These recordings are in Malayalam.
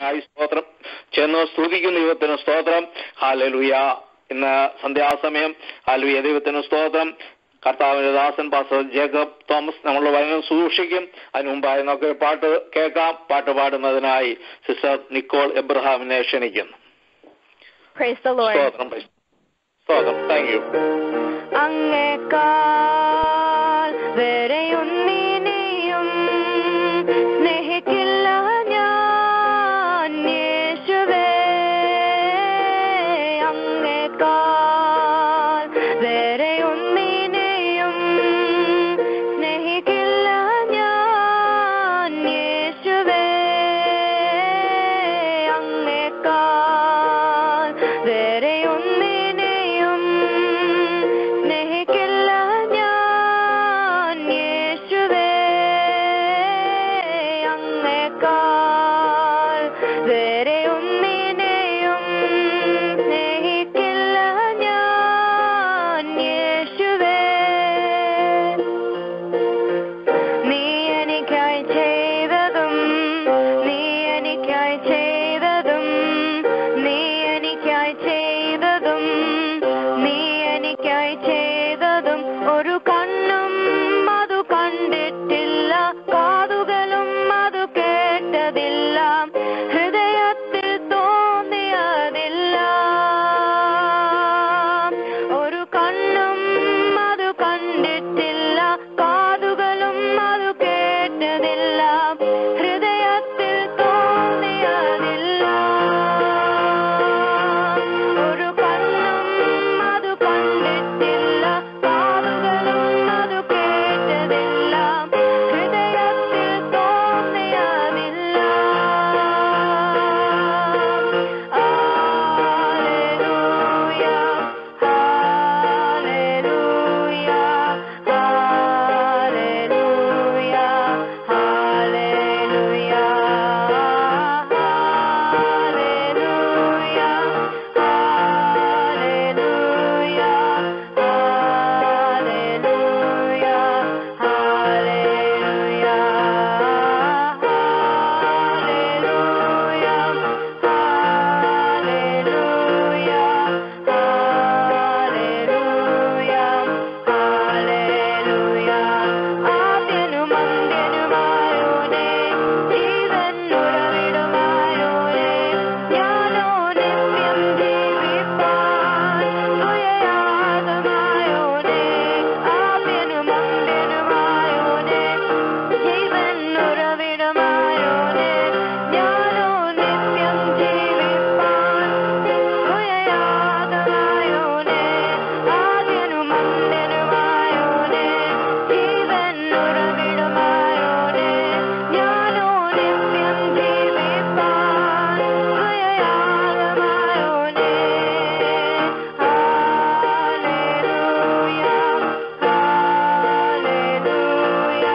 ആയി സ്തോത്രം ചെന്ന് സ്തുതിക്കുന്ന ദൈവത്തിന് സ്തോത്രം ഹാലലുയ ഇന്ന് സന്ധ്യാസമയം ഹാലുയ ദൈവത്തിന് സ്തോത്രം കർത്താവിന്റെ ദാസൻ പാസ്റ്റർ ജേക്കബ് തോമസ് നമ്മളുടെ വചനം സൂക്ഷിക്കും അതിനു മുമ്പായി നമുക്ക് ഒരു പാട്ട് കേൾക്കാം പാട്ട് പാടുന്നതിനായി സിസ്റ്റർ നിക്കോൾ എബ്രഹാമിനെ ക്ഷണിക്കുന്നു Praise the Lord. സ്തോത്രം സ്തോത്രം താങ്ക് യു അങ്ങേക്കാൾ വേറെയൊന്നിനെയും സ്നേഹിക്കില്ല ഞാൻ യേശുവേ അങ്ങേക്കാൾ വേറെയൊന്നിനെയും സ്നേഹിക്കില്ല ഞാൻ യേശുവേ അങ്ങേക്കാൾ വേറെയൊന്നിനെയും സ്നേഹിക്കില്ല ഞാൻ യേശുവേ അങ്ങേക്കാൾ വേറെയൊന്നിനെയും സ്നേഹിക്കില്ല ഞാൻ യേശുവേ നീ എനിക്കായി ചെയ്തതും നീ എനിക്കായി ചെയ്തതും നീ എനിക്കായി ചെയ്തതും നീ എനിക്കായി ചെയ്തതും ഒരു കണ്ണും അത് കണ്ടിട്ടില്ല കാതുകളും അത് കേട്ടതില്ല ഹൃദയത്തിൽ തോന്നിയതില്ല ഒരു കണ്ണും അത് കണ്ടിട്ടില്ല കാതുകളും അത് കേട്ടതില്ല ഹൃദയത്തിൽ തോന്നിയതില്ല ഒരു കണ്ണും അത് കണ്ടിട്ടില്ല കാതുകളും അത് കേട്ടതില്ല ഹൃദയത്തിൽ തോന്നിയതില്ല ഹല്ലേലൂയ ഹല്ലേലൂയ ഹല്ലേലൂയ ഹല്ലേലൂയ ഹല്ലേലൂയ ഹല്ലേലൂയ ഹല്ലേലൂയ ഹല്ലേലൂയ ഹല്ലേലൂയ ഹല്ലേലൂയ ഹല്ലേലൂയ ആദ്യനും അന്ത്യനുമായോനേ ജീവൻ ഉറവിടുമായോനേ ഞാനോ നിത്യം ജീവിപ്പാൻ തുയയാതമായോനേ ആദ്യനും അന്ത്യനുമായോനേ ജീവൻ ഉറവിടുമായോനേ ഞാനോ നിത്യം ജീവിപ്പാൻ തുയയാതമായോനേ ആദ്യനും അന്ത്യനുമായോനേ ജീവൻ ഉറവിടുമായോനേ ഞാനോ നിത്യം ജീവിപ്പാൻ തുയയാതമായോനേ ഹല്ലേലൂയ ഹല്ലേലൂയ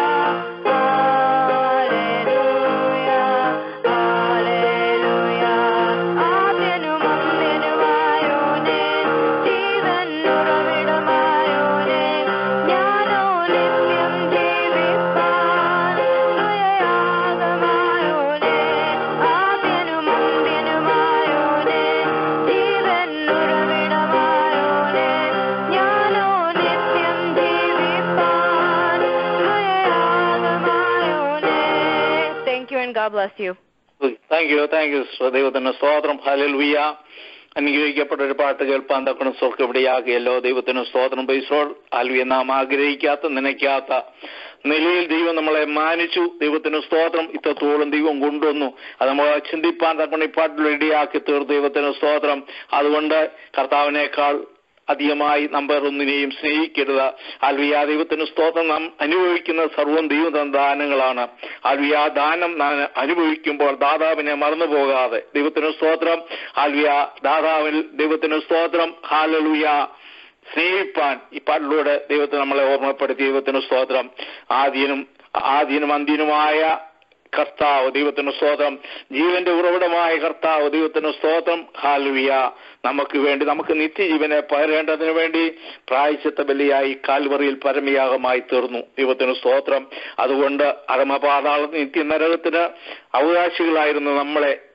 ഹല്ലേലൂയ ഹല്ലേലൂയ ആദ്യനും അന്ത്യനുമായോനേ ജീവൻ ഉറവിടമായോനേ ഞാനോ നിത്യം ജീവിപ്പാൻ തുയയാതമായോനേ ആദ്യനും അന്ത്യനുമായോനേ ജീവൻ ഉറവിടമായോനേ ഞാനോ നിത്യം ജീവിപ്പാൻ തുയയാതമായോനേ Thank you and God bless you. Thank you thank you ദൈവത്തിന് സ്തോത്രം ഹലലുയ അനുഗ്രഹിക്കപ്പെട്ട ഒരു പാട്ട് കേൾപ്പാൻ തക്കണം സ്വർക്കം ഇവിടെയാകിയല്ലോ ദൈവത്തിന് സ്തോത്രം പൈസോൾ ആൽവിയെ നാം ആഗ്രഹിക്കാത്ത നനയ്ക്കാത്ത നിലയിൽ ദൈവം നമ്മളെ മാനിച്ചു ദൈവത്തിന് സ്തോത്രം ഇത്രത്തോളം ദൈവം കൊണ്ടുവന്നു അത് നമ്മൾ ചിന്തിപ്പാൻ തക്കണം ഈ പാട്ടിൽ റെഡിയാക്കി തീർന്നു ദൈവത്തിന് സ്തോത്രം അതുകൊണ്ട് കർത്താവിനേക്കാൾ അധികമായി നമ്പർ ഒന്നിനെയും സ്നേഹിക്കരുത് ആൽവിയ ദൈവത്തിന് സ്തോത്രം നാം അനുഭവിക്കുന്ന സർവ്വം ദൈവ ദാനങ്ങളാണ് ആൽവിയ ദാനം നാം അനുഭവിക്കുമ്പോൾ ദാതാവിനെ മറന്നു പോകാതെ ദൈവത്തിന് സ്തോത്രം ആൽവിയ ദാതാവിൽ ദൈവത്തിന് സ്തോത്രം ഹാലലുയ സ്നേഹിപ്പാൻ ഈ പാട്ടിലൂടെ ദൈവത്തെ നമ്മളെ ഓർമ്മപ്പെടുത്തി ദൈവത്തിന് സ്തോത്രം ആദ്യനും ആദ്യനും അന്ത്യനുമായ കർത്താവ് ദൈവത്തിന് സ്തോത്രം ജീവന്റെ ഉറവിടമായ കർത്താവ് ദൈവത്തിന് സ്തോത്രം ഹാലുവിയ നമുക്ക് വേണ്ടി നമുക്ക് നിത്യജീവനെ പകരേണ്ടതിന് വേണ്ടി പ്രായശ്ചിത്ത ബലിയായി കാൽവറിയിൽ പരമയാഗമായി തീർന്നു ദൈവത്തിന് സ്തോത്രം അതുകൊണ്ട് അധമപാതാള നിത്യ നരകത്തിന് അവകാശികളായിരുന്ന നമ്മളെ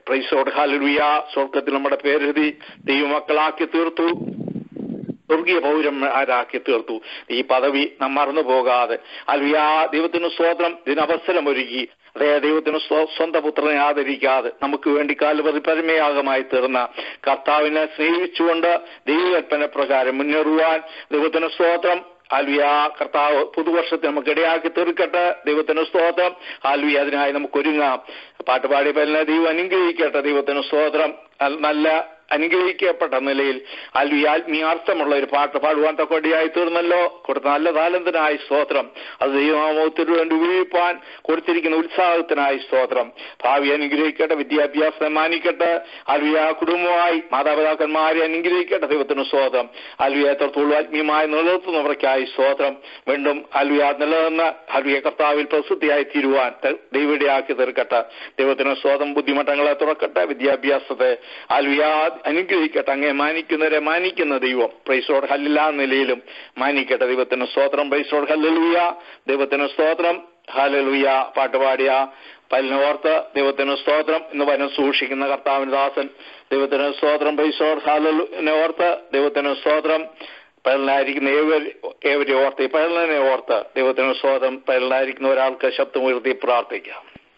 പ്രൈസോട് ഹാലുയ സ്വർഗത്തിൽ നമ്മുടെ പേരെഴുതി ദൈവമക്കളാക്കി തീർത്തു സ്വർഗീയ പൗരന്മാരാക്കി തീർത്തു ഈ പദവി നാം മറന്നു പോകാതെ അൽവിയ ദൈവത്തിന് സ്തോത്രം ഇതിനവസരം ഒരുക്കി അതേ ദൈവത്തിന് സ്വ- സ്വന്തം പുത്രനെ ആദരിക്കാതെ നമുക്ക് വേണ്ടി കാലുപതി പരമയാഗമായി തീർന്ന കർത്താവിനെ സ്നേഹിച്ചുകൊണ്ട് ദൈവകൽപ്പന പ്രകാരം മുന്നേറുവാൻ ദൈവത്തിന് സ്തോത്രം ആൽവിയ കർത്താവ് പുതുവർഷത്തെ നമുക്ക് ഇടയാക്കി തീർക്കട്ടെ ദൈവത്തിന് സ്തോത്രം ആൽവിയ അതിനായി നമുക്ക് ഒരുങ്ങാം പാട്ടുപാടി പല്ല ദൈവം അനുഗ്രഹിക്കട്ടെ ദൈവത്തിന് സ്തോത്രം അൽ- നല്ല അനുഗ്രഹിക്കപ്പെട്ട നിലയിൽ അൽവി ആത്മീയാർത്ഥമുള്ള ഒരു പാട്ട് പാടുവാൻ തക്കൊടിയായി തീർന്നല്ലോ കൊടുത്ത നല്ല താലന്തിനായി സ്തോത്രം അത് ദൈവമാമോത്തിന് വേണ്ടി ഉപയോഗിപ്പാൻ കൊടുത്തിരിക്കുന്ന ഉത്സാഹത്തിനായി സ്തോത്രം ഭാവി അനുഗ്രഹിക്കട്ടെ വിദ്യാഭ്യാസം മാനിക്കട്ടെ അൽവിയ കുടുംബമായി മാതാപിതാക്കന്മാരെ അനുഗ്രഹിക്കട്ടെ ദൈവത്തിന് സ്തോത്രം അൽവിയ എത്രത്തോളം ആത്മീയമായി നിലനിർത്തുന്നവർക്കായി സ്തോത്രം വീണ്ടും അൽവിയ നിലനിന്ന് അൽവിയ കർത്താവിൽ പ്രസിദ്ധിയായി തീരുവാൻ ത- ദൈവടിയാക്കി തീർക്കട്ടെ ദൈവത്തിന് സ്തോത്രം ബുദ്ധിമുട്ടങ്ങളെ തുറക്കട്ടെ വിദ്യാഭ്യാസത്തെ അൽവിയ അനുഗ്രഹിക്കട്ടെ അങ്ങേ മാനിക്കുന്നവരെ മാനിക്കുന്ന ദൈവം പ്രൈസോട് ഹല്ലില്ലാ നിലയിലും മാനിക്കട്ടെ ദൈവത്തിന് സ്തോത്രം പ്രൈസോട് ഹല്ലുയ ദൈവത്തിന് സ്തോത്രം ഹല്ലുയ പാട്ടുപാടിയ പല്ലിനോർത്ത് ദൈവത്തിന് സ്തോത്രം എന്ന് വനം സൂക്ഷിക്കുന്ന കർത്താവിന് ദാസൻ ദൈവത്തിന് സ്തോത്രം പ്രൈസോട് ഹാലിനെ ഓർത്ത് ദൈവത്തിന് സ്തോത്രം പരലായിരിക്കുന്ന ഏവർ ഏവരെ ഓർത്ത് ഈ പരലിനെ ഓർത്ത് ദൈവത്തിന് സ്തോത്രം പരലായിരിക്കുന്ന ഒരാൾക്ക് ശബ്ദം ഉയർത്തി പ്രാർത്ഥിക്കാം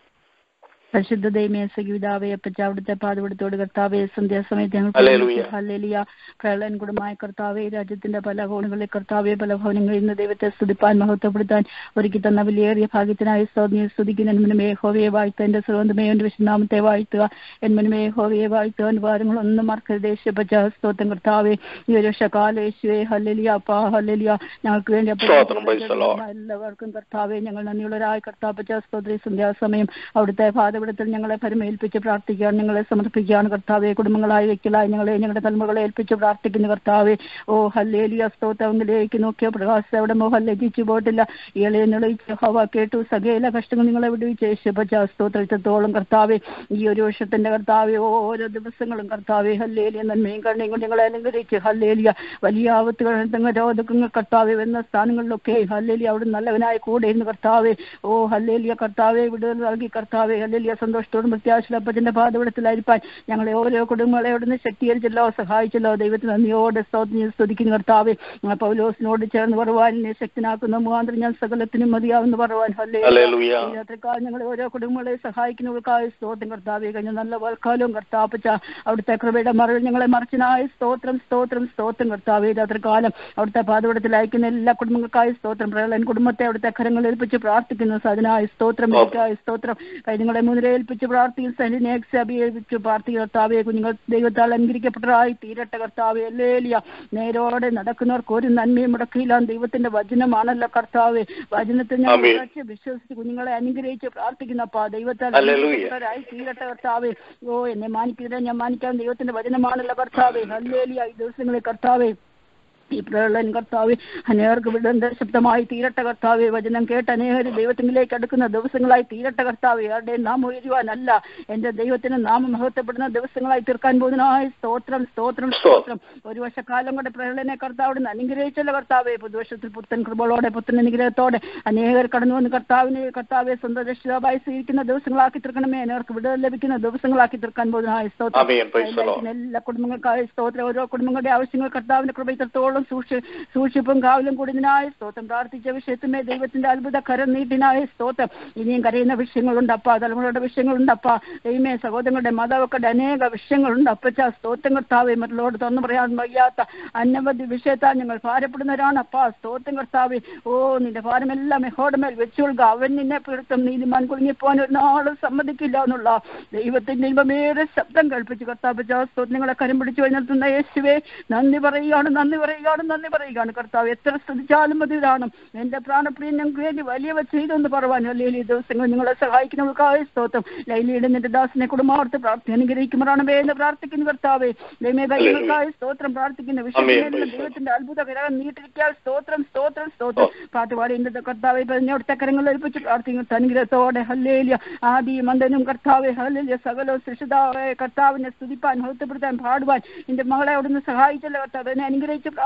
പരിശുദ്ധ ദൈവമേ സഖിതാവേ അപ്പച്ച അവിടുത്തെ പാതപെടുത്തോട് കർത്താവേ സന്ധ്യാസമയത്ത് ഹല്ലേലൂയ. ഞങ്ങൾ ഹല്ലേലൂയ പ്രളയൻ കുടുംബമായ കർത്താവേ രാജ്യത്തിന്റെ പല കോണുകളിൽ കർത്താവേ പല ഭവനങ്ങളിൽ നിന്ന് ദൈവത്തെ സ്തുതിപ്പാൻ മഹത്വപ്പെടുത്താൻ ഒരുക്കി തന്ന വിലയേറിയ ഭാഗ്യത്തിനായി സ്തോത്രം സ്തുതിക്കുന്ന എന്മനുമേ ഹോവയെ വാഴ്ത്തുക എന്റെ സർവന്തമേ എന്റെ വിശുനാമത്തെ വാഴ്ത്തുക എന്മനുമേ ഹോവയെ വാഴ്ത്തുക അനുവാദങ്ങളൊന്നും മറക്കരുത് യേശുപ്പച്ച സ്തോത്രം കർത്താവേ ഈ ഒരു വർഷകാല യേശുവേ ഹല്ലേലിയ അപ്പാ ഹല്ലേലിയ ഞങ്ങൾക്ക് വേണ്ടി അപ്പോൾ സ്തോത്രം, praise the Lord. എല്ലാവർക്കും കർത്താവെ ഞങ്ങൾ നന്ദിയുള്ളവരായ കർത്താപ്പച്ച സ്തോത്രി സന്ധ്യാസമയം അവിടുത്തെ പാതപിടുത്തൽ ഞങ്ങളെ പരമേൽപ്പിച്ച് പ്രാർത്ഥിക്കുകയാണ് ഞങ്ങളെ സമർപ്പിക്കുകയാണ് കർത്താവെ കുടുംബങ്ങളായി വ്യക്തികളായി ഞങ്ങളെ ഞങ്ങളുടെ തലമുകളെ ഏൽപ്പിച്ച് പ്രാർത്ഥിക്കുന്നു കർത്താവെ ഓ ഹല്ലേലിയ സ്തോത്രങ്ങളിലേക്ക് നോക്കിയ പ്രകാശം എവിടെ മോഹം ലജിച്ചു പോയിട്ടില്ല ഇളയെ നിളയിച്ച് ഹവ കേട്ടു സകല കഷ്ടങ്ങൾ നിങ്ങളെ വിടുവിച്ച് യേശുപ്പച്ച സ്തോത്രത്തോളം കർത്താവെ ഈ ഒരു വർഷത്തിന്റെ കർത്താവെ ഓരോ ദിവസങ്ങളും കർത്താവെ ഹല്ലേലിയ നന്മയും കണ്ണയും കൊണ്ട് ഞങ്ങളെ അനുഗ്രഹിച്ച് ഹല്ലേലിയ വലിയ ആപത്തുകൾ തങ്ങൾ രോധകങ്ങൾ കർത്താവെ എന്ന സ്ഥാനങ്ങളിലൊക്കെ ഹല്ലേലിയ അവിടെ നല്ലവനായ കൂടെ ഇരുന്ന് കർത്താവെ ഓ ഹല്ലേലിയ കർത്താവെ വിടുതൽ നൽകി കർത്താവെ ഹല്ലേലിയ സന്തോഷത്തോടും പ്രത്യാശയുടെ അപ്പച്ചന്റെ പാതവിടത്തിലായിരിക്കാൻ ഞങ്ങളെ ഓരോ കുടുംബങ്ങളെ അവിടുന്ന് ശക്തീകരിച്ചല്ലോ സഹായിച്ചല്ലോ ദൈവത്തിന് നന്ദിയോടെ സ്തോത്രം സ്തുതിക്കുന്നു കർത്താവെ ആ പൗലോസിനോട് ചേർന്ന് പറയുവാൻ എന്നെ ശക്തനാക്കുന്ന മുഖാന്തരം ഞാൻ സകലത്തിനും മതിയാവുന്ന പറയുവാൻ ഹല്ലേലൂയ. ഹല്ലേലിയ രാത്രിക്കാലം ഞങ്ങളെ ഓരോ കുടുംബങ്ങളെ സഹായിക്കുന്നവർക്കായ സ്തോത്രം കർത്താവെ കഴിഞ്ഞ നല്ല വൽക്കാലവും കർത്താപ്പച്ച അവിടുത്തെ കൃപയുടെ മറവിൽ ഞങ്ങളെ മറിച്ചനായ സ്തോത്രം സ്തോത്രം സ്തോത്രം കർത്താവെ രാത്രികാലം അവിടുത്തെ പാതപടത്തിൽ അയക്കുന്ന എല്ലാ കുടുംബങ്ങൾക്കായ സ്തോത്രം പ്രളയൻ കുടുംബത്തെ അവിടുത്തെ കരങ്ങൾ ഏൽപ്പിച്ച് പ്രാർത്ഥിക്കുന്നു അതിനായ സ്തോത്രം എനിക്കായ സ്തോത്രം കഴിഞ്ഞങ്ങളെ മുന്നിലെ ഏൽപ്പിച്ച് പ്രാർത്ഥിക്കും സൈനിനെ ഏൽപ്പിച്ച് പ്രാർത്ഥിക്കും കർത്താവെ കുഞ്ഞുങ്ങൾ ദൈവത്താൽ അനുകരിക്കപ്പെട്ടതായി തീരട്ടെ കർത്താവെ അല്ലേലിയ നേരോടെ നടക്കുന്നവർക്ക് ഒരു നന്മയും മുടക്കില്ല ദൈവത്തിന്റെ വചനമാണല്ലോ കർത്താവെ വചനത്തെ ഞാൻ ആമേൻ. ഉറച്ച് വിശ്വസിച്ച് കുഞ്ഞുങ്ങളെ അനുഗ്രഹിച്ച് പ്രാർത്ഥിക്കുന്നപ്പാ ദൈവത്താൽ ഹല്ലേലൂയ. അനുഗ്രഹിക്കപ്പെട്ടവരായി തീരട്ടെ കർത്താവെ ഓ എന്നെ മാനിക്കുന്നതിനെ ഞാൻ മാനിക്കാൻ ദൈവത്തിന്റെ വചനമാണല്ലോ കർത്താവെ ഹല്ലേലിയ ഈ ദിവസങ്ങളിൽ കർത്താവെ ഈ പ്രളയൻ കർത്താവെ അനേകർക്ക് വിടുന്ന ശബ്ദമായി തീരട്ട കർത്താവെ വചനം കേട്ട് അനേകർ ദൈവത്തിലേക്ക് അടുക്കുന്ന ദിവസങ്ങളായി തീരട്ട കർത്താവെ ആരുടെ നാമം ഉയരുവാനല്ല എന്റെ ദൈവത്തിന് നാമം മഹത്വപ്പെടുന്ന ദിവസങ്ങളായി തീർക്കാൻ പോകുന്നതായി സ്തോത്രം സ്തോത്രം സ്തോത്രം ഒരു വർഷക്കാലം കൊണ്ട് പ്രളയനെ കർത്താവിന് അനുഗ്രഹിച്ചല്ലോ കർത്താവെ പുതുവർഷത്തിൽ പുത്തൻ കൃപകളോടെ പുത്തൻ അനുഗ്രഹത്തോടെ അനേകർ കടന്നു വന്ന് കർത്താവിനെ കർത്താവെ സ്വന്തം രക്ഷിതാവായി സ്വീകരിക്കുന്ന ദിവസങ്ങളാക്കി തീർക്കണമേ അനേകർക്ക് വിടുതൽ ലഭിക്കുന്ന ദിവസങ്ങളാക്കി തീർക്കാൻ പോകുന്നതായി സ്തോത്രം ആമേൻ. Praise the Lord. അതിനായിരിക്കുന്ന എല്ലാ കുടുംബങ്ങൾക്കായ സ്തോത്രം ഓരോ കുടുംബങ്ങളുടെ ആവശ്യങ്ങൾ കർത്താവിന്റെ കൃപ ഇത്രത്തോളം സൂക്ഷി സൂക്ഷിപ്പും കാവലും കൂടിയതിനായ സ്തോത്രം പ്രാർത്ഥിച്ച വിഷയത്തുമേ ദൈവത്തിന്റെ അത്ഭുത കരം നീട്ടിനായ സ്തോത്രം ഇനിയും കരയുന്ന വിഷയങ്ങളുണ്ടപ്പാ തലമുറയുടെ വിഷയങ്ങളുണ്ടപ്പാ ദൈവമേ സഹോദരങ്ങളുടെ മാതാവക്കളുടെ അനേക വിഷയങ്ങളുണ്ട് അപ്പച്ച സ്തോത്രം കർത്താവെ മറ്റുള്ളവരോട് തുറന്നു പറയാൻ വയ്യാത്ത അനവധി വിഷയത്താൽ ഞങ്ങൾ ഭാരപ്പെടുന്നവരാണ് അപ്പാ സ്തോത്രം കർത്താവെ ഓ നിന്റെ ഭാരമെല്ലാം മെഹോടെ മേൽ വെച്ചുകൊള്ളുക അവൻ നിന്നെ പിടുത്തം നീതിമാൻ കുടുങ്ങിപ്പോൻ ഒരു നാളും സമ്മതിക്കില്ല എന്നുള്ള ദൈവത്തിന്റെ ഇമ്പമേറെ ശബ്ദം കൽപ്പിച്ച് കർത്താവ് സ്തോത്രങ്ങളെ കരം പിടിച്ചു നിർത്തുന്ന യേശുവെ നന്ദി പറയുകയാണ് നന്ദി പറയുകയാണ് നന്ദി പറയുകയാണ് കർത്താവ് എത്ര സ്തുതിച്ചാലും മതിയാണ് എന്റെ പ്രാണപ്രിയൻ ഞങ്ങൾക്ക് വേണ്ടി വലിയവ ചെയ്തെന്ന് പറയുവാൻ അല്ലെങ്കിൽ ഈ ദിവസങ്ങൾ നിങ്ങളെ സഹായിക്കുന്നവർക്കായ സ്തോത്രം ലൈലിയുടെ നിന്റെ ദാസിനെ കുടുംബാർത്ത് പ്രാർത്ഥി അനുഗ്രഹിക്കുമ്പോഴാണ് എന്ന് പ്രാർത്ഥിക്കുന്നു കർത്താവെ ദൈവമേ കാര്യങ്ങൾക്കായ സ്തോത്രം പ്രാർത്ഥിക്കുന്ന വിഷയങ്ങളെല്ലാം ദൈവത്തിന്റെ അത്ഭുത ഗ്രഹം നീട്ടിരിക്കാൻ സ്തോത്രം സ്തോത്രം സ്തോത്രം പാട്ടുപാടി ഇന്നത്തെ കർത്താവെ പറഞ്ഞവിടുത്തെ കരങ്ങൾ ഏൽപ്പിച്ച് പ്രാർത്ഥിക്കുന്നു അനുഗ്രഹത്തോടെ ഹല്ലേലിയ ആദി മന്ദനും കർത്താവെ ഹല്ലേലിയ സകലവും സൃഷ്ടിതാവെ കർത്താവിനെ സ്തുതിപ്പാൻ മഹത്വപ്പെടുത്താൻ പാടുവാൻ എന്റെ മകളെ അവിടുന്ന് സഹായിച്ചല്ലോ കർത്താവ് എന്നെ അനുഗ്രഹിച്ച് പ്രാർത്ഥിക്കുന്നു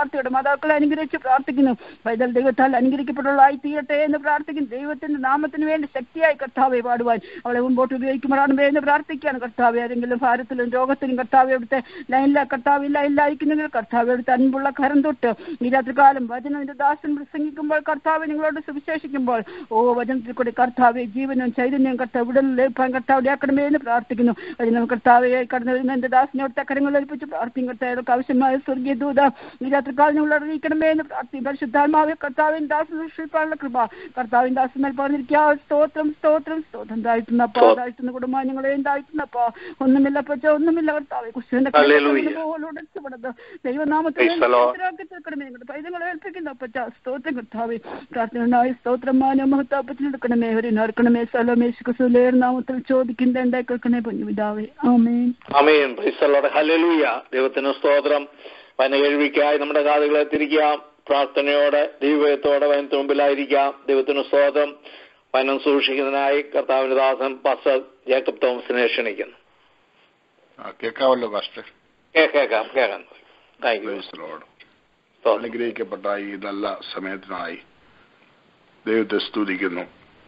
പ്രാർത്ഥിക്കട്ടെ മാതാക്കളെ അനുഗ്രഹിച്ച് പ്രാർത്ഥിക്കുന്നു പൈതൽ ദൈവത്താൽ അനുഗ്രഹിക്കപ്പെട്ടുള്ളതായി തീരട്ടെ എന്ന് പ്രാർത്ഥിക്കുന്നു ദൈവത്തിന്റെ നാമത്തിന് വേണ്ടി ശക്തിയായി കർത്താവെ പാടുവാൻ അവളെ മുമ്പോട്ട് ഉപയോഗിക്കുമ്പോഴാണ് എന്ന് പ്രാർത്ഥിക്കുകയാണ് കർത്താവ് ഏതെങ്കിലും ഭാരത്തിലും രോഗത്തിലും കർത്താവ് അവിടുത്തെ ലൈനില കർത്താവ് ഇല്ല ഇല്ലായിരിക്കുന്നെങ്കിൽ കർത്താവ് അവിടുത്തെ അൻപുള്ള കരം തൊട്ട് ഈ രാത്രികാലം വചനത്തിന്റെ ദാസൻ പ്രസംഗിക്കുമ്പോൾ കർത്താവ് നിങ്ങളോട് സുവിശേഷിക്കുമ്പോൾ ഓ വചനത്തിൽ കൂടി കർത്താവ് ജീവനും ചൈതന്യം കർത്താവ് ഉടലിൽ ലഭിക്കാൻ കർത്താവ് ആക്കണമേ എന്ന് പ്രാർത്ഥിക്കുന്നു വചനം കർത്താവെ കടന്നു വരുന്ന എന്റെ ദാസിനോട് കരങ്ങൾ ഏൽപ്പിച്ച് പ്രാർത്ഥിക്കും കർത്താവ് ആവശ്യമായ സ്വർഗീയ ദൂത ഈ രാത്രികാലം നിങ്ങൾ അറിയിക്കണമേ എന്ന് പ്രാർത്ഥിക്കും പരിശുദ്ധാത്മാവെ കർത്താവിൻ ദാസൻ സൃഷ്ടിപ്പാനുള്ള കൃപ കർത്താവിൻ ദാസൻ മേൽ പറഞ്ഞിരിക്കുക സ്തോത്രം സ്തോത്രം സ്തോത്രം താഴ്ത്തുന്നപ്പോ താഴ്ത്തുന്ന കുടുംബാംഗങ്ങളെയും താഴ്ത്തുന്നപ്പോ ഒന്നുമില്ല പച്ച ഒന്നുമില്ല കർത്താവെ കുശുവിന്റെ Hallelujah. ഉടച്ചപ്പെടുന്നത് ദൈവനാമത്തിൽ Praise the Lord. തീർക്കണമേ നിങ്ങളുടെ പൈതങ്ങളെ ഏൽപ്പിക്കുന്ന പച്ച സ്തോത്രം കർത്താവെ പ്രാർത്ഥനയുണ്ടായി സ്തോത്രം മാനോ മഹത്താപ്പത്തിലെടുക്കണമേ ഒരു നറുക്കണമേ സലോമേശ് കുസുലേർ നാമത്തിൽ ചോദിക്കുന്ന ഉണ്ടായിക്കണേ പൊന്നുപിതാവേ ആമേൻ അമേൻ പ്രൈസലോടെ ഹലലൂയ ദൈവത്തിന് സ്തോത്രം വനകേൾവിക്കായി നമ്മുടെ കാതുകളെ തിരിക്കാം പ്രാർത്ഥനയോടെ ദൈവത്തോടെ വനത്തിന് മുമ്പിലായിരിക്കാം ദൈവത്തിന് സ്തോത്രം വനം സൂക്ഷിക്കുന്നതിനായി കർത്താവിന്റെ ദാസൻ പസ ജേക്കബ് തോമസിനെ ക്ഷണിക്കുന്നു ആ, കേൾക്കാമല്ലോ പാസ്റ്റർ കേ- കേൾക്കാം കേൾക്കാം thank you Praise the Lord. സ്തോത്രം അനുഗ്രഹിക്കപ്പെട്ട ഈ നല്ല സമയത്തിനായി ദൈവത്തെ സ്തുതിക്കുന്നു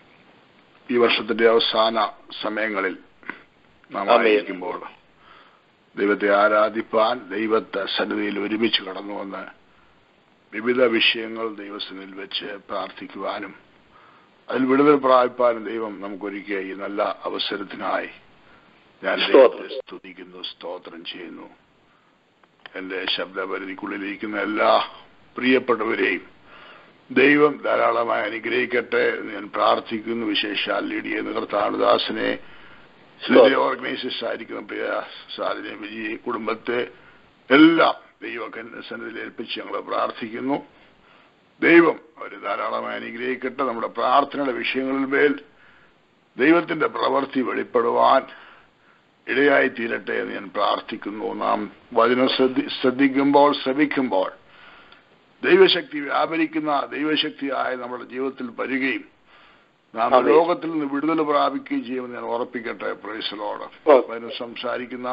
ഈ വർഷത്തിന്റെ അവസാന സമയങ്ങളിൽ നാം ആമേൻ. ആയിരിക്കുമ്പോൾ ദൈവത്തെ ആരാധിപ്പാൻ ദൈവത്തെ സന്നിധിയിൽ ഒരുമിച്ച് കടന്നു വന്ന് വിവിധ വിഷയങ്ങൾ ദൈവസന്നിധിയിൽ വെച്ച് പ്രാർത്ഥിക്കുവാനും അതിൽ വിടുതൽ പ്രാപിപ്പാനും ദൈവം നമുക്കൊരുക്കിയ ഈ നല്ല അവസരത്തിനായി ഞാൻ ദൈവത്തെ സ്തോത്രം. സ്തുതിക്കുന്നു സ്തോത്രം ചെയ്യുന്നു എന്റെ ശബ്ദപരിധിക്കുള്ളിലിരിക്കുന്ന എല്ലാ പ്രിയപ്പെട്ടവരെയും ദൈവം ധാരാളമായി അനുഗ്രഹിക്കട്ടെ എന്ന് ഞാൻ പ്രാർത്ഥിക്കുന്നു വിശേഷാൽ ലീഡിയ കർത്താനുദാസനെ സ്തോത്രം. ഓർഗനൈസേഷൻ ആയിരിക്കുന്ന പ്രിയ സാധന വിജയ കുടുംബത്തെ എല്ലാം ദൈവ സന്നിധിയിൽ ഏൽപ്പിച്ച് ഞങ്ങൾ പ്രാർത്ഥിക്കുന്നു ദൈവം അവർ ധാരാളമായി അനുഗ്രഹിക്കട്ടെ നമ്മുടെ പ്രാർത്ഥനയുടെ വിഷയങ്ങളിൽ മേൽ ദൈവത്തിന്റെ പ്രവൃത്തി വെളിപ്പെടുവാൻ ഇടയായി തീരട്ടെ എന്ന് ഞാൻ പ്രാർത്ഥിക്കുന്നു നാം വചനം ശ്രദ്ധി ശ്രദ്ധിക്കുമ്പോൾ ശ്രമിക്കുമ്പോൾ ദൈവശക്തി വ്യാപരിക്കുന്ന ദൈവശക്തിയായ നമ്മുടെ ജീവിതത്തിൽ വരികയും നാം ആമേൻ. ലോകത്തിൽ നിന്ന് വിടുതൽ പ്രാപിക്കുകയും ചെയ്യുമെന്ന് ഞാൻ ഉറപ്പിക്കട്ടെ പ്രൈസലോട് ഓ. വചനം സംസാരിക്കുന്ന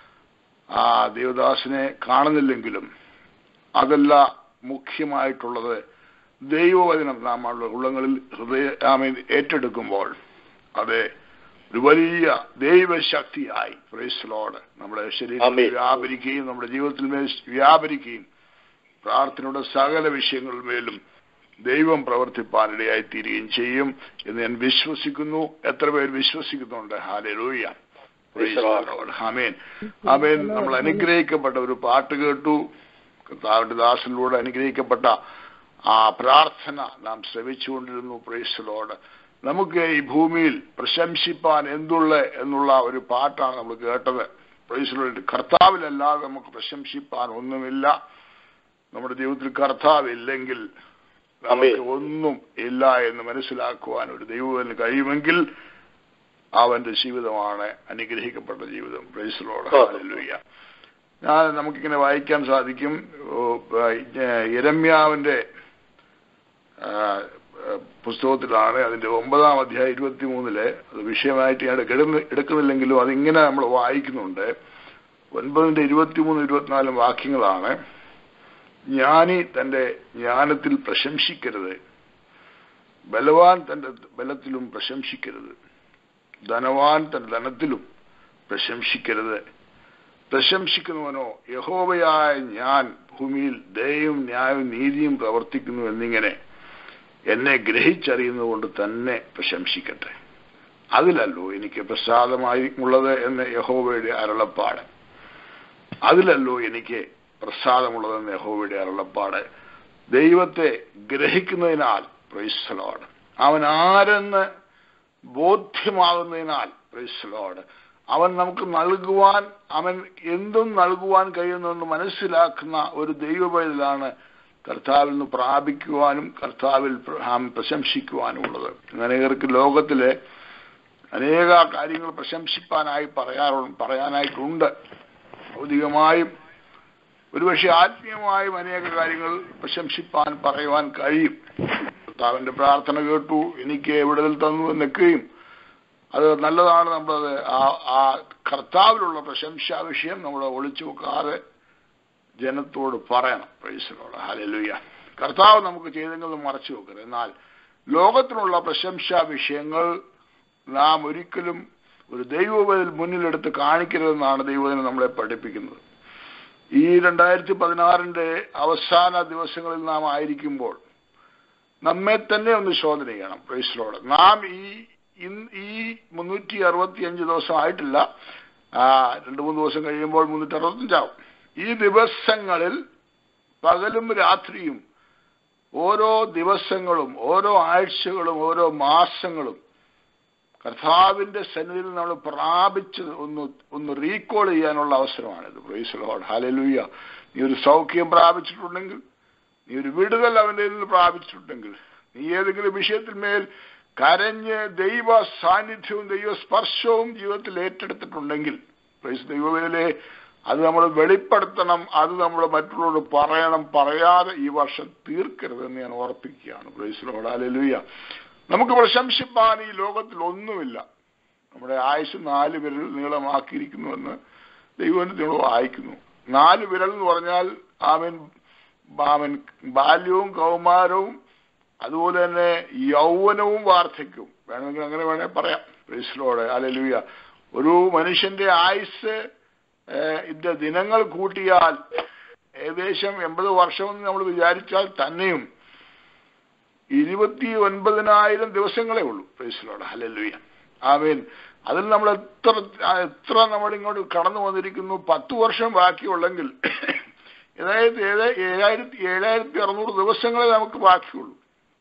ആ ദേവദാസിനെ കാണുന്നില്ലെങ്കിലും അതല്ല മുഖ്യമായിട്ടുള്ളത് ദൈവവചനം നാം നമ്മുടെ ഉള്ളങ്ങളിൽ ഹൃദയ ആമേൻ ഏറ്റെടുക്കുമ്പോൾ അത് ഒരു വലിയ ദൈവശക്തിയായി പ്രൈസലോട് നമ്മുടെ ശരീരത്തിൽ ആമേൻ. വ്യാപരിക്കുകയും നമ്മുടെ ജീവിതത്തിൽ മേൽ വ്യാപരിക്കുകയും പ്രാർത്ഥനയുടെ സകല വിഷയങ്ങളിന്മേലും ദൈവം പ്രവർത്തിപ്പാനിടയായി തീരുകയും ചെയ്യും എന്ന് ഞാൻ വിശ്വസിക്കുന്നു എത്ര പേർ വിശ്വസിക്കുന്നുണ്ട് ഹാലൂയ Praise the Lord. ആമേൻ ആമേൻ നമ്മൾ അനുഗ്രഹിക്കപ്പെട്ട ഒരു പാട്ട് കേട്ടു കർത്താവിന്റെ ദാസനിലൂടെ അനുഗ്രഹിക്കപ്പെട്ട ആ പ്രാർത്ഥന നാം ശ്രമിച്ചുകൊണ്ടിരുന്നു പ്രേസലോട് നമുക്ക് ഈ ഭൂമിയിൽ പ്രശംസിപ്പാൻ എന്തുള്ള എന്നുള്ള ഒരു പാട്ടാണ് നമ്മൾ കേട്ടത് പ്രേസലോട് കർത്താവിലല്ലാതെ നമുക്ക് പ്രശംസിപ്പാൻ ഒന്നുമില്ല നമ്മുടെ ജീവിതത്തിൽ കർത്താവില്ലെങ്കിൽ നമുക്ക് ഒന്നും ഇല്ല എന്ന് മനസ്സിലാക്കുവാൻ ഒരു ദൈവത്തിന് കഴിയുമെങ്കിൽ അവന്റെ ജീവിതമാണ് അനുഗ്രഹിക്കപ്പെട്ട ജീവിതം പ്രൈസലോട് ഹാലൂയ ഞാൻ നമുക്കിങ്ങനെ വായിക്കാൻ സാധിക്കും ഓ, ഏഹ്, യെരമ്യാവിന്റെ ആ, ആ, പുസ്തകത്തിലാണ് അതിന്റെ ഒമ്പതാം അധ്യായം ഇരുപത്തി മൂന്നില് അത് വിഷയമായിട്ട് ഞാൻ എടുക്കുന്ന- എടുക്കുന്നില്ലെങ്കിലും അതിങ്ങനെ നമ്മൾ വായിക്കുന്നുണ്ട് ഒൻപതിന്റെ ഇരുപത്തിമൂന്ന് ഇരുപത്തിനാലും വാക്യങ്ങളാണ് ജ്ഞാനി തന്റെ ജ്ഞാനത്തിൽ പ്രശംസിക്കരുത് ബലവാൻ തന്റെ ബലത്തിലും പ്രശംസിക്കരുത് ധനവാൻ തന്റെ ധനത്തിലും പ്രശംസിക്കരുത് പ്രശംസിക്കുന്നവനോ യഹോവയായ ഞാൻ ഭൂമിയിൽ ദയവും ന്യായവും നീതിയും പ്രവർത്തിക്കുന്നു എന്നിങ്ങനെ എന്നെ ഗ്രഹിച്ചറിയുന്നതുകൊണ്ട് തന്നെ പ്രശംസിക്കട്ടെ അതിലല്ലോ എനിക്ക് പ്രസാദമായി ഉള്ളത് എന്ന് യഹോവയുടെ അരുളപ്പാട് അതിലല്ലോ എനിക്ക് പ്രസാദമുള്ളതെന്ന് യഹോവയുടെ അരുളപ്പാട് ദൈവത്തെ ഗ്രഹിക്കുന്നതിനാൽ പ്രൈസലോട് അവൻ ആരെന്ന് ബോധ്യമാകുന്നതിനാൽ പ്രൈസലോട് അവൻ നമുക്ക് നൽകുവാൻ അവൻ എന്തും നൽകുവാൻ കഴിയുന്നെന്ന് മനസ്സിലാക്കുന്ന ഒരു ദൈവപൈതലാണ് കർത്താവിൽ നിന്ന് പ്രാപിക്കുവാനും കർത്താവിൽ പ്ര- നാം പ്രശംസിക്കുവാനും ഉള്ളത് അനേകർക്ക് ലോകത്തിലെ അനേക കാര്യങ്ങൾ പ്രശംസിപ്പാനായി പറയാറു പറയാനായിട്ടുണ്ട് ഭൗതികമായും ഒരുപക്ഷെ ആത്മീയമായും അനേക കാര്യങ്ങൾ പ്രശംസിപ്പാൻ പറയുവാൻ കഴിയും കർത്താവിന്റെ പ്രാർത്ഥന കേട്ടു എനിക്ക് വിടുതൽ തന്നു എന്നൊക്കെയും അത് നല്ലതാണ് നമ്മളത് ആ ആ കർത്താവിലുള്ള പ്രശംസാ വിഷയം നമ്മൾ ഒളിച്ചു വെക്കാതെ ജനത്തോട് പറയണം പ്രൈസിലോട് ഹലലുയ കർത്താവ് നമുക്ക് ചെയ്തെങ്കിലും മറച്ചു വെക്കരുത് എന്നാൽ ലോകത്തിനുള്ള പ്രശംസാ വിഷയങ്ങൾ നാം ഒരിക്കലും ഒരു ദൈവവേദൽ മുന്നിലെടുത്ത് കാണിക്കരുതെന്നാണ് ദൈവദിനം നമ്മളെ പഠിപ്പിക്കുന്നത് ഈ രണ്ടായിരത്തി പതിനാറിന്റെ അവസാന ദിവസങ്ങളിൽ നാം ആയിരിക്കുമ്പോൾ നമ്മെ തന്നെ ഒന്ന് ശോധന ചെയ്യണം പ്രൈസിലോട് നാം ഈ ഇൻ- ഈ മുന്നൂറ്റി അറുപത്തി അഞ്ച് ദിവസം ആയിട്ടില്ല ആ, രണ്ടു മൂന്ന് ദിവസം കഴിയുമ്പോൾ മുന്നൂറ്റി അറുപത്തഞ്ചാവും ഈ ദിവസങ്ങളിൽ പകലും രാത്രിയും ഓരോ ദിവസങ്ങളും ഓരോ ആഴ്ചകളും ഓരോ മാസങ്ങളും കർത്താവിന്റെ സന്നിധിയിൽ നമ്മൾ പ്രാപിച്ച് ഒന്ന് ഒന്ന് റീകോൾ ചെയ്യാനുള്ള അവസരമാണിത് പ്രൈസ് ലോഡ് ഹലലൂയ നീ ഒരു സൗഖ്യം പ്രാപിച്ചിട്ടുണ്ടെങ്കിൽ നീ ഒരു വിടുതൽ അവന്റെ നിന്ന് പ്രാപിച്ചിട്ടുണ്ടെങ്കിൽ നീ ഏതെങ്കിലും വിഷയത്തിൽ മേൽ കരഞ്ഞ് ദൈവ സാന്നിധ്യവും ദൈവ സ്പർശവും ജീവിതത്തിൽ ഏറ്റെടുത്തിട്ടുണ്ടെങ്കിൽ പ്രൈസ് ദൈവവേലെ അത് നമ്മൾ വെളിപ്പെടുത്തണം അത് നമ്മൾ മറ്റുള്ളവരോട് പറയണം പറയാതെ ഈ വർഷം തീർക്കരുതെന്ന് ഞാൻ ഓർപ്പിക്കുകയാണ് പ്രൈസിലോട് അലലുയ നമുക്ക് പ്രശംസിപ്പാൻ ഈ ലോകത്തിൽ ഒന്നുമില്ല നമ്മുടെ ആയുസ് നാല് വിരൽ നീളമാക്കിയിരിക്കുന്നുവെന്ന് ദൈവത്തിന് നിങ്ങൾ വായിക്കുന്നു നാല് വിരൽ എന്ന് പറഞ്ഞാൽ ആമൻ ആമൻ ബാല്യവും കൗമാരവും അതുപോലെ തന്നെ യൗവനവും വാർദ്ധക്യവും വേണമെങ്കിൽ അങ്ങനെ വേണേ പറയാം പ്രൈസിലോടെ അലലുയ ഒരു മനുഷ്യന്റെ ആയുസ് ഏഹ്, ഇതിന്റെ ദിനങ്ങൾ കൂട്ടിയാൽ ഏകദേശം എൺപത് വർഷമെന്ന് നമ്മൾ വിചാരിച്ചാൽ തന്നെയും ഇരുപത്തി ഒൻപതിനായിരം ദിവസങ്ങളേ ഉള്ളൂ പ്രൈസിലോട് ഹലലുയ ആമീൻ അതിൽ നമ്മൾ എത്ര എത്ര നമ്മൾ ഇങ്ങോട്ട് കടന്നു വന്നിരിക്കുന്നു പത്ത് വർഷം ബാക്കിയുള്ളെങ്കിൽ അതായത് ഏഴ് ഏഴായിരത്തി ഏഴായിരത്തി അറുന്നൂറ് ദിവസങ്ങളെ നമുക്ക് ബാക്കിയുള്ളൂ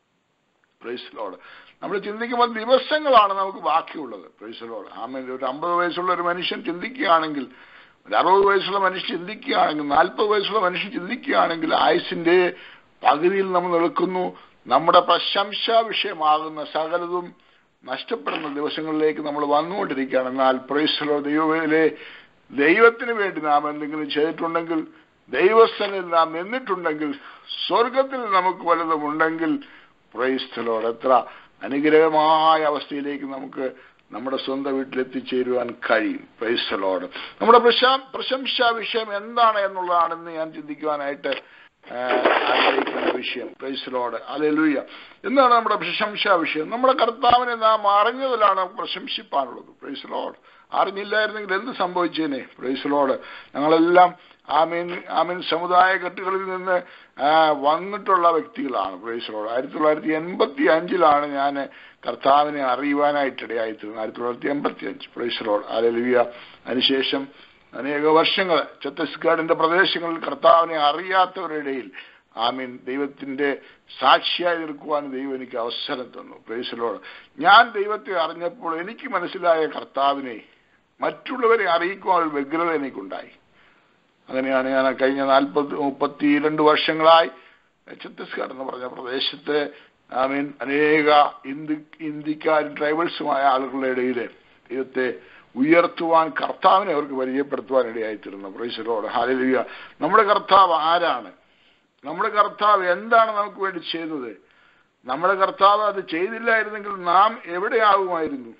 പ്രൈസിലോട് നമ്മൾ ചിന്തിക്കുമ്പോൾ ദിവസങ്ങളാണ് നമുക്ക് ബാക്കിയുള്ളത് പ്രൈസിലോട് ആമേൻ ഒരു അമ്പത് വയസ്സുള്ള ഒരു മനുഷ്യൻ ചിന്തിക്കുകയാണെങ്കിൽ ഒരു അറുപത് വയസ്സുള്ള മനുഷ്യൻ ചിന്തിക്കുകയാണെങ്കിൽ നാൽപ്പത് വയസ്സുള്ള മനുഷ്യൻ ചിന്തിക്കുകയാണെങ്കിൽ ആയുസിന്റെ പകുതിയിൽ നമ്മൾ നിൽക്കുന്നു നമ്മുടെ പ്രശംസാ വിഷയമാകുന്ന സകലതും നഷ്ടപ്പെടുന്ന ദിവസങ്ങളിലേക്ക് നമ്മൾ വന്നുകൊണ്ടിരിക്കുകയാണ് എന്നാൽ പ്രൈസലോ ദൈവത്തിലെ ദൈവത്തിന് വേണ്ടി നാം എന്തെങ്കിലും ചെയ്തിട്ടുണ്ടെങ്കിൽ ദൈവസ്ഥനിൽ നാം നിന്നിട്ടുണ്ടെങ്കിൽ സ്വർഗത്തിൽ നമുക്ക് വലുതുമുണ്ടെങ്കിൽ പ്രൈസ്തലോട് എത്ര അനുഗ്രഹമായ അവസ്ഥയിലേക്ക് നമുക്ക് നമ്മുടെ സ്വന്തം വീട്ടിലെത്തിച്ചേരുവാൻ കഴിയും പ്രൈസ്തലോട് നമ്മുടെ പ്രശാ- പ്രശംസാ വിഷയം എന്താണ് എന്നുള്ളതാണെന്ന് ഞാൻ ചിന്തിക്കുവാനായിട്ട് ആ, ആഗ്രഹിക്കുന്ന വിഷയം പ്രൈസ്തലോട് അലലുയ്യ എന്താണ് നമ്മുടെ പ്രശംസാ വിഷയം നമ്മുടെ കർത്താവിനെ നാം അറിഞ്ഞതിലാണ് നമുക്ക് പ്രശംസിപ്പാനുള്ളത് പ്രൈസ്തലോട് അറിഞ്ഞില്ലായിരുന്നെങ്കിൽ എന്ത് സംഭവിച്ചേനെ പ്രൈസ്തലോട് ഞങ്ങളെല്ലാം ആമീൻ ആമീൻ സമുദായ കെട്ടുകളിൽ നിന്ന് ആ, വന്നിട്ടുള്ള വ്യക്തികളാണ് പ്രൈസറോട് ആയിരത്തി തൊള്ളായിരത്തി എൺപത്തി അഞ്ചിലാണ് ഞാൻ കർത്താവിനെ അറിയുവാനായിട്ടിടയായിത്തീർന്നത് ആയിരത്തി തൊള്ളായിരത്തി എൺപത്തി അഞ്ച് പ്രൈസറോട് ആലലുവിയ അതിനുശേഷം അനേക വർഷങ്ങൾ ഛത്തീസ്ഗഡിന്റെ പ്രദേശങ്ങളിൽ കർത്താവിനെ അറിയാത്തവരുടെ ഇടയിൽ ആമീൻ ദൈവത്തിന്റെ സാക്ഷിയായി നിൽക്കുവാൻ ദൈവം എനിക്ക് അവസരം തന്നു പ്രൈസലോട് ഞാൻ ദൈവത്തെ അറിഞ്ഞപ്പോൾ എനിക്ക് മനസ്സിലായ കർത്താവിനെ മറ്റുള്ളവരെ അറിയിക്കുവാൻ ഒരു വ്യഗ്രത എനിക്കുണ്ടായി അങ്ങനെയാണ് ഞാൻ കഴിഞ്ഞ നാൽപ്പത് മുപ്പത്തിരണ്ട് വർഷങ്ങളായി ഛത്തീസ്ഗഡ് എന്ന് പറഞ്ഞ പ്രദേശത്ത് ഐ മീൻ അനേക ഇന്ത്യ ഇന്ത്യക്കാരും ട്രൈബൽസുമായ ആളുകളുടെ ഇടയിൽ ദൈവത്തെ ഉയർത്തുവാൻ കർത്താവിനെ അവർക്ക് പരിചയപ്പെടുത്തുവാൻ ഇടയായിത്തീരുന്നു പ്രൈസലോട് ഹാലലിയ നമ്മുടെ കർത്താവ് ആരാണ് നമ്മുടെ കർത്താവ് എന്താണ് നമുക്ക് വേണ്ടി ചെയ്തത് നമ്മുടെ കർത്താവ് അത് ചെയ്തില്ലായിരുന്നെങ്കിൽ നാം എവിടെയാകുമായിരുന്നു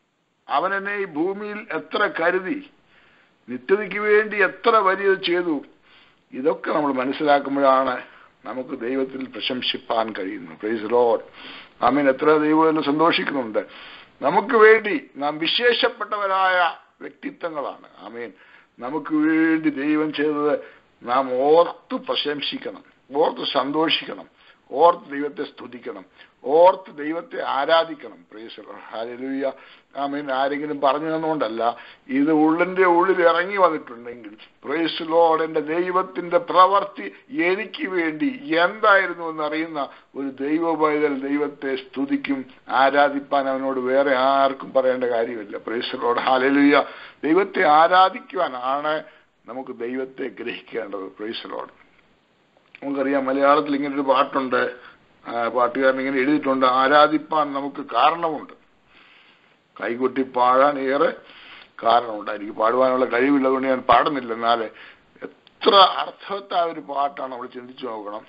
അവൻ എന്നെ ഈ ഭൂമിയിൽ എത്ര കരുതി നിത്യതയ്ക്ക് വേണ്ടി എത്ര വലിയത് ചെയ്തു ഇതൊക്കെ നമ്മൾ മനസ്സിലാക്കുമ്പോഴാണ് നമുക്ക് ദൈവത്തിൽ പ്രശംസിപ്പാൻ കഴിയുന്നത് പ്രൈസ് ലോഡ് ആമീൻ എത്ര ദൈവം സന്തോഷിക്കുന്നുണ്ട് നമുക്ക് വേണ്ടി നാം വിശേഷപ്പെട്ടവരായ വ്യക്തിത്വങ്ങളാണ് ആമീൻ നമുക്ക് വേണ്ടി ദൈവം ചെയ്തത് നാം ഓർത്ത് പ്രശംസിക്കണം ഓർത്ത് സന്തോഷിക്കണം ഓർത്ത് ദൈവത്തെ സ്തുതിക്കണം ഓർത്ത് ദൈവത്തെ ആരാധിക്കണം ഹാലലൂയ ആമീൻ ആരെങ്കിലും പറഞ്ഞു തന്നുകൊണ്ടല്ല ഇത് ഉള്ളിന്റെ ഉള്ളിൽ ഇറങ്ങി വന്നിട്ടുണ്ടെങ്കിൽ പ്രേസ് ലോഡ് എന്റെ ദൈവത്തിന്റെ പ്രവർത്തി എനിക്ക് വേണ്ടി എന്തായിരുന്നു എന്നറിയുന്ന ഒരു ദൈവ പൈതൽ ദൈവത്തെ സ്തുതിക്കും ആരാധിപ്പാൻ അവനോട് വേറെ ആർക്കും പറയേണ്ട കാര്യമില്ല പ്രേസ് ലോഡ് ഹാലലൂയ ദൈവത്തെ ആരാധിക്കുവാനാണ് നമുക്ക് ദൈവത്തെ ഗ്രഹിക്കേണ്ടത് പ്രേസ് ലോഡ് നമുക്കറിയാം മലയാളത്തിൽ ഇങ്ങനെ ഒരു പാട്ടുണ്ട് ആ, പാട്ടുകാരൻ ഇങ്ങനെ എഴുതിയിട്ടുണ്ട് ആരാധിപ്പാൻ നമുക്ക് കാരണമുണ്ട് കൈകൊട്ടി പാടാൻ ഏറെ കാരണമുണ്ട് എനിക്ക് പാടുവാനുള്ള കഴിവില്ലതുകൊണ്ട് ഞാൻ പാടുന്നില്ല എന്നാൽ എത്ര അർത്ഥവത്തായ ഒരു പാട്ടാണ് നമ്മൾ ചിന്തിച്ചു നോക്കണം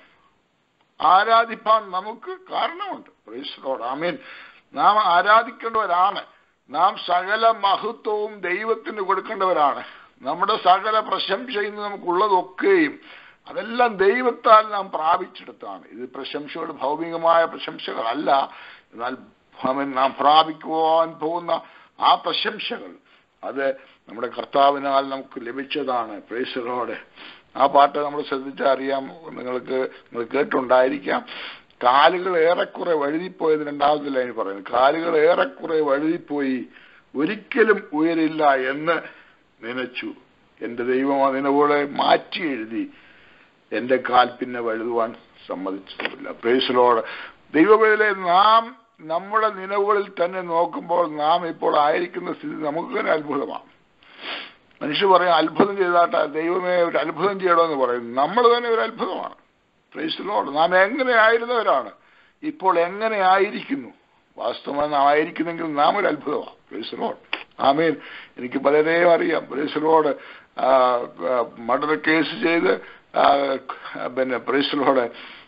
ആരാധിപ്പാൻ നമുക്ക് കാരണമുണ്ട് പ്രൈസ്ലോഡ് ആമീൻ നാം ആരാധിക്കേണ്ടവരാണ് നാം സകല മഹത്വവും ദൈവത്തിന് കൊടുക്കേണ്ടവരാണ് നമ്മുടെ സകല പ്രശംസയിൽ നിന്ന് നമുക്കുള്ളതൊക്കെയും അതെല്ലാം ദൈവത്താൽ നാം പ്രാപിച്ചെടുത്താണ് ഇത് പ്രശംസകൾ ഭൗമികമായ പ്രശംസകളല്ല എന്നാൽ അവൻ നാം പ്രാപിക്കുവാൻ പോകുന്ന ആ പ്രശംസകൾ അത് നമ്മുടെ കർത്താവിനാൽ നമുക്ക് ലഭിച്ചതാണ് പ്രേസറോടെ ആ പാട്ട് നമ്മൾ ശ്രദ്ധിച്ചറിയാം നിങ്ങൾക്ക് നിങ്ങൾ കേട്ടുണ്ടായിരിക്കാം കാലുകൾ ഏറെക്കുറെ വഴുതിപ്പോയത് രണ്ടാമത്തെ ലൈൻ പറയുന്നു കാലുകൾ ഏറെക്കുറെ വഴുതിപ്പോയി ഒരിക്കലും ഉയരില്ല എന്ന് നനച്ചു എന്റെ ദൈവം അതിനെപോലെ മാറ്റി എഴുതി എന്റെ കാൽ പിന്നെ വഴുതുവാൻ സമ്മതിച്ചതുമില്ല പ്രേസലോട് ദൈവവേലെ നാം നമ്മുടെ നിലവുകളിൽ തന്നെ നോക്കുമ്പോൾ നാം ഇപ്പോൾ ആയിരിക്കുന്ന സ്ഥിതി നമുക്ക് തന്നെ അത്ഭുതമാണ് മനുഷ്യ പറയും അത്ഭുതം ചെയ്താട്ടെ ദൈവമേ ഒരു അത്ഭുതം ചെയ്യണമെന്ന് പറയും നമ്മൾ തന്നെ ഒരു അത്ഭുതമാണ് പ്രൈസിലോട് നാം എങ്ങനെ ആയിരുന്നവരാണ് ഇപ്പോൾ എങ്ങനെ ആയിരിക്കുന്നു വാസ്തവമായി നാം ആയിരിക്കുന്നെങ്കിൽ നാം ഒരു അത്ഭുതമാണ് പ്രൈസിലോട് ആമീൻ എനിക്ക് പലരെയും അറിയാം പ്രൈസിലോട് മർഡർ കേസ് ചെയ്ത് ആ, പിന്നെ പ്രൈസിലോട്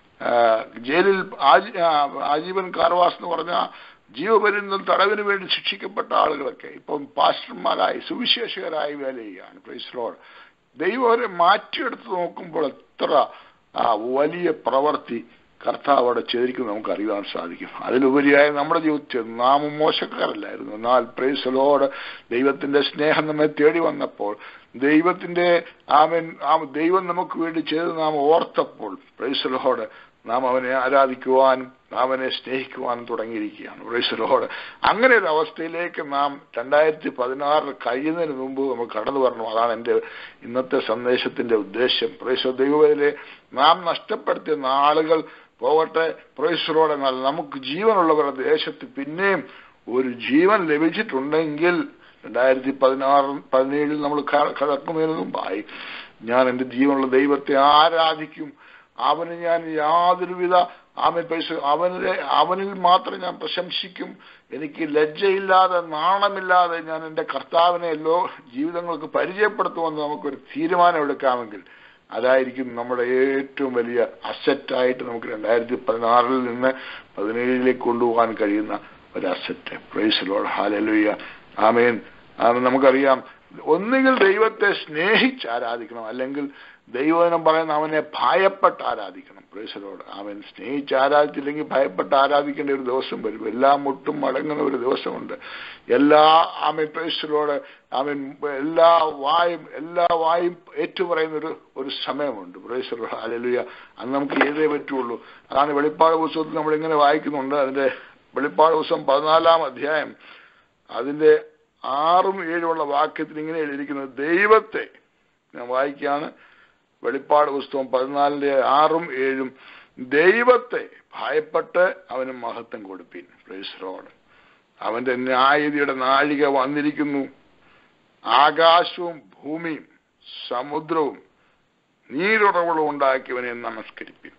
ജയിലിൽ ആജീ- ആ, ആജീവൻ കാർവാസ് എന്ന് പറഞ്ഞ ജീവപര്യന്തം തടവിന് വേണ്ടി ശിക്ഷിക്കപ്പെട്ട ആളുകളൊക്കെ ഇപ്പം പാസ്റ്റർമാരായി സുവിശേഷകരായി വേല ചെയ്യുകയാണ് പ്രൈസിലോട് ദൈവം അവരെ മാറ്റിയെടുത്ത് നോക്കുമ്പോൾ എത്ര ആ, വലിയ പ്രവൃത്തി കർത്താവ് അവിടെ ചെയ്തിരിക്കുന്നത് നമുക്ക് അറിയാൻ സാധിക്കും അതിലുപരിയായി നമ്മുടെ ജീവിതത്തിൽ നാം മോശക്കാരല്ലായിരുന്നു എന്നാൽ പ്രൈസലോട് ദൈവത്തിന്റെ സ്നേഹം നമ്മെ തേടി വന്നപ്പോൾ ദൈവത്തിന്റെ ആമൻ ആ ദൈവം നമുക്ക് വേണ്ടി ചെയ്ത് നാം ഓർത്തപ്പോൾ പ്രൈസലോട് നാം അവനെ ആരാധിക്കുവാനും അവനെ സ്നേഹിക്കുവാനും തുടങ്ങിയിരിക്കുകയാണ് പ്രൈസലോട് അങ്ങനെ ഒരു അവസ്ഥയിലേക്ക് നാം രണ്ടായിരത്തി പതിനാറിൽ കഴിയുന്നതിന് മുമ്പ് നമുക്ക് കടന്നു വരണം അതാണ് എൻ്റെ ഇന്നത്തെ സന്ദേശത്തിന്റെ ഉദ്ദേശം പ്രൈസോ ദൈവത്തിലെ നാം നഷ്ടപ്പെടുത്തിയ നാളുകൾ പോകട്ടെ പ്രൈസലോടെ എന്നാൽ നമുക്ക് ജീവനുള്ളവരുടെ ദേശത്ത് പിന്നെയും ഒരു ജീവൻ ലഭിച്ചിട്ടുണ്ടെങ്കിൽ രണ്ടായിരത്തി പതിനാറ് പതിനേഴിൽ നമ്മൾ ക- കടക്കുന്നതിന് മുമ്പായി ഞാൻ എൻ്റെ ജീവനുള്ള ദൈവത്തെ ആരാധിക്കും അവന് ഞാൻ യാതൊരുവിധ അവൻ പൈസ അവനെ അവനിൽ മാത്രം ഞാൻ പ്രശംസിക്കും എനിക്ക് ലജ്ജയില്ലാതെ നാണമില്ലാതെ ഞാൻ എൻ്റെ കർത്താവിനെ എല്ലോ ജീവിതങ്ങൾക്ക് പരിചയപ്പെടുത്തുമെന്ന് നമുക്കൊരു തീരുമാനം എടുക്കാമെങ്കിൽ അതായിരിക്കും നമ്മുടെ ഏറ്റവും വലിയ അസറ്റായിട്ട് നമുക്ക് രണ്ടായിരത്തി പതിനാറിൽ നിന്ന് പതിനേഴിലേക്ക് കൊണ്ടുപോകാൻ കഴിയുന്ന ഒരു അസറ്റ് പ്രൈസിലോട് ഹാലലുയ്യ ആമേൻ ആമേൻ നമുക്കറിയാം ഒന്നുകിൽ ദൈവത്തെ സ്നേഹിച്ച് ആരാധിക്കണം അല്ലെങ്കിൽ ദൈവനം പറയുന്ന അവനെ ഭയപ്പെട്ട് ആരാധിക്കണം പ്രേസലോട് അവൻ സ്നേഹിച്ച് ആരാധിച്ചില്ലെങ്കിൽ ഭയപ്പെട്ട് ആരാധിക്കേണ്ട ഒരു ദിവസം വരും എല്ലാം മുട്ടും മടങ്ങുന്ന ഒരു ദിവസമുണ്ട് എല്ലാ ആമൻ പ്രേസലോട് അവൻ എല്ലാ വായും എല്ലാ വായും ഏറ്റുപറയുന്ന ഒരു ഒരു സമയമുണ്ട് പ്രേസലോട് അലലുയ അന്ന് നമുക്ക് ചെയ്തേ പറ്റുള്ളൂ അതാണ് വെളിപ്പാട് പുസ്തകത്തിൽ നമ്മൾ ഇങ്ങനെ വായിക്കുന്നുണ്ട് അതിന്റെ വെളിപ്പാട് പുസ്തകം പതിനാലാം അധ്യായം അതിന്റെ ആറും ഏഴുമുള്ള വാക്യത്തിൽ ഇങ്ങനെ എഴുതിയിരിക്കുന്നത് ദൈവത്തെ ഞാൻ വായിക്കുകയാണ് വെളിപ്പാട് പുസ്തകം പതിനാലിന്റെ ആറും ഏഴും ദൈവത്തെ ഭയപ്പെട്ട് അവന് മഹത്വം കൊടുപ്പീൻ പ്രൈസറോട് അവന്റെ ന്യായതിയുടെ നാഴിക വന്നിരിക്കുന്നു ആകാശവും ഭൂമിയും സമുദ്രവും നീരുറവുകളും ഉണ്ടാക്കിയവനെ നമസ്കരിപ്പിൻ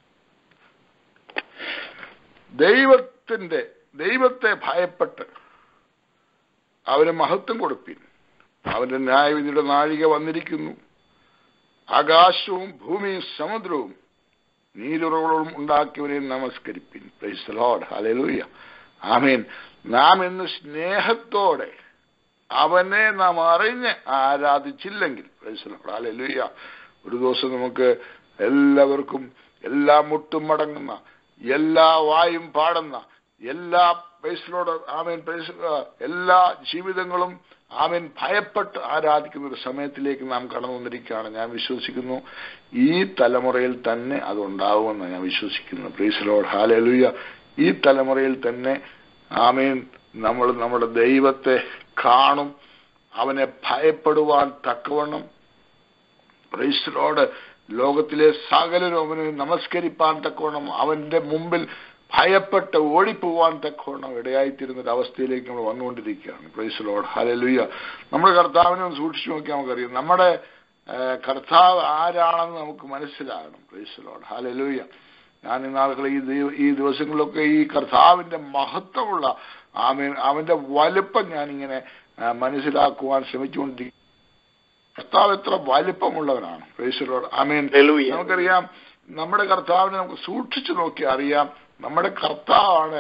ദൈവത്തിന്റെ ദൈവത്തെ ഭയപ്പെട്ട് അവന് മഹത്വം കൊടുപ്പീൻ അവന്റെ ന്യായവിധിയുടെ നാഴിക വന്നിരിക്കുന്നു ആകാശവും ഭൂമിയും സമുദ്രവും നീരുറവുകളും ഉണ്ടാക്കിയവരെ നമസ്കരിപ്പിൻ പ്രൈസ് ലോഡ് ഹല്ലേലൂയ ആമീൻ നാം ഇന്ന് സ്നേഹത്തോടെ അവനെ നാം അറിഞ്ഞ് ആരാധിച്ചില്ലെങ്കിൽ പ്രൈസ് ലോഡ് ഹല്ലേലൂയ ഒരു ദിവസം നമുക്ക് എല്ലാവർക്കും എല്ലാ മുട്ടും മടങ്ങുന്ന എല്ലാ വായും പാടുന്ന എല്ലാ പ്രൈസിലോട് ആമേൻ പ്രൈസ് എല്ലാ ജീവിതങ്ങളും ആമേൻ ഭയപ്പെട്ട് ആരാധിക്കുന്ന ഒരു സമയത്തിലേക്ക് നാം കടന്നു വന്നിരിക്കുകയാണ് ഞാൻ വിശ്വസിക്കുന്നു ഈ തലമുറയിൽ തന്നെ അതുണ്ടാവുമെന്ന് ഞാൻ വിശ്വസിക്കുന്നു പ്രീസിലോട് ഹാലലുയ ഈ തലമുറയിൽ തന്നെ ആമേൻ നമ്മൾ നമ്മുടെ ദൈവത്തെ കാണും അവനെ ഭയപ്പെടുവാൻ തക്കവണ്ണം പ്രൈസിലോട് ലോകത്തിലെ സകലരും അവന് നമസ്കരിപ്പാൻ തക്കവണ്ണം അവന്റെ മുമ്പിൽ ഭയപ്പെട്ട് ഓടിപ്പോവാൻ തക്കവണ്ണം ഇടയായിത്തീരുന്ന ഒരു അവസ്ഥയിലേക്ക് നമ്മൾ വന്നുകൊണ്ടിരിക്കുകയാണ് പ്രൈസ് ലോഡ് ഹലലുയ്യ നമ്മുടെ കർത്താവിനെ ഒന്ന് സൂക്ഷിച്ചു നോക്കിയാൽ നമുക്കറിയാം നമ്മുടെ ഏഹ്, കർത്താവ് ആരാണെന്ന് നമുക്ക് മനസ്സിലാകണം പ്രൈസ് ലോഡ് ഹലലുയ്യ ഞാൻ ഈ നാളുകൾ ഈ ദൈവ- ഈ ദിവസങ്ങളിലൊക്കെ ഈ കർത്താവിന്റെ മഹത്വമുള്ള ആമീൻ അവന്റെ വലുപ്പം ഞാനിങ്ങനെ ആ, മനസ്സിലാക്കുവാൻ ശ്രമിച്ചുകൊണ്ടിരിക്കും കർത്താവ് എത്ര വലിപ്പമുള്ളവനാണ് പ്രൈസ് ലോഡ് ആമീൻ ഹല്ലേലൂയ. നമുക്കറിയാം നമ്മുടെ കർത്താവിനെ നമുക്ക് സൂക്ഷിച്ചു നോക്കി അറിയാം നമ്മുടെ കർത്താവാണ്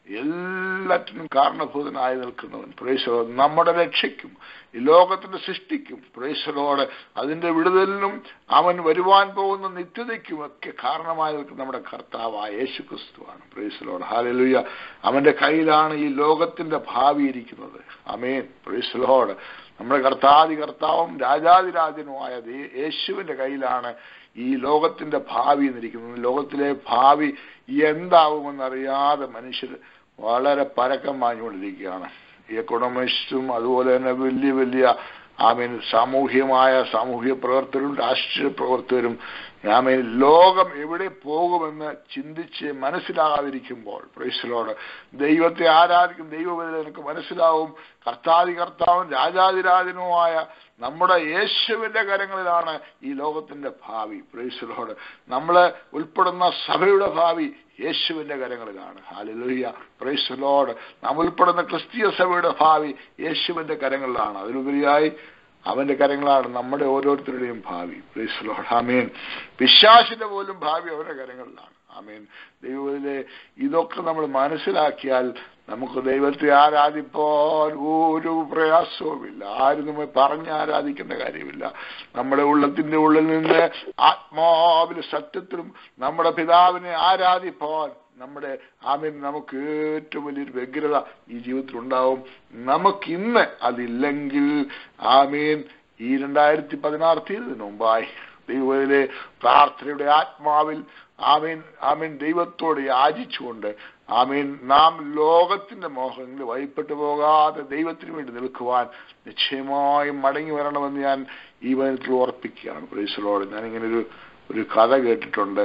എല്ലാറ്റിനും കാരണഭൂതനായി നിൽക്കുന്നവൻ പ്രേശലോട് നമ്മുടെ രക്ഷയ്ക്കും ഈ ലോകത്തിന്റെ സൃഷ്ടിക്കും പ്രേശലോട് അതിന്റെ വിടുതലിനും അവൻ വരുവാൻ പോകുന്ന നിത്യതയ്ക്കും ഒക്കെ കാരണമായി നിൽക്കുന്ന നമ്മുടെ കർത്താവായ യേശു ക്രിസ്തുവാണ് പ്രേശലോട് ഹാലലുയ അവന്റെ കയ്യിലാണ് ഈ ലോകത്തിന്റെ ഭാവി ഇരിക്കുന്നത് അമേൻ പ്രേശലോട് നമ്മുടെ കർത്താതി കർത്താവും രാജാതിരാജനുമായ ദേ- യേശുവിന്റെ കയ്യിലാണ് ഈ ലോകത്തിന്റെ ഭാവി എന്നിരിക്കുന്നത് ലോകത്തിലെ ഭാവി എന്താവുമെന്നറിയാതെ മനുഷ്യർ വളരെ പരക്കം മാഞ്ഞുകൊണ്ടിരിക്കുകയാണ് ഈ എക്കണോമിസ്റ്റും അതുപോലെ തന്നെ വലിയ വലിയ ആമീൻ സാമൂഹ്യമായ സാമൂഹ്യ പ്രവർത്തകരും രാഷ്ട്രീയ പ്രവർത്തകരും ആമീൻ ലോകം എവിടെ പോകുമെന്ന് ചിന്തിച്ച് മനസ്സിലാകാതിരിക്കുമ്പോൾ പ്രൈസലോട് ദൈവത്തെ ആരാധിക്കും ദൈവം എനിക്ക് മനസ്സിലാവും കർത്താതി കർത്താവും രാജാതിരാജനുമായ നമ്മുടെ യേശുവിന്റെ കരങ്ങളിലാണ് ഈ ലോകത്തിന്റെ ഭാവി പ്രൈസലോട് നമ്മള് ഉൾപ്പെടുന്ന സഭയുടെ ഭാവി യേശുവിന്റെ കരങ്ങളിലാണ് ഹാലലുയ്യ പ്രൈസലോട് നാം ഉൾപ്പെടുന്ന ക്രിസ്തീയ സഭയുടെ ഭാവി യേശുവിന്റെ കരങ്ങളിലാണ് അതിലുപരിയായി അവന്റെ കരങ്ങളാണ് നമ്മുടെ ഓരോരുത്തരുടെയും ഭാവി പ്രൈസലോട് ആമേൻ പിശാശിന്റെ പോലും ഭാവി അവരുടെ കരങ്ങളിലാണ് ആമേൻ ദൈവത്തിലെ ഇതൊക്കെ നമ്മൾ മനസ്സിലാക്കിയാൽ നമുക്ക് ദൈവത്തെ ആരാധിപ്പോൾ ഒരു പ്രയാസവുമില്ല ആരും നമ്മൾ പറഞ്ഞ് ആരാധിക്കേണ്ട കാര്യമില്ല നമ്മുടെ ഉള്ളത്തിന്റെ ഉള്ളിൽ നിന്ന് ആത്മാവിൽ സത്യത്തിലും നമ്മുടെ പിതാവിനെ ആരാധിപ്പോൾ നമ്മുടെ ആമീൻ നമുക്ക് ഏറ്റവും വലിയൊരു വ്യഗ്രത ഈ ജീവിതത്തിൽ ഉണ്ടാവും നമുക്കിന്ന് അതില്ലെങ്കിൽ ആമീൻ ഈ രണ്ടായിരത്തി പതിനാറ് തീയതിനു മുമ്പായി ദൈവത്തിലെ പ്രാർത്ഥനയുടെ ആത്മാവിൽ ആമീൻ ആമീൻ ദൈവത്തോട് യാചിച്ചുകൊണ്ട് ആമീൻ നാം ലോകത്തിന്റെ മോഹങ്ങളിൽ വഴിപ്പെട്ടു പോകാതെ ദൈവത്തിന് വേണ്ടി നിൽക്കുവാൻ നിശ്ചയമായും മടങ്ങി വരണമെന്ന് ഞാൻ ഈ വനത്തിൽ ഓർപ്പിക്കുകയാണ് പ്രൈസലോട് ഞാനിങ്ങനെ ഒരു ഒരു കഥ കേട്ടിട്ടുണ്ട്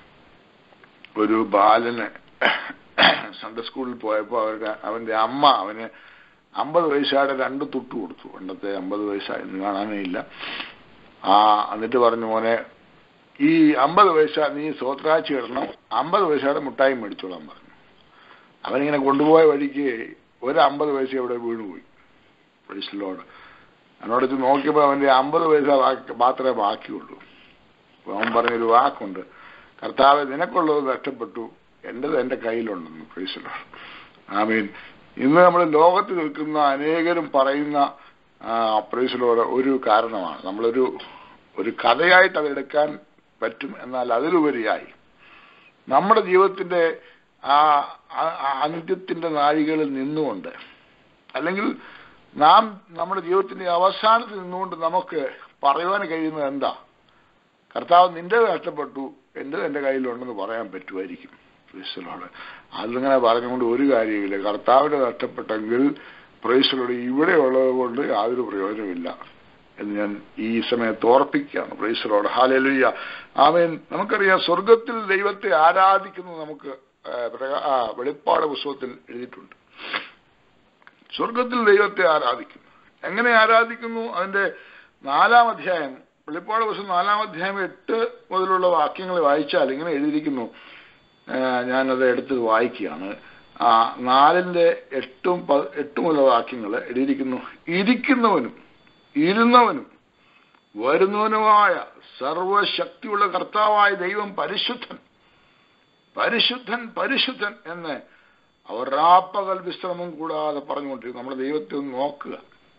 ഒരു ബാലന് സൺഡേ സ്കൂളിൽ പോയപ്പോൾ അവർക്ക് അവന്റെ അമ്മ അവന് അമ്പത് വയസ്സായിട്ട് രണ്ട് തുട്ട് കൊടുത്തു പണ്ടത്തെ അമ്പത് വയസ്സായിരുന്നു കാണാനേ ഇല്ല ആ എന്നിട്ട് പറഞ്ഞു മോനെ ഈ അമ്പത് പൈസ നീ സ്വത്രാഴ്ച ഇടണം അമ്പത് പൈസയുടെ മുട്ടായി മേടിച്ചോളാൻ പറഞ്ഞു അവനിങ്ങനെ കൊണ്ടുപോയ വഴിക്ക് ഒരു അമ്പത് പൈസ അവിടെ വീണുപോയി പൈസലോട് എന്നോട് ഇത് നോക്കിയപ്പോൾ അവന്റെ അമ്പത് പൈസ ബാക്കി- മാത്രമേ ബാക്കിയുള്ളൂ അപ്പൊ അവൻ പറഞ്ഞൊരു വാക്കുണ്ട് കർത്താവ് നിനക്കുള്ളത് നഷ്ടപ്പെട്ടു എന്റേത് എന്റെ കയ്യിലുണ്ടെന്ന് പ്രൈസലോട് ആമീൻ ഇന്ന് നമ്മൾ ലോകത്ത് നിൽക്കുന്ന അനേകരും പറയുന്ന പ്രൈസലോട് ഒരു കാരണമാണ് നമ്മളൊരു ഒരു കഥയായിട്ട് അതെടുക്കാൻ പറ്റും എന്നാൽ അതിലുപരിയായി നമ്മുടെ ജീവിതത്തിന്റെ ആ ആ- ആ അന്ത്യത്തിന്റെ നാഴികളിൽ നിന്നുകൊണ്ട് അല്ലെങ്കിൽ നാം നമ്മുടെ ജീവിതത്തിന്റെ അവസാനത്തിൽ നിന്നുകൊണ്ട് നമുക്ക് പറയുവാൻ കഴിയുന്നത് എന്താ കർത്താവ് നിന്റെ നഷ്ടപ്പെട്ടു എൻ്റെ എൻ്റെ കയ്യിലുണ്ടെന്ന് പറയാൻ പറ്റുമായിരിക്കും പ്രൈസലോട് അതിങ്ങനെ പറഞ്ഞുകൊണ്ട് ഒരു കാര്യമില്ല കർത്താവിന്റെ നഷ്ടപ്പെട്ടെങ്കിൽ പ്രൈസലോട് ഇവിടെ ഉള്ളത് കൊണ്ട് യാതൊരു പ്രയോജനമില്ല എന്ന് ഞാൻ ഈ സമയത്ത് ഓർപ്പിക്കുകയാണ് പ്രൈസലോട് ഹാലലുയ്യ ആമേൻ നമുക്കറിയാം സ്വർഗത്തിൽ ദൈവത്തെ ആരാധിക്കുന്നത് നമുക്ക് ആ, പ്രകാ- ആ, വെളിപ്പാട് പുസ്തകത്തിൽ എഴുതിയിട്ടുണ്ട് സ്വർഗത്തിൽ ദൈവത്തെ ആരാധിക്കുന്നു എങ്ങനെ ആരാധിക്കുന്നു അതിന്റെ നാലാം അധ്യായം വെളിപ്പാട് പുസ്തകം നാലാം അധ്യായം എട്ട് മുതലുള്ള വാക്യങ്ങൾ വായിച്ചാൽ ഇങ്ങനെ എഴുതിയിരിക്കുന്നു ആ, ഞാനത് എടുത്ത് വായിക്കുകയാണ് ആ നാലിന്റെ എട്ടും പ- എട്ടും മുതലുള്ള വാക്യങ്ങൾ എഴുതിയിരിക്കുന്നു ഇരിക്കുന്നവനും ഇരുന്നവനും വരുന്നവനുമായ സർവശക്തിയുള്ള കർത്താവായ ദൈവം പരിശുദ്ധൻ പരിശുദ്ധൻ പരിശുദ്ധൻ എന്ന് അവർ രാപ്പകൽ വിശ്രമം കൂടാതെ പറഞ്ഞുകൊണ്ടിരിക്കും നമ്മുടെ ദൈവത്തെ ഒന്ന് നോക്കുക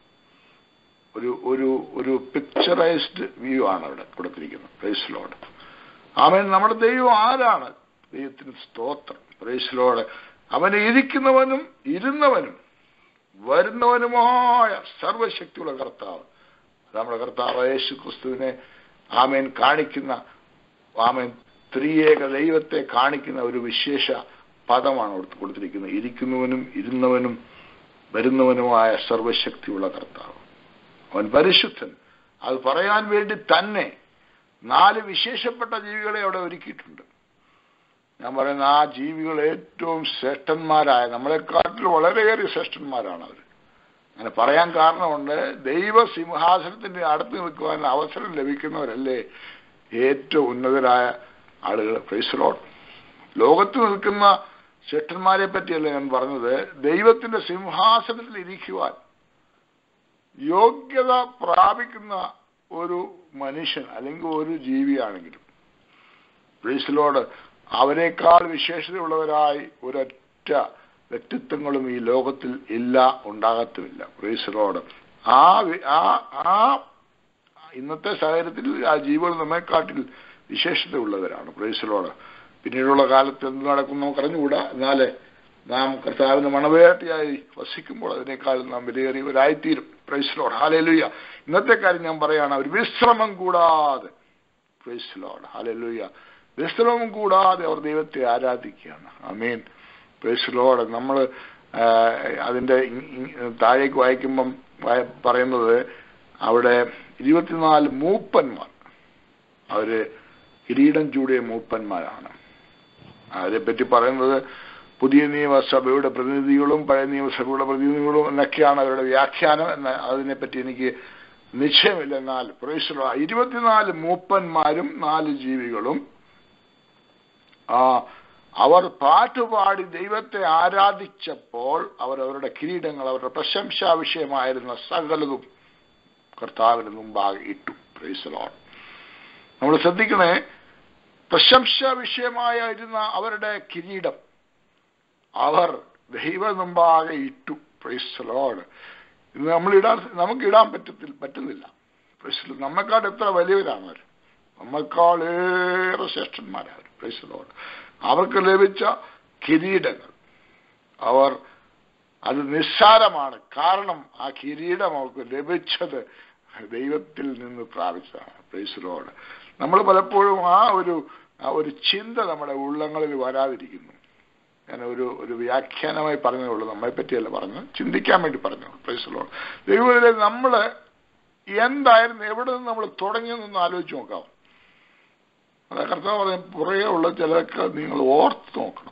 ഒരു ഒരു ഒരു പിക്ചറൈസ്ഡ് വ്യൂ ആണ് അവിടെ കൊടുത്തിരിക്കുന്നത് പ്രൈസ്ലോട് അവൻ നമ്മുടെ ദൈവം ആരാണ് ദൈവത്തിന് സ്തോത്രം പ്രൈസ്ലോട് അവനെ ഇരിക്കുന്നവനും ഇരുന്നവനും വരുന്നവനുമായ സർവശക്തിയുള്ള കർത്താവ് നമ്മുടെ കർത്താവ് യേശു ക്രിസ്തുവിനെ ആമേൻ കാണിക്കുന്ന ആമേൻ ത്രിയേക ദൈവത്തെ കാണിക്കുന്ന ഒരു വിശേഷ പദമാണ് കൊടുത്ത് കൊടുത്തിരിക്കുന്നത് ഇരിക്കുന്നവനും ഇരുന്നവനും വരുന്നവനുമായ സർവശക്തിയുള്ള കർത്താവ് അവൻ പരിശുദ്ധൻ അത് പറയാൻ വേണ്ടി തന്നെ നാല് വിശേഷപ്പെട്ട ജീവികളെ അവിടെ ഒരുക്കിയിട്ടുണ്ട് ഞാൻ പറയുന്ന ആ ജീവികൾ ഏറ്റവും ശ്രേഷ്ഠന്മാരായ നമ്മളെക്കാട്ടിൽ വളരെയേറെ ശ്രേഷ്ഠന്മാരാണ് അവർ അങ്ങനെ പറയാൻ കാരണമുണ്ട് ദൈവ സിംഹാസനത്തിന്റെ അടുത്ത് നിൽക്കുവാൻ അവസരം ലഭിക്കുന്നവരല്ലേ ഏറ്റവും ഉന്നതരായ ആളുകൾ പ്രൈസലോട്ട് ലോകത്ത് നിൽക്കുന്ന ശ്രേഷ്ഠന്മാരെ പറ്റിയല്ല ഞാൻ പറഞ്ഞത് ദൈവത്തിന്റെ സിംഹാസനത്തിൽ ഇരിക്കുവാൻ യോഗ്യത പ്രാപിക്കുന്ന ഒരു മനുഷ്യൻ അല്ലെങ്കിൽ ഒരു ജീവിയാണെങ്കിലും പ്രൈസലോട് അവരെക്കാൾ വിശേഷതയുള്ളവരായി ഒരൊറ്റ വ്യക്തിത്വങ്ങളും ഈ ലോകത്തിൽ ഇല്ല ഉണ്ടാകത്തുമില്ല പ്രൈസലോട് ആ വി- ആ ആ ഇന്നത്തെ സാഹചര്യത്തിൽ ആ ജീവികൾ നമ്മെക്കാട്ടിൽ വിശേഷത ഉള്ളവരാണ് പ്രൈസലോട് പിന്നീടുള്ള കാലത്ത് എന്ത് നടക്കും നമുക്ക് അറിഞ്ഞുകൂടാ എന്നാലേ നാം കർത്താവിന് മണവേട്ടയായി വസിക്കുമ്പോൾ അതിനേക്കാൾ നാം വിലയേറിയവരായിത്തീരും പ്രൈസലോട് ഹാലലുയ്യ ഇന്നത്തെ കാര്യം ഞാൻ പറയാണ് അവർ വിശ്രമം കൂടാതെ പ്രൈസലോട് ഹാലലുയ്യ വിശ്രമം കൂടാതെ അവർ ദൈവത്തെ ആരാധിക്കുകയാണ് അമീൻ പ്രൈസലോട് നമ്മൾ അതിന്റെ ഇ- ഇ- താഴേക്ക് വായിക്കുമ്പം വായ- പറയുന്നത് അവിടെ ഇരുപത്തിനാല് മൂപ്പന്മാർ അവര് കിരീടം ചൂടിയ മൂപ്പന്മാരാണ് അവരെ പറ്റി പറയുന്നത് പുതിയ നിയമസഭയുടെ പ്രതിനിധികളും പഴയ നിയമസഭയുടെ പ്രതിനിധികളും എന്നൊക്കെയാണ് അവരുടെ വ്യാഖ്യാനം എന്ന അതിനെപ്പറ്റി എനിക്ക് നിശ്ചയമില്ല എന്നാൽ പ്രവേശന ഇരുപത്തിനാല് മൂപ്പന്മാരും നാല് ജീവികളും ആ അവർ പാട്ടുപാടി ദൈവത്തെ ആരാധിച്ചപ്പോൾ അവർ അവരുടെ കിരീടങ്ങൾ അവരുടെ പ്രശംസാ വിഷയമായിരുന്ന സകലതും കർത്താവിന് മുമ്പാകെ ഇട്ടു പ്രൈസലോൺ നമ്മൾ ശ്രദ്ധിക്കണേ പ്രശംസാ വിഷയമായിരുന്ന അവരുടെ കിരീടം അവർ ദൈവ മുമ്പാകെ ഇട്ടു പ്രൈസലോട് ഇത് നമ്മൾ ഇടാൻ നമുക്ക് ഇടാൻ പറ്റത്തിൽ പറ്റുന്നില്ല പ്രൈസലോ നമ്മെക്കാൾ എത്ര വലിയവരാണ് അവർ നമ്മൾക്കാളേറെ ശ്രേഷ്ഠന്മാരാണ് പ്രൈസലോട് അവർക്ക് ലഭിച്ച കിരീടങ്ങൾ അവർ അത് നിസ്സാരമാണ് കാരണം ആ കിരീടം അവർക്ക് ലഭിച്ചത് ദൈവത്തിൽ നിന്ന് പ്രാപിച്ചതാണ് പ്രൈസലോട് നമ്മൾ പലപ്പോഴും ആ ഒരു ആ ഒരു ചിന്ത നമ്മുടെ ഉള്ളങ്ങളിൽ വരാതിരിക്കുന്നു ഞാൻ ഒരു ഒരു വ്യാഖ്യാനമായി പറഞ്ഞതേ ഉള്ളൂ നമ്മെ പറ്റിയല്ല പറഞ്ഞു ചിന്തിക്കാൻ വേണ്ടി പറഞ്ഞു പ്രൈസലോട് ദൈവത്തിലെ നമ്മൾ എന്തായിരുന്നു എവിടെ നിന്ന് നമ്മൾ തുടങ്ങിയെന്നൊന്ന് ആലോചിച്ച് നോക്കാം അതാ കർത്താവ് പറഞ്ഞ പുറകെ ഉള്ള ചിലർക്ക് നിങ്ങൾ ഓർത്ത് നോക്കണം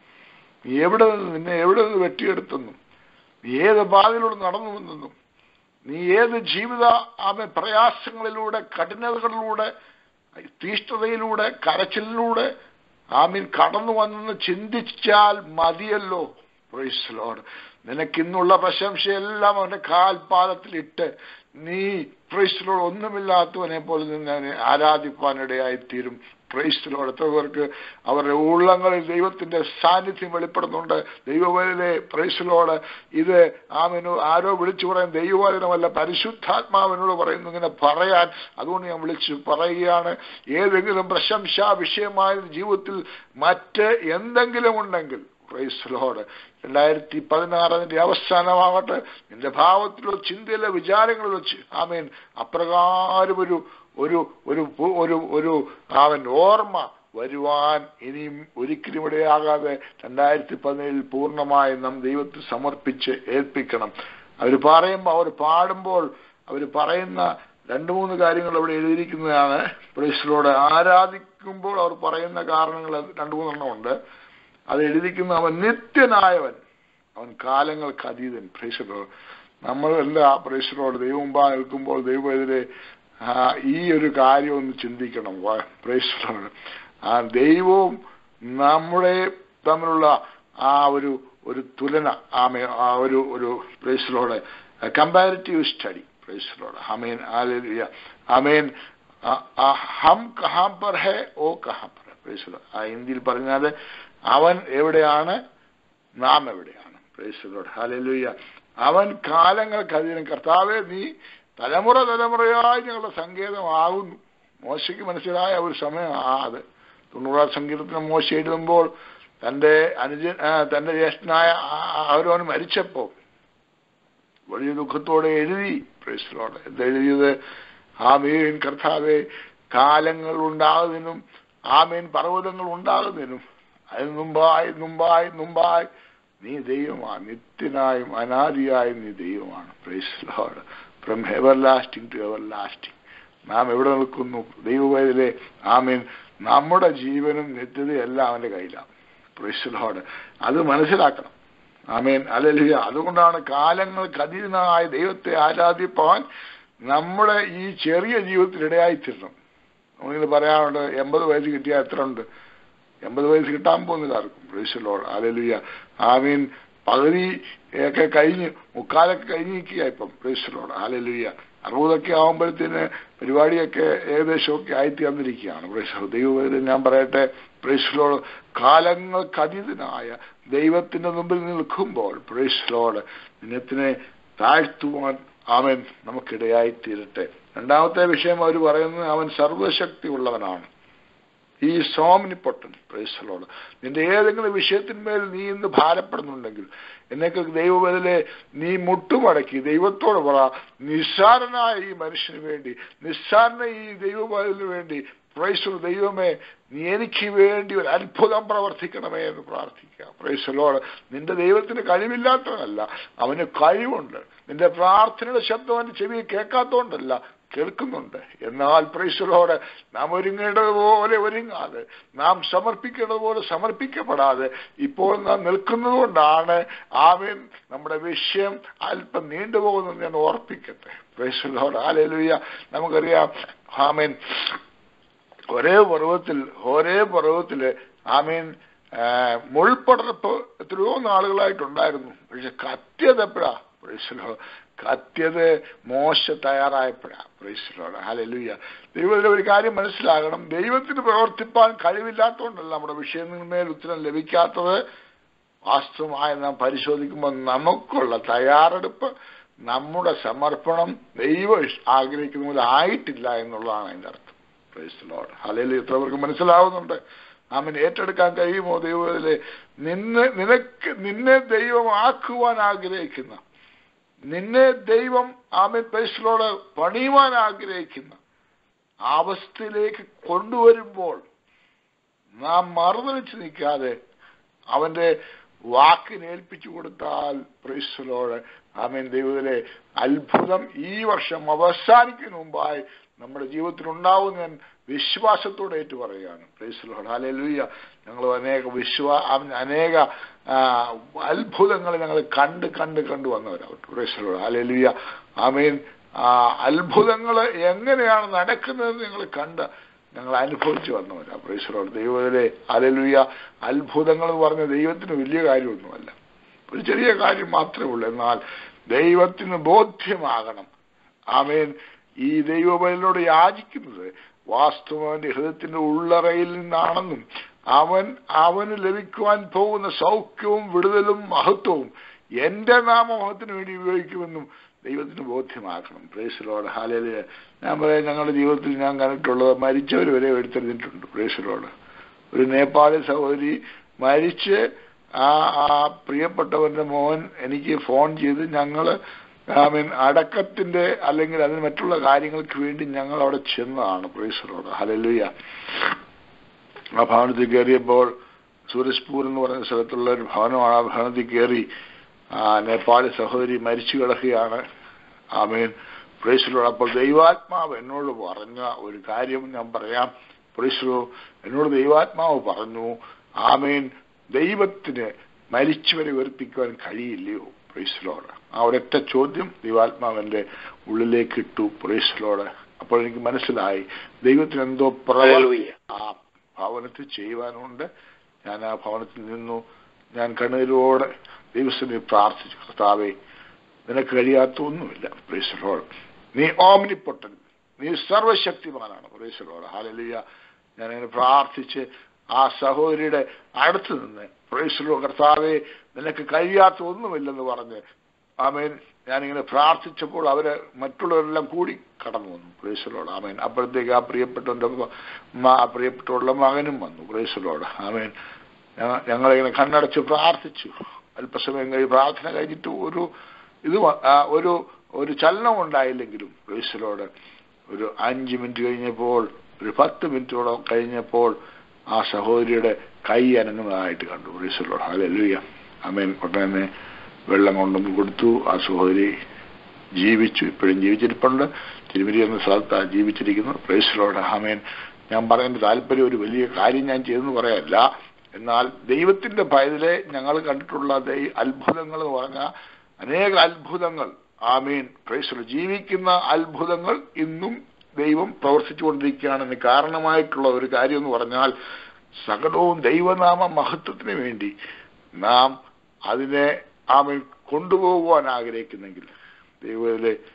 നീ എവിടെ നിന്ന് നിന്നെ എവിടെ നിന്ന് വെട്ടിയെടുത്തെന്നും നീ ഏത് പാതയിലൂടെ നടന്നു വന്നെന്നും നീ ഏത് ജീവിത ആമെ പ്രയാസങ്ങളിലൂടെ കഠിനതകളിലൂടെ തീഷ്ണതയിലൂടെ കരച്ചിലിലൂടെ ആമീൻ കടന്നു വന്നെന്ന് ചിന്തിച്ചാൽ മതിയല്ലോ പ്രൈസ്ലോട് നിനക്കിന്നുള്ള പ്രശംസയെല്ലാം അവന്റെ കാൽപാദത്തിലിട്ട് നീ പ്രൈസ്ലോട് ഒന്നുമില്ലാത്തവനെ പോലെ നിന്ന് അവനെ ആരാധിപ്പാനിടയായിത്തീരും പ്രൈസ്ലോട് എത്ര പേർക്ക് അവരുടെ ഉള്ളങ്ങളിൽ ദൈവത്തിന്റെ സാന്നിധ്യം വെളിപ്പെടുന്നുണ്ട് ദൈവവരെ പ്രൈസ്ലോട് ഇത് ആമിനു ആരോ വിളിച്ചു പറയാൻ ദൈവവചനമല്ല പരിശുദ്ധാത്മാവിനോട് പറയുന്നു ഇങ്ങനെ പറയാൻ അതുകൊണ്ട് ഞാൻ വിളിച്ചു പറയുകയാണ് ഏതെങ്കിലും പ്രശംസാ വിഷയമായ ജീവിതത്തിൽ മറ്റ് എന്തെങ്കിലും ഉണ്ടെങ്കിൽ പ്രൈസ്ലോട് രണ്ടായിരത്തി പതിനാറിന്റെ അവസാനമാകട്ടെ നിന്റെ ഭാവത്തിലോ ചിന്തയിലോ വിചാരങ്ങളിലോ ചി- ആമേൻ അപ്രകാരം ഒരു ഒരു ഒരു പു- ഒരു ഒരു അവൻ ഓർമ്മ വരുവാൻ ഇനിയും ഒരിക്കലും ഇടയാകാതെ രണ്ടായിരത്തി പതിനേഴിൽ പൂർണ്ണമായി നാം ദൈവത്തെ സമർപ്പിച്ച് ഏൽപ്പിക്കണം അവർ പറയുമ്പോൾ അവർ പാടുമ്പോൾ അവർ പറയുന്ന രണ്ട് മൂന്ന് കാര്യങ്ങൾ അവിടെ എഴുതിയിരിക്കുന്നതാണ് പ്രൈസിലോട് ആരാധിക്കുമ്പോൾ അവർ പറയുന്ന കാരണങ്ങൾ രണ്ട് മൂന്നെണ്ണം ഉണ്ട് അത് എഴുതിക്കുന്ന അവൻ നിത്യനായവൻ അവൻ കാലങ്ങൾക്ക് അതീതൻ പ്രേക്ഷകർ നമ്മളെല്ലാം പ്രേക്ഷകരോട് ദൈവം മുമ്പാകെ നിൽക്കുമ്പോൾ ദൈവമെതിരെ ആ, ഈ ഒരു കാര്യം ഒന്ന് ചിന്തിക്കണം പ്രേക്ഷകരോട് ആ ദൈവവും നമ്മുടെ തമ്മിലുള്ള ആ ഒരു ഒരു തുലന ആമേ ആ ഒരു ഒരു പ്രേക്ഷകരോട് കമ്പാരിറ്റീവ് സ്റ്റഡി പ്രേക്ഷകരോട് അമേൻ ആലേലിയ അമേൻ ആ- ആ ഹം കഹാം പർ ഹെ ഓ കഹാം പർ ഹെ പ്രേക്ഷകർ ആ ഹിന്ദിയിൽ പറഞ്ഞാൽ അവൻ എവിടെയാണ് നാം എവിടെയാണ് പ്രേക്ഷകരോട് ഹാലലുയ്യ അവൻ കാലങ്ങൾക്ക് അധീനം കർത്താവെ നീ തലമുറ തലമുറയായി ഞങ്ങളുടെ സങ്കേതമാകുന്നു മോശയ്ക്ക് മനസ്സിലായ ഒരു സമയം ആ അത് തൊണ്ണൂറാം സംഗീതത്തിന് മോശ എഴുതുമ്പോൾ തന്റെ അനുജൻ ആ, തന്റെ ജ്യേഷ്ഠനായ അവരോന് മരിച്ചപ്പോ വലിയ ദുഃഖത്തോടെ എഴുതി പ്രേസലോട് എന്തെഴുതിയത് ആമേൻ കർത്താവെ കാലങ്ങൾ ഉണ്ടാകുന്നതിനും ആമേൻ പർവ്വതങ്ങൾ ഉണ്ടാകുന്നതിനും അതിന് മുമ്പായി മുമ്പായി മുമ്പായി നീ ദൈവമാണ് നിത്യനായും അനാദിയായും നീ ദൈവമാണ് praise Lord from everlasting to everlasting നാം എവിടെ നിൽക്കുന്നു ദൈവവേദിലെ ആമീൻ നമ്മുടെ ജീവനും നിത്യതയെല്ലാം അവന്റെ കയ്യിലാണ് പ്രൈസ് ലോഡ് അത് മനസ്സിലാക്കണം ആമേൻ അല്ലല്ല അതുകൊണ്ടാണ് കാലങ്ങൾക്ക് അതീതനായ ദൈവത്തെ ആരാധിപ്പാൻ നമ്മുടെ ഈ ചെറിയ ജീവിതത്തിൽ ഇടയായിത്തീരണം നമ്മളിങ്ങനെ പറയാറുണ്ട് എൺപത് വയസ്സ് കിട്ടിയാൽ എത്ര ഉണ്ട് എൺപത് വയസ്സ് കിട്ടാൻ പോകുന്നില്ല ആർക്കും പ്രേശലോട് അലലുയ ആമീൻ പകുതി ഒക്കെ കഴിഞ്ഞ് മുക്കാലൊക്കെ കഴിഞ്ഞ് നിൽക്കുക ഇപ്പം പ്രേശലോട് അലലുയ അറുപതൊക്കെ ആകുമ്പോഴത്തേന് പരിപാടിയൊക്കെ ഏകദേശമൊക്കെ ആയിത്തീർന്നിരിക്കുകയാണ് പ്രൈസ് ദൈവം ഞാൻ പറയട്ടെ പ്രൈസ്ലോട് കാലങ്ങൾക്കതീതനായ ദൈവത്തിന്റെ മുമ്പിൽ നിൽക്കുമ്പോൾ പ്രൈസ്ലോട് നിന്നത്തിനെ താഴ്ത്തുവാൻ അവൻ നമുക്കിടയായി തീരട്ടെ രണ്ടാമത്തെ വിഷയം അവർ പറയുന്നത് അവൻ സർവശക്തി ഉള്ളവനാണ് ഈ സോമനിപ്പൊട്ടൻ പ്രൈസലോട് നിന്റെ ഏതെങ്കിലും വിഷയത്തിന്മേൽ നീ ഇന്ന് ഭാരപ്പെടുന്നുണ്ടെങ്കിൽ എന്നൊക്കെ ദൈവബദലെ നീ മുട്ടുമടക്കി ദൈവത്തോട് പറ നിസ്സാരനായ ഈ മനുഷ്യന് വേണ്ടി നിസ്സാരന ഈ ദൈവബദലിന് വേണ്ടി പ്രൈസൽ ദൈവമേ നീ എനിക്ക് വേണ്ടി ഒരു അത്ഭുതം പ്രവർത്തിക്കണമേ എന്ന് പ്രാർത്ഥിക്കാം പ്രൈസലോട് നിന്റെ ദൈവത്തിന് കഴിവില്ലാത്തവനല്ല അവന് കഴിവുണ്ട് നിന്റെ പ്രാർത്ഥനയുടെ ശബ്ദം അവന്റെ ചെവി കേൾക്കാത്തതുകൊണ്ടല്ല കേൾക്കുന്നുണ്ട് എന്നാൽ പ്രൈസലോട് നാം ഒരുങ്ങേണ്ടതുപോലെ ഒരുങ്ങാതെ നാം സമർപ്പിക്കേണ്ടതുപോലെ സമർപ്പിക്കപ്പെടാതെ ഇപ്പോൾ നാം നിൽക്കുന്നതുകൊണ്ടാണ് ആമേൻ നമ്മുടെ വിഷയം അല്പം നീണ്ടുപോകുന്നത് ഞാൻ ഓർപ്പിക്കട്ടെ പ്രൈസലോട് ആലേലുയ്യ നമുക്കറിയാം ആമേൻ ഒരേ പർവ്വത്തിൽ ഒരേ പർവ്വത്തില് ആമീൻ മുൾപടർപ്പ് എത്രയോ നാളുകളായിട്ടുണ്ടായിരുന്നു പക്ഷെ കത്തിയത് എപ്പോഴാ പ്രൈസലോ കത്തിയത് മോശ തയ്യാറായപ്പോഴാ പ്രൈസലോട് ഹാലലുയ്യ ദൈവത്തിലെ ഒരു കാര്യം മനസ്സിലാകണം ദൈവത്തിന് പ്രവർത്തിപ്പാൻ കഴിവില്ലാത്തതുകൊണ്ടല്ല നമ്മുടെ വിഷയത്തിന്മേൽ ഉത്തരം ലഭിക്കാത്തത് വാസ്തവമായി നാം പരിശോധിക്കുമ്പോൾ നമുക്കുള്ള തയ്യാറെടുപ്പ് നമ്മുടെ സമർപ്പണം ദൈവം ആഗ്രഹിക്കുന്ന പോലെ ആയിട്ടില്ല എന്നുള്ളതാണ് അതിന്റെ അർത്ഥം പ്രൈസ് ലോഡ് ഹലയിൽ എത്ര പേർക്ക് മനസ്സിലാവുന്നുണ്ട് ആമൻ ഏറ്റെടുക്കാൻ കഴിയുമോ ദൈവത്തിലെ നിന്നെ നിനക്ക് നിന്നെ ദൈവമാക്കുവാൻ ആഗ്രഹിക്കുന്ന നിന്നെ ദൈവം ആമൻ പ്രൈസിലോട് പണിയുവാൻ ആഗ്രഹിക്കുന്ന അവസ്ഥയിലേക്ക് കൊണ്ടുവരുമ്പോൾ നാം മറുതളിച്ച് നിൽക്കാതെ അവന്റെ വാക്കിന് ഏൽപ്പിച്ചു കൊടുത്താൽ പ്രൈസലോട് ആമേൻ ദൈവത്തിലെ അത്ഭുതം ഈ വർഷം അവസാനിക്കുന്ന മുമ്പായി നമ്മുടെ ജീവിതത്തിൽ ഉണ്ടാവും ഞാൻ വിശ്വാസത്തോടെ ഏറ്റു പറയുകയാണ് പ്രൈസലോട് ഹാലൂയ്യ ഞങ്ങൾ അനേക വിശ്വാ അനേക അത്ഭുതങ്ങൾ ഞങ്ങൾ കണ്ട് കണ്ട് കണ്ടു വന്നവരാവട്ടെ പ്രൈസലോട് ഹാലൂയ്യ ആമീൻ അത്ഭുതങ്ങൾ എങ്ങനെയാണ് നടക്കുന്നതെന്ന് ഞങ്ങൾ കണ്ട് ഞങ്ങൾ അനുഭവിച്ചു വന്നവരാ പ്രൈസലോട് ദൈവത്തിലെ അലലുയ അത്ഭുതങ്ങൾ എന്ന് പറഞ്ഞ ദൈവത്തിന് വലിയ കാര്യമൊന്നുമല്ല ഒരു ചെറിയ കാര്യം മാത്രമേ ഉള്ളൂ എന്നാൽ ദൈവത്തിന് ബോധ്യമാകണം ആമേൻ ഈ ദൈവബലിനോട് യാചിക്കുന്നത് വാസ്തവന്റെ ഹൃദയത്തിന്റെ ഉള്ളറയിൽ നിന്നാണെന്നും അവൻ അവന് ലഭിക്കുവാൻ പോകുന്ന സൗഖ്യവും വിടുതലും മഹത്വവും എന്റെ നാമമഹത്തിന് വേണ്ടി ഉപയോഗിക്കുമെന്നും ദൈവത്തിന് ബോധ്യമാക്കണം പ്രേസലോട് ഹാലയില് ഞാൻ പറയാം ഞങ്ങളുടെ ജീവിതത്തിൽ ഞാൻ കണ്ടിട്ടുള്ളത് മരിച്ചവർ വരെ എടുത്തെറിഞ്ഞിട്ടുണ്ട് പ്രേസലോട് ഒരു നേപ്പാളി സഹോദരി മരിച്ച് ആ ആ പ്രിയപ്പെട്ടവന്റെ മോൻ എനിക്ക് ഫോൺ ചെയ്ത് ഞങ്ങള് ഐ മീൻ അടക്കത്തിന്റെ അല്ലെങ്കിൽ അതിന് മറ്റുള്ള കാര്യങ്ങൾക്ക് വേണ്ടി ഞങ്ങൾ അവിടെ ചെന്നതാണ് പ്രേസലോട് ഹലലുയ ആ ഭവനത്തിൽ കയറിയപ്പോൾ സൂരജ്പൂർ എന്ന് പറയുന്ന സ്ഥലത്തുള്ള ഒരു ഭവനമാണ് ആ ഭവനത്തിൽ കയറി ആ നേപ്പാളി സഹോദരി മരിച്ചു കിടക്കുകയാണ് ആമീൻ പ്രേസലോട് അപ്പോൾ ദൈവാത്മാവ് എന്നോട് പറഞ്ഞ ഒരു കാര്യം ഞാൻ പറയാം പ്രേസലോ എന്നോട് ദൈവാത്മാവ് പറഞ്ഞു ആമീൻ ദൈവത്തിന് മരിച്ചവരെ ഉയർപ്പിക്കുവാൻ കഴിയില്ലയോ പ്രൈസ്ലോട് ആ ഒരൊറ്റ ചോദ്യം ദൈവാത്മാവന്റെ ഉള്ളിലേക്ക് ഇട്ടു പ്രൈസ്ലോട് അപ്പോൾ എനിക്ക് മനസ്സിലായി ദൈവത്തിന് എന്തോ പ്രവർത്തി ആ ഭവനത്തിൽ ചെയ്യുവാനുണ്ട് ഞാൻ ആ ഭവനത്തിൽ നിന്നു ഞാൻ കണ്ണീരോടെ ദൈവസ്ഥനെ പ്രാർത്ഥിച്ചു കർത്താവെ നിനക്ക് കഴിയാത്ത ഒന്നുമില്ല പ്രൈസലോട് നീ ഓമിനിപ്പൊട്ടൻ നീ സർവശക്തിമാനാണ് പ്രൈസലോട് ഹാലലിയ ഞാനങ്ങനെ പ്രാർത്ഥിച്ച് ആ സഹോദരിയുടെ അടുത്ത് നിന്ന് പ്രൈസലോ കർത്താവെ നിനക്ക് കഴിയാത്ത ഒന്നുമില്ലെന്ന് പറഞ്ഞ് ആമേൻ ഞാനിങ്ങനെ പ്രാർത്ഥിച്ചപ്പോൾ അവര് മറ്റുള്ളവരെല്ലാം കൂടി കടന്നു വന്നു പ്രേസലോട് ആമേൻ അപ്പോഴത്തേക്ക് ആ പ്രിയപ്പെട്ടവന്റെ ആ പ്രിയപ്പെട്ടവളുടെ മകനും വന്നു പ്രേസലോട് ആമേൻ ഞങ്ങളിങ്ങനെ കണ്ണടച്ച് പ്രാർത്ഥിച്ചു അല്പസമയം കഴിഞ്ഞ് പ്രാർത്ഥന കഴിഞ്ഞിട്ട് ഒരു ഇത് ഒരു ഒരു ചലനം ഉണ്ടായില്ലെങ്കിലും പ്രേസലോട് ഒരു അഞ്ച് മിനിറ്റ് കഴിഞ്ഞപ്പോൾ ഒരു പത്ത് മിനിറ്റോളം കഴിഞ്ഞപ്പോൾ ആ സഹോദരിയുടെ കൈ അനങ്ങുന്നതായിട്ട് കണ്ടു പ്രേസലോട് ഹല്ലേലൂയ ആമേൻ ഉടനെ വെള്ളം കൊണ്ടുവന്ന് കൊടുത്തു ആ സഹോദരി ജീവിച്ചു ഇപ്പോഴും ജീവിച്ചിരിപ്പുണ്ട് തിരുമരി എന്ന സ്ഥലത്താണ് ജീവിച്ചിരിക്കുന്നത് പ്രേസലോട് ആമേൻ ഞാൻ പറയുന്ന താല്പര്യം ഒരു വലിയ കാര്യം ഞാൻ ചെയ്തെന്ന് പറയല്ല എന്നാൽ ദൈവത്തിന്റെ ഭയത്തിലെ ഞങ്ങൾ കണ്ടിട്ടുള്ള അത്ഭുതങ്ങൾ എന്ന് പറഞ്ഞാൽ അനേക അത്ഭുതങ്ങൾ ആമീൻ പ്രേസലോ ജീവിക്കുന്ന അത്ഭുതങ്ങൾ ഇന്നും ദൈവം പ്രവർത്തിച്ചുകൊണ്ടിരിക്കുകയാണെന്ന് കാരണമായിട്ടുള്ള ഒരു കാര്യം എന്ന് പറഞ്ഞാൽ സകലവും ദൈവനാമ മഹത്വത്തിന് വേണ്ടി നാം അതിനെ ആമൻ കൊണ്ടുപോകുവാൻ ആഗ്രഹിക്കുന്നെങ്കിൽ ദൈവത്തിലെ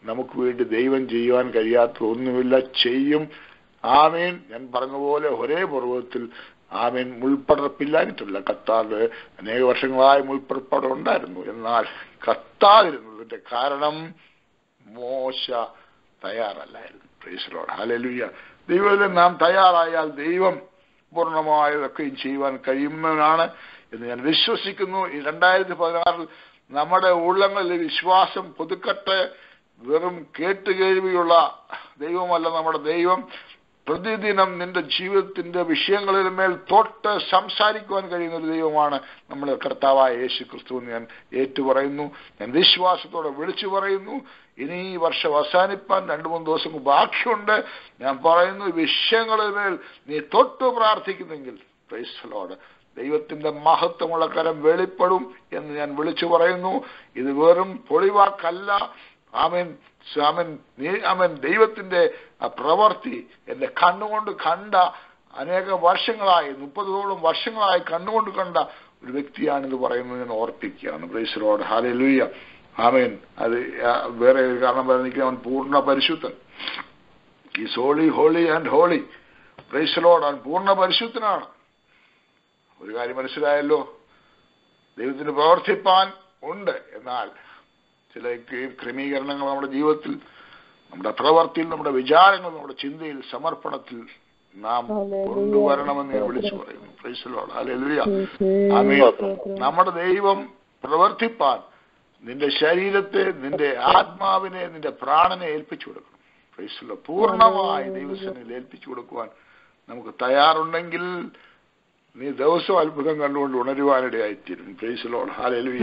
നമുക്ക് വേണ്ടി ദൈവം ചെയ്യുവാൻ കഴിയാത്ത ഒന്നുമില്ല ചെയ്യും ആമേൻ ഞാൻ പറഞ്ഞ പോലെ ഒരേ പർവ്വതത്തിൽ ആമേൻ മുൾപ്പടർപ്പില്ലാഞ്ഞിട്ടില്ല കത്താതെ അനേക വർഷങ്ങളായി മുൾപ്പടർപ്പടം ഉണ്ടായിരുന്നു എന്നാൽ കത്താതിരുന്നതിന്റെ കാരണം മോശ തയ്യാറല്ലായിരുന്നു പ്രൈസലോട് ഹലലുയ്യ ദൈവത്തിൽ നാം തയ്യാറായാൽ ദൈവം പൂർണ്ണമായതൊക്കെയും ചെയ്യുവാൻ കഴിയുന്നതാണ് എന്ന് ഞാൻ വിശ്വസിക്കുന്നു ഈ രണ്ടായിരത്തി പതിനാറിൽ നമ്മുടെ ഉള്ളങ്ങളിൽ വിശ്വാസം പുതുക്കട്ടെ വെറും കേട്ടുകേൾവിയുള്ള ദൈവമല്ല നമ്മുടെ ദൈവം പ്രതിദിനം നിന്റെ ജീവിതത്തിന്റെ വിഷയങ്ങളിൽ മേൽ തൊട്ട് സംസാരിക്കുവാൻ കഴിയുന്ന ഒരു ദൈവമാണ് നമ്മുടെ കർത്താവായ യേശു ക്രിസ്തു എന്ന് ഞാൻ ഏറ്റുപറയുന്നു ഞാൻ വിശ്വാസത്തോടെ വിളിച്ചു പറയുന്നു ഇനി ഈ വർഷം അവസാനിപ്പാൻ രണ്ടു മൂന്ന് ദിവസം ബാക്കിയുണ്ട് ഞാൻ പറയുന്നു ഈ വിഷയങ്ങളിൽ മേൽ നീ തൊട്ട് പ്രാർത്ഥിക്കുന്നെങ്കിൽ പ്രൈസലോട് ദൈവത്തിന്റെ മഹത്വമുള്ള കരം വെളിപ്പെടും എന്ന് ഞാൻ വിളിച്ചു പറയുന്നു ഇത് വെറും പൊളിവാക്കല്ല ആമൻ ആമൻ നീ ആമൻ ദൈവത്തിന്റെ ആ പ്രവൃത്തി എന്റെ കണ്ണുകൊണ്ട് കണ്ട അനേക വർഷങ്ങളായി മുപ്പതോളം വർഷങ്ങളായി കണ്ണുകൊണ്ട് കണ്ട ഒരു വ്യക്തിയാണിത് പറയുന്നത് ഞാൻ ഓർപ്പിക്കുകയാണ് ബ്രേസറോട് ഹാലെ ലൂയ ആമേൻ അത് ആ, വേറെ ഒരു കാരണം പറഞ്ഞിരിക്കുന്ന അവൻ പൂർണ്ണ പരിശുദ്ധൻ is holy holy and holy praise the Lord അവൻ പൂർണ്ണ പരിശുദ്ധനാണ് ഒരു കാര്യം മനസ്സിലായല്ലോ ദൈവത്തിന് പ്രവർത്തിപ്പാൻ ഉണ്ട് എന്നാൽ ചില ക്രി- ക്രമീകരണങ്ങൾ നമ്മുടെ ജീവിതത്തിൽ നമ്മുടെ പ്രവർത്തിയിൽ നമ്മുടെ വിചാരങ്ങൾ നമ്മുടെ ചിന്തയിൽ സമർപ്പണത്തിൽ നാം കൊണ്ടുവരണമെന്ന് ഞാൻ വിളിച്ചു പറയുന്നു പ്രൈസലോട് ഹല്ലേലൂയ ആമേൻ നമ്മുടെ ദൈവം പ്രവർത്തിപ്പാൻ നിന്റെ ശരീരത്തെ നിന്റെ ആത്മാവിനെ നിന്റെ പ്രാണനെ ഏൽപ്പിച്ചു കൊടുക്കണം പ്രൈസലോ പൂർണ്ണമായി ദൈവസേനയിൽ ഏൽപ്പിച്ചു കൊടുക്കുവാൻ നമുക്ക് തയ്യാറുണ്ടെങ്കിൽ നീ ദിവസവും അത്ഭുതം കണ്ടുകൊണ്ട് ഉണരുവാനിടയായിത്തീരും പ്രൈസലോട് ഹാലേലുയ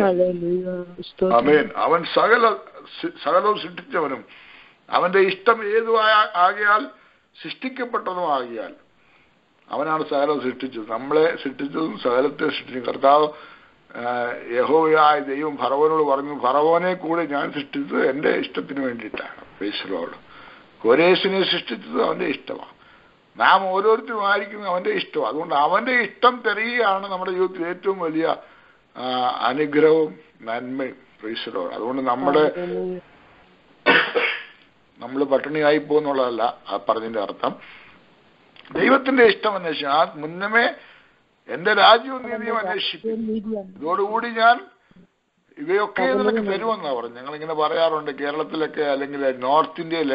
അമേൻ അവൻ സകല സകലവും സൃഷ്ടിച്ചവനും അവന്റെ ഇഷ്ടം ഏതുമായ ആകിയാൽ സൃഷ്ടിക്കപ്പെട്ടതും ആകിയാൽ അവനാണ് സകലം സൃഷ്ടിച്ചത് നമ്മളെ സൃഷ്ടിച്ചതും സകലത്തെ സൃഷ്ടിച്ചു കർത്താവ് ആ, യഹോവയായ ദൈവം ഫറവോനോട് പറഞ്ഞു ഫറവോനെ കൂടെ ഞാൻ സൃഷ്ടിച്ചത് എന്റെ ഇഷ്ടത്തിന് വേണ്ടിയിട്ടാണ് ഫേസിലോട് കൊരേശിനെ സൃഷ്ടിച്ചത് അവന്റെ ഇഷ്ടമാണ് നാം ഓരോരുത്തരും ആയിരിക്കുന്നത് അവന്റെ ഇഷ്ടം അതുകൊണ്ട് അവന്റെ ഇഷ്ടം തെരയുകയാണ് നമ്മുടെ ജീവിതത്തിൽ ഏറ്റവും വലിയ ആ, അനുഗ്രഹവും നന്മയും പ്രീശ്വരവും അതുകൊണ്ട് നമ്മുടെ നമ്മൾ പട്ടിണിയായി പോകുന്നുള്ളതല്ല ആ പറഞ്ഞതിന്റെ അർത്ഥം ദൈവത്തിന്റെ ഇഷ്ടം അന്വേഷിക്കും ആ മുന്നമേ എന്റെ രാജ്യവും നീതിയും അന്വേഷിക്കും ഇതോടുകൂടി ഞാൻ ഇവയൊക്കെ നിനക്ക് തരുമെന്നാ പറഞ്ഞു ഞങ്ങളിങ്ങനെ പറയാറുണ്ട് കേരളത്തിലൊക്കെ അല്ലെങ്കിൽ നോർത്ത് ഇന്ത്യയിലെ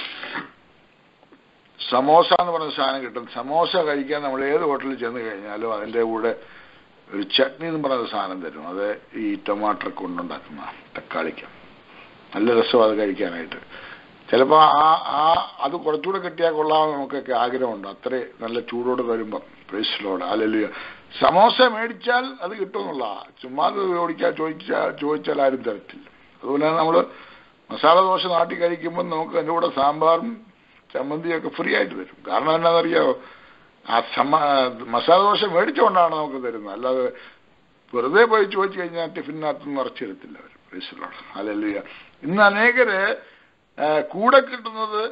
സമോസ എന്ന് പറഞ്ഞ സാധനം കിട്ടും സമോസ കഴിക്കാൻ നമ്മൾ ഏത് ഹോട്ടലിൽ ചെന്ന് കഴിഞ്ഞാലും അതിന്റെ കൂടെ ഒരു ചട്നി എന്ന് പറയുന്ന സാധനം തരും അത് ഈ ടൊമാറ്റോ കൊണ്ടുണ്ടാക്കുന്ന തക്കാളിക്ക് നല്ല രസം അത് കഴിക്കാനായിട്ട് ചിലപ്പോൾ ആ ആ അത് കുറച്ചുകൂടെ കിട്ടിയാൽ കൊള്ളാമെന്ന് നമുക്കൊക്കെ ആഗ്രഹമുണ്ട് അത്രേ നല്ല ചൂടോട് വരുമ്പം പ്രൈസിലോട് അല്ലല്ലോ സമോസ മേടിച്ചാൽ അത് കിട്ടുമെന്നുള്ള ചുമ്മാ അത് ഓടിക്കാൻ ചോദിച്ചാൽ ചോദിച്ചാൽ ആരും തരത്തില്ല അതുപോലെ നമ്മൾ മസാല ദോശ നാട്ടിൽ കഴിക്കുമ്പോൾ നമുക്ക് അതിൻ്റെ കൂടെ സാമ്പാറും ചമ്മന്തിയൊക്കെ ഫ്രീ ആയിട്ട് തരും കാരണം എന്നാണെന്നറിയാമോ ആ സമ മസാല ദോശ മേടിച്ചുകൊണ്ടാണ് നമുക്ക് തരുന്നത് അല്ലാതെ വെറുതെ പോയി ചോദിച്ചു കഴിഞ്ഞാൽ ടിഫിനകത്ത് നിറച്ചിരത്തില്ല അവർ പ്രൈസിലോട് അല്ലല്ലോ ഇന്ന് അനേകര് ആ, കൂടെ കിട്ടുന്നത്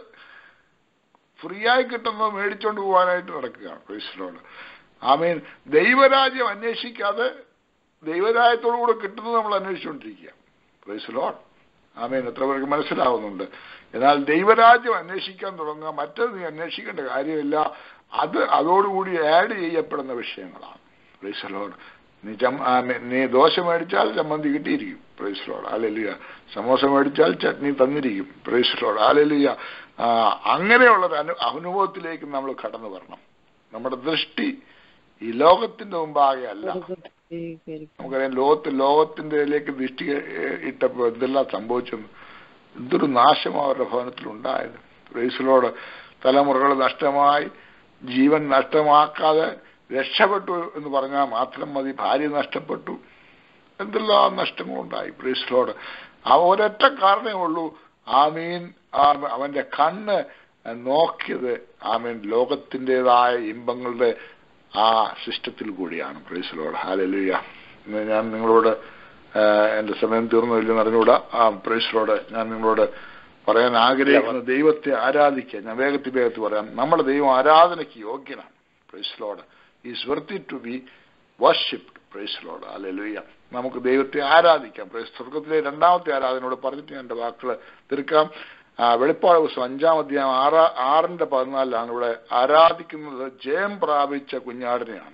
ഫ്രീ ആയി കിട്ടുന്നത് മേടിച്ചോണ്ട് പോകാനായിട്ട് നടക്കുകയാണ് ക്രൈസ്തലോട് ആമീൻ ദൈവരാജ്യം അന്വേഷിക്കാതെ ദൈവരാജ്യത്തോടു കൂടെ കിട്ടുന്നത് നമ്മൾ അന്വേഷിച്ചുകൊണ്ടിരിക്കുക ക്രൈസ്തലോൺ ആമീൻ എത്ര പേർക്ക് മനസ്സിലാവുന്നുണ്ട് എന്നാൽ ദൈവരാജ്യം അന്വേഷിക്കാൻ തുടങ്ങുക മറ്റത് നീ അന്വേഷിക്കേണ്ട കാര്യമില്ല അത് അതോടുകൂടി ആഡ് ചെയ്യപ്പെടുന്ന വിഷയങ്ങളാണ് ക്രൈസ്തലോൺ നീ ചം- ആ, മെ- നീ ദോശ മേടിച്ചാൽ ചമ്മന്തി കിട്ടിയിരിക്കും പ്രൈസ്ലോട് ആലലിയ സമോസ മേടിച്ചാൽ ചട്നി തന്നിരിക്കും പ്രൈസ്ലോട് ആലലിയ അങ്ങനെയുള്ളൊരു അനു അനുഭവത്തിലേക്ക് നമ്മൾ കടന്നു വരണം നമ്മുടെ ദൃഷ്ടി ഈ ലോകത്തിന്റെ മുമ്പാകെ അല്ല നമുക്കറിയാം ലോകത്ത് ലോകത്തിന്റെലേക്ക് ദൃഷ്ടി ഏഹ്, ഇട്ടപ്പോ എന്തെല്ലാം സംഭവിച്ചെന്ന് എന്തൊരു നാശം അവരുടെ ഭവനത്തിൽ ഉണ്ടായത് പ്രൈസിലോട് തലമുറകൾ നഷ്ടമായി ജീവൻ നഷ്ടമാക്കാതെ രക്ഷപ്പെട്ടു എന്ന് പറഞ്ഞാൽ മാത്രം മതി ഭാര്യ നഷ്ടപ്പെട്ടു എന്തെല്ലാം നഷ്ടങ്ങളുണ്ടായി പ്രൈസിലോട് ആ ഒരൊറ്റ കാരണമേ ഉള്ളൂ ആമീൻ ആ- അവന്റെ കണ്ണ് നോക്കിയത് ആമീൻ ലോകത്തിൻ്റെതായ ഇമ്പങ്ങളുടെ ആ സിസ്റ്റത്തിൽ കൂടിയാണ് പ്രൈസിലോട് ഹാലലുയ ഇന്ന് ഞാൻ നിങ്ങളോട് ആ, എന്റെ സമയം തീർന്നു ഇല്ലെന്ന് അറിഞ്ഞുകൂടാ ആ പ്രൈസിലോട് ഞാൻ നിങ്ങളോട് പറയാൻ ആഗ്രഹിക്കുന്ന ദൈവത്തെ ആരാധിക്കുക ഞാൻ വേഗത്തിൽ വേഗത്തിൽ പറയാം നമ്മുടെ ദൈവം ആരാധനയ്ക്ക് യോഗ്യനാണ് praise the Lord is worthy to be worship praise the Lord അല്ലെ നമുക്ക് ദൈവത്തെ ആരാധിക്കാം പ്രൈസ് സ്വർഗത്തിലെ രണ്ടാമത്തെ ആരാധനയോട് പറഞ്ഞിട്ട് ഞാൻ എൻ്റെ വാക്കുകൾ തീർക്കാം ആ, വെളിപ്പാട് ദിവസം അഞ്ചാം അധ്യായം ആറാ ആറിന്റെ പതിനാലിലാണ് ഇവിടെ ആരാധിക്കുന്നത് ജയം പ്രാപിച്ച കുഞ്ഞാടിനെയാണ്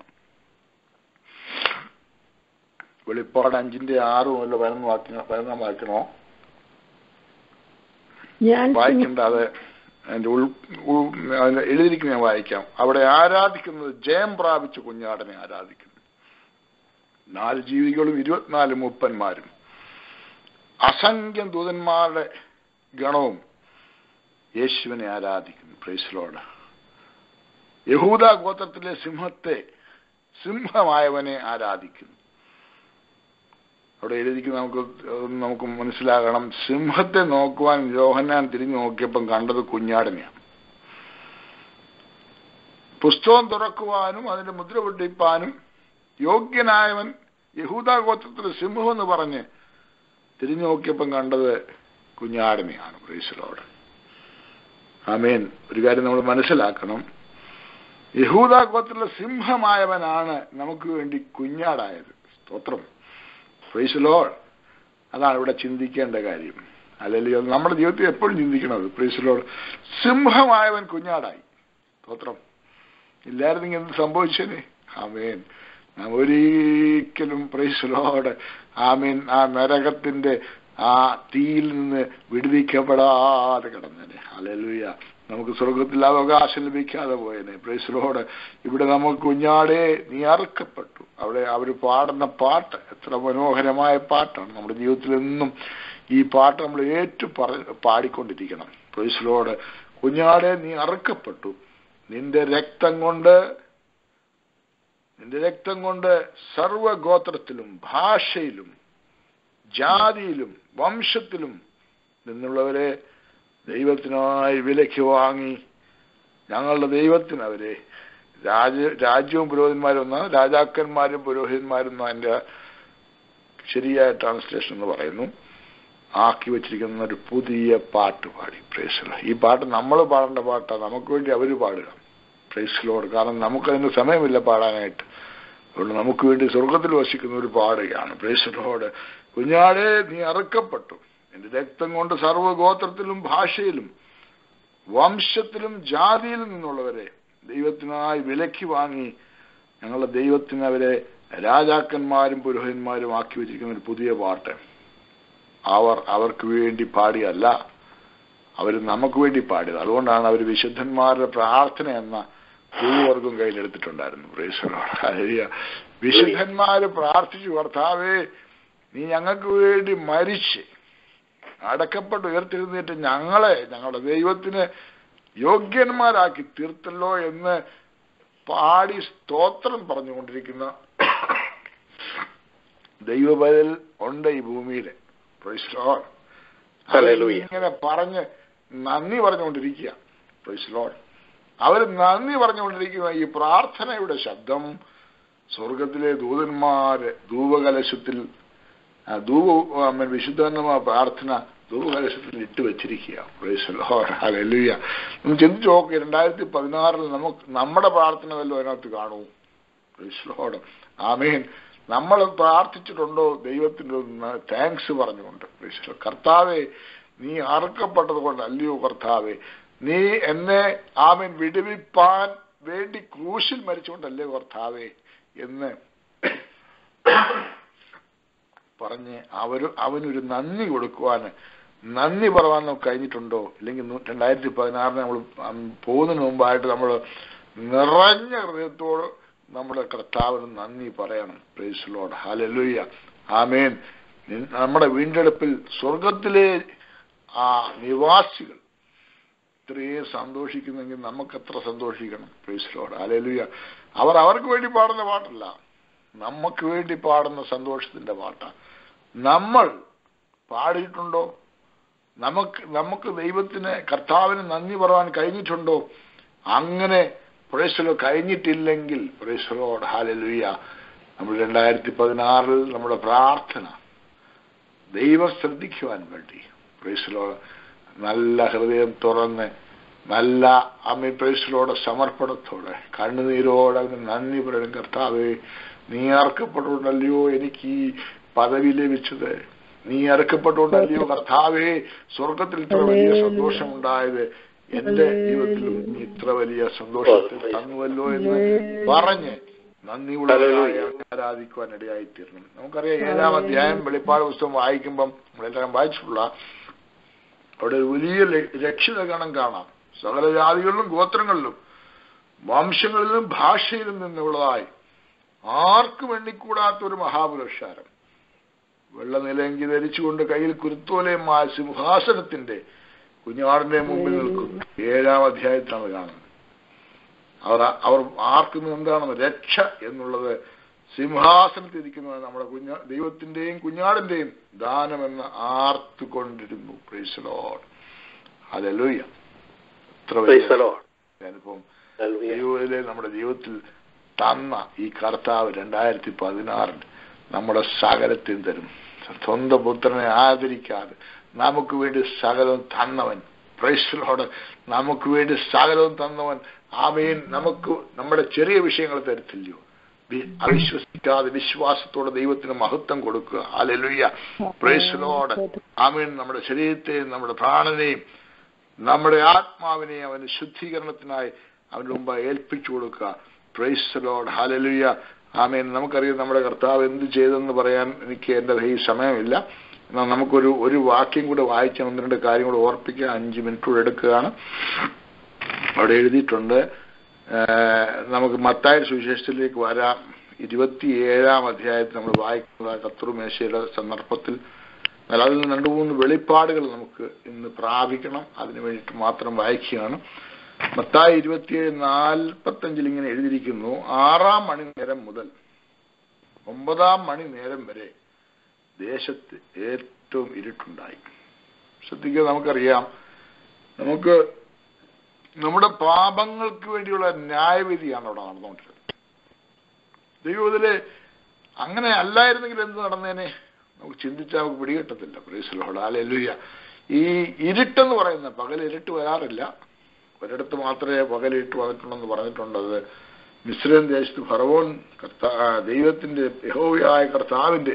വെളിപ്പാട് അഞ്ചിന്റെ ആറ് മുതൽ പതിനൊന്ന് വാക്യ പതിനൊന്നാം വാക്കണോ ഞാൻ വായിക്കേണ്ട അത് അതിന്റെ ഉൾ ഉൾ- അതിന്റെ എഴുതിയിരിക്കുന്ന ഞാൻ വായിക്കാം അവിടെ ആരാധിക്കുന്നത് ജയം പ്രാപിച്ച കുഞ്ഞാടനെ ആരാധിക്കുന്നു നാല് ജീവികളും ഇരുപത്തിനാല് മൂപ്പന്മാരും അസംഖ്യം ദൂതന്മാരുടെ ഗണവും യേശുവിനെ ആരാധിക്കുന്നു പ്രൈസിലോട് യഹൂദ ഗോത്രത്തിലെ സിംഹത്തെ സിംഹമായവനെ ആരാധിക്കുന്നു അവിടെ എഴുതിക്ക് നമുക്ക് ഒന്ന് നമുക്ക് മനസ്സിലാകണം സിംഹത്തെ നോക്കുവാൻ യോഹന്നാൻ തിരിഞ്ഞു നോക്കിയപ്പം കണ്ടത് കുഞ്ഞാടിനെയാണ് പുസ്തകം തുറക്കുവാനും അതിന്റെ മുദ്ര പൊട്ടിപ്പാനും യോഗ്യനായവൻ യഹൂദ ഗോത്രത്തിലെ സിംഹം എന്ന് പറഞ്ഞ് തിരിഞ്ഞു നോക്കിയപ്പം കണ്ടത് കുഞ്ഞാടിനെയാണ് പ്രീശലോട് ആമേൻ ഒരു കാര്യം നമ്മൾ മനസ്സിലാക്കണം യഹൂദ ഗോത്രത്തിലെ സിംഹമായവനാണ് നമുക്ക് വേണ്ടി കുഞ്ഞാടായത് സ്തോത്രം പ്രൈസ് ലോഡ് അതാണ് ഇവിടെ ചിന്തിക്കേണ്ട കാര്യം അല്ലെങ്കിൽ അത് നമ്മുടെ ജീവിതത്തിൽ എപ്പോഴും ചിന്തിക്കണത് പ്രൈസ് ലോഡ് സിംഹമായവൻ കുഞ്ഞാടായി സ്തോത്രം ഇല്ലായിരുന്നെങ്കിൽ എന്ത് സംഭവിച്ചേനെ ആമേൻ നാം ഒരിക്കലും പ്രൈസ് ലോഡ് ആമേൻ ആ നരകത്തിന്റെ ആ തീയിൽ നിന്ന് വിടുവിക്കപ്പെടാതെ കിടന്നേനെ അലലുയ നമുക്ക് സ്വർഗത്തിൽ അവകാശം ലഭിക്കാതെ പോയേനെ പ്രൈസലോട് ഇവിടെ നമുക്ക് കുഞ്ഞാടെ നീ അറുക്കപ്പെട്ടു അവിടെ അവർ പാടുന്ന പാട്ട് എത്ര മനോഹരമായ പാട്ടാണ് നമ്മുടെ ജീവിതത്തിൽ എന്നും ഈ പാട്ട് നമ്മൾ ഏറ്റു പറ പാടിക്കൊണ്ടിരിക്കണം പ്രൈസലോട് കുഞ്ഞാടെ നീ അറുക്കപ്പെട്ടു നിന്റെ രക്തം കൊണ്ട് നിന്റെ രക്തം കൊണ്ട് സർവഗോത്രത്തിലും ഭാഷയിലും ജാതിയിലും വംശത്തിലും നിന്നുള്ളവരെ ദൈവത്തിനായി വിലയ്ക്ക് വാങ്ങി ഞങ്ങളുടെ ദൈവത്തിന് അവരെ രാജ രാജ്യവും പുരോഹിതന്മാരും എന്ന രാജാക്കന്മാരും പുരോഹിതന്മാരും എന്ന അതിന്റെ ശരിയായ ട്രാൻസ്ലേഷൻ എന്ന് പറയുന്നു ആക്കി വെച്ചിരിക്കുന്ന ഒരു പുതിയ പാട്ട് പാടി പ്രേസില ഈ പാട്ട് നമ്മൾ പാടേണ്ട പാട്ടാണ് നമുക്ക് വേണ്ടി അവർ പാടുക പ്രേസിലോട് കാരണം നമുക്കതിന് സമയമില്ല പാടാനായിട്ട് അതുകൊണ്ട് നമുക്ക് വേണ്ടി സ്വർഗത്തിൽ വസിക്കുന്ന ഒരു പാടുകയാണ് പ്രേസിലോട് കുഞ്ഞാടെ നീ അറുക്കപ്പെട്ടു എന്റെ രക്തം കൊണ്ട് സർവ്വഗോത്രത്തിലും ഭാഷയിലും വംശത്തിലും ജാതിയിലും നിന്നുള്ളവരെ ദൈവത്തിനായി വിലക്ക് വാങ്ങി ഞങ്ങളുടെ ദൈവത്തിന് അവരെ രാജാക്കന്മാരും പുരോഹിതന്മാരും ആക്കി വെച്ചിരിക്കുന്ന ഒരു പുതിയ പാട്ട് അവർ അവർക്ക് വേണ്ടി പാടിയല്ല അവർ നമുക്ക് വേണ്ടി പാടിയത് അതുകൊണ്ടാണ് അവർ വിശുദ്ധന്മാരുടെ പ്രാർത്ഥന എന്ന ഭൂവർഗം കയ്യിലെടുത്തിട്ടുണ്ടായിരുന്നു പ്രേശ്വരോട് വിശുദ്ധന്മാര് പ്രാർത്ഥിച്ചു കർത്താവേ നീ ഞങ്ങൾക്ക് വേണ്ടി മരിച്ച് അടക്കപ്പെട്ട് ഉയർത്തിരുന്നിട്ട് ഞങ്ങളെ ഞങ്ങളുടെ ദൈവത്തിന് യോഗ്യന്മാരാക്കി തീർത്തല്ലോ എന്ന് പാടി സ്തോത്രം പറഞ്ഞുകൊണ്ടിരിക്കുന്ന ദൈവബദൽ ഉണ്ട് ഈ ഭൂമിയില് Praise Lord. Hallelujah. ഇങ്ങനെ പറഞ്ഞ് നന്ദി പറഞ്ഞുകൊണ്ടിരിക്കുക പ്രൈസ് ലോഡ് അവർ നന്ദി പറഞ്ഞുകൊണ്ടിരിക്കുന്ന ഈ പ്രാർത്ഥനയുടെ ശബ്ദം സ്വർഗത്തിലെ ദൂതന്മാര് ധൂപകലശത്തിൽ ആ, ധൂപ ആ, മ- വിശുദ്ധന്മാർ പ്രാർത്ഥന ധൂപകലശത്തിൽ ഇട്ട് വെച്ചിരിക്കുക പ്രൈസ് ലോഡ് ഹല്ലേലൂയ ഒന്ന് ചിന്തിച്ചു നോക്കുക രണ്ടായിരത്തി പതിനാറിൽ നമുക്ക് നമ്മുടെ പ്രാർത്ഥന വല്ലതും അതിനകത്ത് കാണൂ പ്രൈസ് ലോഡ് ആമേൻ നമ്മൾ പ്രാർത്ഥിച്ചിട്ടുണ്ടോ ദൈവത്തിന് താങ്ക്സ് പറഞ്ഞുകൊണ്ട് പ്രൈസ് ലോർഡ്. കർത്താവെ നീ അറുക്കപ്പെട്ടത് കൊണ്ട് അല്ലയോ കർത്താവെ നീ എന്നെ ആമൻ വിടുവിപ്പാൻ വേണ്ടി ക്രൂശിൽ മരിച്ചുകൊണ്ടല്ലേ കർത്താവെ എന്ന് പറഞ്ഞ് അവര് അവനൊരു നന്ദി കൊടുക്കുവാൻ നന്ദി പറയാൻ നമുക്ക് കഴിഞ്ഞിട്ടുണ്ടോ ഇല്ലെങ്കിൽ നൂ- രണ്ടായിരത്തി പതിനാറിന് നമ്മൾ പോകുന്നതിന് മുമ്പായിട്ട് നമ്മൾ നിറഞ്ഞ ഹൃദയത്തോട് നമ്മുടെ കർത്താവിന് നന്ദി പറയണം പ്രൈസ് ലോഡ് ഹാലലുയ്യ ആമേൻ നി- നമ്മുടെ വീണ്ടെടുപ്പിൽ സ്വർഗത്തിലെ ആ നിവാസികൾ ഇത്രയും സന്തോഷിക്കുന്നെങ്കിൽ നമുക്ക് എത്ര സന്തോഷിക്കണം പ്രൈസ് ലോഡ് ഹാലലുയ്യ അവർ അവർക്ക് വേണ്ടി പാടുന്ന പാട്ടല്ല നമുക്ക് വേണ്ടി പാടുന്ന സന്തോഷത്തിന്റെ പാട്ടാണ് നമ്മൾ പാടിയിട്ടുണ്ടോ നമുക്ക് നമുക്ക് ദൈവത്തിന് കർത്താവിന് നന്ദി പറയാൻ കഴിഞ്ഞിട്ടുണ്ടോ അങ്ങനെ പ്രേസലോ കഴിഞ്ഞിട്ടില്ലെങ്കിൽ പ്രേസലോട് ഹാലലുയ്യ നമ്മൾ രണ്ടായിരത്തി പതിനാറിൽ നമ്മുടെ പ്രാർത്ഥന ദൈവം ശ്രദ്ധിക്കുവാൻ വേണ്ടി പ്രേസലോ നല്ല ഹൃദയം തുറന്ന് നല്ല അമ്മ പ്രേസലോടെ സമർപ്പണത്തോടെ കണ്ണുനീരോടെ അവന് നന്ദി പറയണം കർത്താവേ നീ അർക്കപ്പെട്ടുകൊണ്ടല്ലയോ എനിക്ക് ഈ പദവി ലഭിച്ചത് നീ അറക്കപ്പെട്ടുകൊണ്ടല്ലയോ കർത്താവേ സ്വർഗത്തിൽ ഇത്ര വലിയ സന്തോഷമുണ്ടായത് എന്റെ ജീവിതത്തിലും നീ ഇത്ര വലിയ സന്തോഷത്തിൽ തന്നുവല്ലോ എന്ന് പറഞ്ഞ് നന്ദിയുള്ളവരായി ആരാധിക്കുവാൻ ഇടയായി തീർന്നു നമുക്കറിയാം ഏഴാം അധ്യായം വെളിപ്പാട് പുസ്തകം വായിക്കുമ്പം നമ്മളെല്ലാം വായിച്ചിട്ടുള്ള അവിടെ ഒരു വലിയ ല- രക്ഷിത ഗണം കാണാം സകല ജാതികളിലും ഗോത്രങ്ങളിലും വംശങ്ങളിലും ഭാഷയിലും നിന്നുള്ളതായി ആർക്കും എണ്ണിക്കൂടാത്ത ഒരു മഹാപുരസ്കാരം വെള്ള നിലങ്കി ധരിച്ചുകൊണ്ട് കയ്യിൽ കുരുത്തോലയുമായ സിംഹാസനത്തിന്റെ കുഞ്ഞാടിന്റെ മുമ്പിൽ നിൽക്കുന്നു ഏഴാം അധ്യായത്തിലാണ് കാണുന്നത് അവർ അവർ ആർക്കും എന്താണെന്ന് രക്ഷ എന്നുള്ളത് സിംഹാസനത്തിൽ ഇരിക്കുന്നത് നമ്മുടെ കുഞ്ഞ ദൈവത്തിന്റെയും കുഞ്ഞാടിന്റെയും ദാനമെന്ന് ആർത്തുകൊണ്ടിരുന്നു പ്രൈസലോഡ് അതെലൂയ എത്ര Praise the വലിയ Lord. അനുഭവം Hallelujah. ദൈവത്തിലെ നമ്മുടെ ജീവിതത്തിൽ തന്ന ഈ കർത്താവ് രണ്ടായിരത്തി പതിനാറിൽ നമ്മുടെ സകലത്തെയും തരും സ്വന്തം പുത്രനെ ആദരിക്കാതെ നമുക്ക് വേണ്ടി സകലവും തന്നവൻ പ്രൈസലോട് നമുക്ക് വേണ്ടി സകലവും തന്നവൻ ആമേൻ നമുക്ക് നമ്മുടെ ചെറിയ വിഷയങ്ങൾ തരത്തില്ലയോ വി- അവിശ്വസിക്കാതെ വിശ്വാസത്തോടെ ദൈവത്തിന് മഹത്വം കൊടുക്കുക അലലുയ്യ പ്രൈസലോട് ആമേൻ നമ്മുടെ ശരീരത്തെയും നമ്മുടെ പ്രാണനെയും നമ്മുടെ ആത്മാവിനെ അവന് ശുദ്ധീകരണത്തിനായി അവന്റെ മുമ്പ് ഏൽപ്പിച്ചു കൊടുക്കുക പ്രൈസ് ലോഡ് ഹാലലുയ ആമേൻ നമുക്കറിയാം നമ്മുടെ കർത്താവ് എന്ത് ചെയ്തെന്ന് പറയാൻ എനിക്ക് എന്റെ ഈ സമയമില്ല എന്നാൽ നമുക്കൊരു ഒരു വാക്യം കൂടെ വായിച്ച ഒന്ന് രണ്ട് കാര്യം കൂടെ ഓർപ്പിക്കുക അഞ്ച് മിനിറ്റ് കൂടെ എടുക്കുകയാണ് അവിടെ എഴുതിയിട്ടുണ്ട് ആ, നമുക്ക് മത്തായ സുവിശേഷത്തിലേക്ക് വരാം ഇരുപത്തിയേഴാം അധ്യായത്തിൽ നമ്മൾ വായിക്കുന്ന കത്തുറുമേശയുടെ സന്ദർഭത്തിൽ എന്നാൽ അതിൽ നിന്ന് രണ്ട് മൂന്ന് വെളിപ്പാടുകൾ നമുക്ക് ഇന്ന് പ്രാപിക്കണം അതിനു വേണ്ടിയിട്ട് മാത്രം വായിക്കുകയാണ് മത്തായി ഇരുപത്തിയേഴ് നാൽപ്പത്തഞ്ചിൽ ഇങ്ങനെ എഴുതിയിരിക്കുന്നു ആറാം മണി നേരം മുതൽ ഒമ്പതാം മണി നേരം വരെ ദേശത്ത് ഏറ്റവും ഇരുട്ടുണ്ടായി ശ്രദ്ധിക്കുക നമുക്കറിയാം നമുക്ക് നമ്മുടെ പാപങ്ങൾക്ക് വേണ്ടിയുള്ള ന്യായവിധിയാണ് അവിടെ നടന്നുകൊണ്ടിരുന്നത് ദൈവത്തില് അങ്ങനെ അല്ലായിരുന്നെങ്കിൽ എന്ത് നടന്നേനെ നമുക്ക് ചിന്തിച്ചാൽ നമുക്ക് പിടികിട്ടത്തില്ല പ്രേസലോട് അല്ലെല്ലുയ്യ ഈ ഇരുട്ടെന്ന് പറയുന്ന പകൽ ഇരുട്ട് വരാറില്ല ഒരിടത്ത് മാത്രമേ പകൽ ഇരുട്ട് വന്നിട്ടുണ്ടെന്ന് പറഞ്ഞിട്ടുണ്ട് അത് മിശ്രം ദേശത്ത് ഫറവോൻ കർത്താ ദൈവത്തിന്റെ യഹോവയായ കർത്താവിന്റെ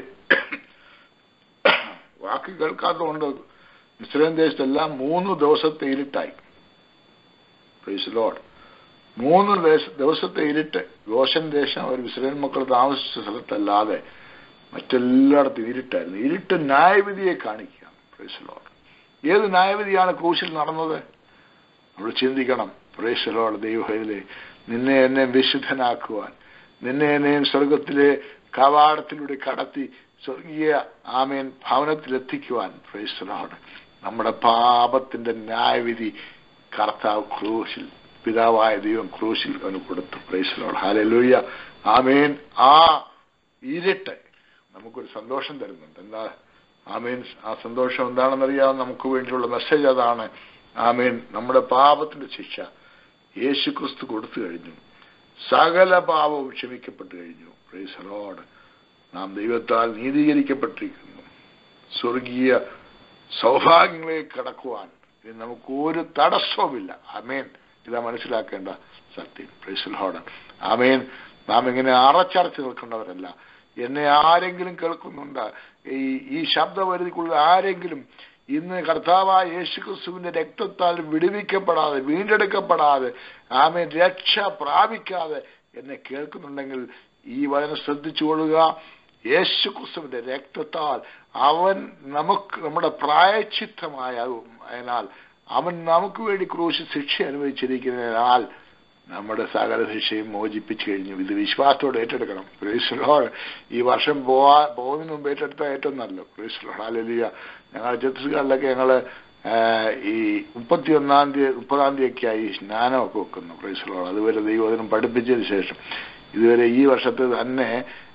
വാക്ക് കേൾക്കാത്തതുകൊണ്ട് മിശ്രം ദേശത്തെല്ലാം മൂന്ന് ദിവസത്തെ ഇരുട്ടായി പ്രൈസ് ലോഡ് മൂന്ന് ദേശ ദിവസത്തെ ഇരുട്ട് ഗോഷൻ ദേശം ഒരു ഇസ്രായേൽ മക്കൾ താമസിച്ച സ്ഥലത്തല്ലാതെ മറ്റെല്ലായിടത്തും ഇരുട്ടായിരുന്നു ഇരുട്ട് ന്യായവിധിയെ കാണിക്കുക പ്രൈസ് ലോഡ് ഏത് ന്യായവിധിയാണ് ക്രൂശിൽ നടന്നത് നമ്മൾ ചിന്തിക്കണം പ്രൈസ് ലോഡ് ദൈവത്തിലെ നിന്നെ എന്നെ വിശുദ്ധനാക്കുവാൻ നിന്നെ എന്നെയും സ്വർഗത്തിലെ കവാടത്തിലൂടെ കടത്തി സ്വർഗീയ ആമേൻ ഭവനത്തിലെത്തിക്കുവാൻ പ്രൈസ് ലോഡ് നമ്മുടെ പാപത്തിന്റെ ന്യായവിധി കർത്താവ് ക്രൂശിൽ പിതാവായ ദൈവം ക്രൂശിൽ അവന് കൊടുത്തു പ്രൈസലോട് ഹാലലൂയ ആമേൻ ആ ഇരുട്ട് നമുക്കൊരു സന്തോഷം തരുന്നുണ്ട് എന്താ ആമേൻ ആ സന്തോഷം എന്താണെന്നറിയാം നമുക്ക് വേണ്ടിയുള്ള മെസ്സേജ് അതാണ് ആമേൻ നമ്മുടെ പാപത്തിന്റെ ശിക്ഷ യേശു ക്രിസ്തു കൊടുത്തു കഴിഞ്ഞു സകല പാപവും ക്ഷമിക്കപ്പെട്ടു കഴിഞ്ഞു പ്രൈസലോട് നാം ദൈവത്താൽ നീതീകരിക്കപ്പെട്ടിരിക്കുന്നു സ്വർഗീയ സൗഭാഗ്യങ്ങളിലേക്ക് കടക്കുവാൻ ഇനി നമുക്ക് ഒരു തടസ്സവുമില്ല അമേൻ ഇതാ മനസ്സിലാക്കേണ്ട സത്യം പ്രൈസൽഹോട് ആമേൻ നാം ഇങ്ങനെ അറച്ചറച്ച് നിൽക്കേണ്ടവരല്ല എന്നെ ആരെങ്കിലും കേൾക്കുന്നുണ്ട് ഈ ഈ ശബ്ദപരിധിക്കുള്ള ആരെങ്കിലും ഇന്ന് കർത്താവായ യേശുക്രിസ്തുവിന്റെ രക്തത്താൽ വിടുവിക്കപ്പെടാതെ വീണ്ടെടുക്കപ്പെടാതെ ആമേൻ രക്ഷ പ്രാപിക്കാതെ എന്നെ കേൾക്കുന്നുണ്ടെങ്കിൽ ഈ വചനം ശ്രദ്ധിച്ചുകൊള്ളുക യേശുക്രിസ്തുവിന്റെ രക്തത്താൽ അവൻ നമുക്ക് നമ്മുടെ പ്രായച്ചിത്തമായ അതിനാൽ അവൻ നമുക്ക് വേണ്ടി ക്രൂശ് ശിക്ഷ അനുഭവിച്ചിരിക്കുന്നതിനാൽ നമ്മുടെ സകല ശിക്ഷയും മോചിപ്പിച്ചു കഴിഞ്ഞു ഇത് വിശ്വാസത്തോടെ ഏറ്റെടുക്കണം ക്രൈസ്ലോഡ് ഈ വർഷം പോവാ പോകുന്നതിന് മുമ്പ് ഏറ്റെടുത്ത ഏറ്റവും നല്ലത് ക്രൈസ്ലോഡ് അല്ലെലിയ ഞങ്ങൾ ഛത്തീസ്ഗഡിലൊക്കെ ഞങ്ങള് ഈ മുപ്പത്തി ഒന്നാം തീയതി മുപ്പതാം തീയതിയൊക്കെ ആയി സ്നാനമൊക്കെ വെക്കുന്നു ക്രൈസ്ലോഡ് അതുവരെ ദൈവദിനം പഠിപ്പിച്ചതിന് ശേഷം ഇതുവരെ ഈ വർഷത്തെ തന്നെ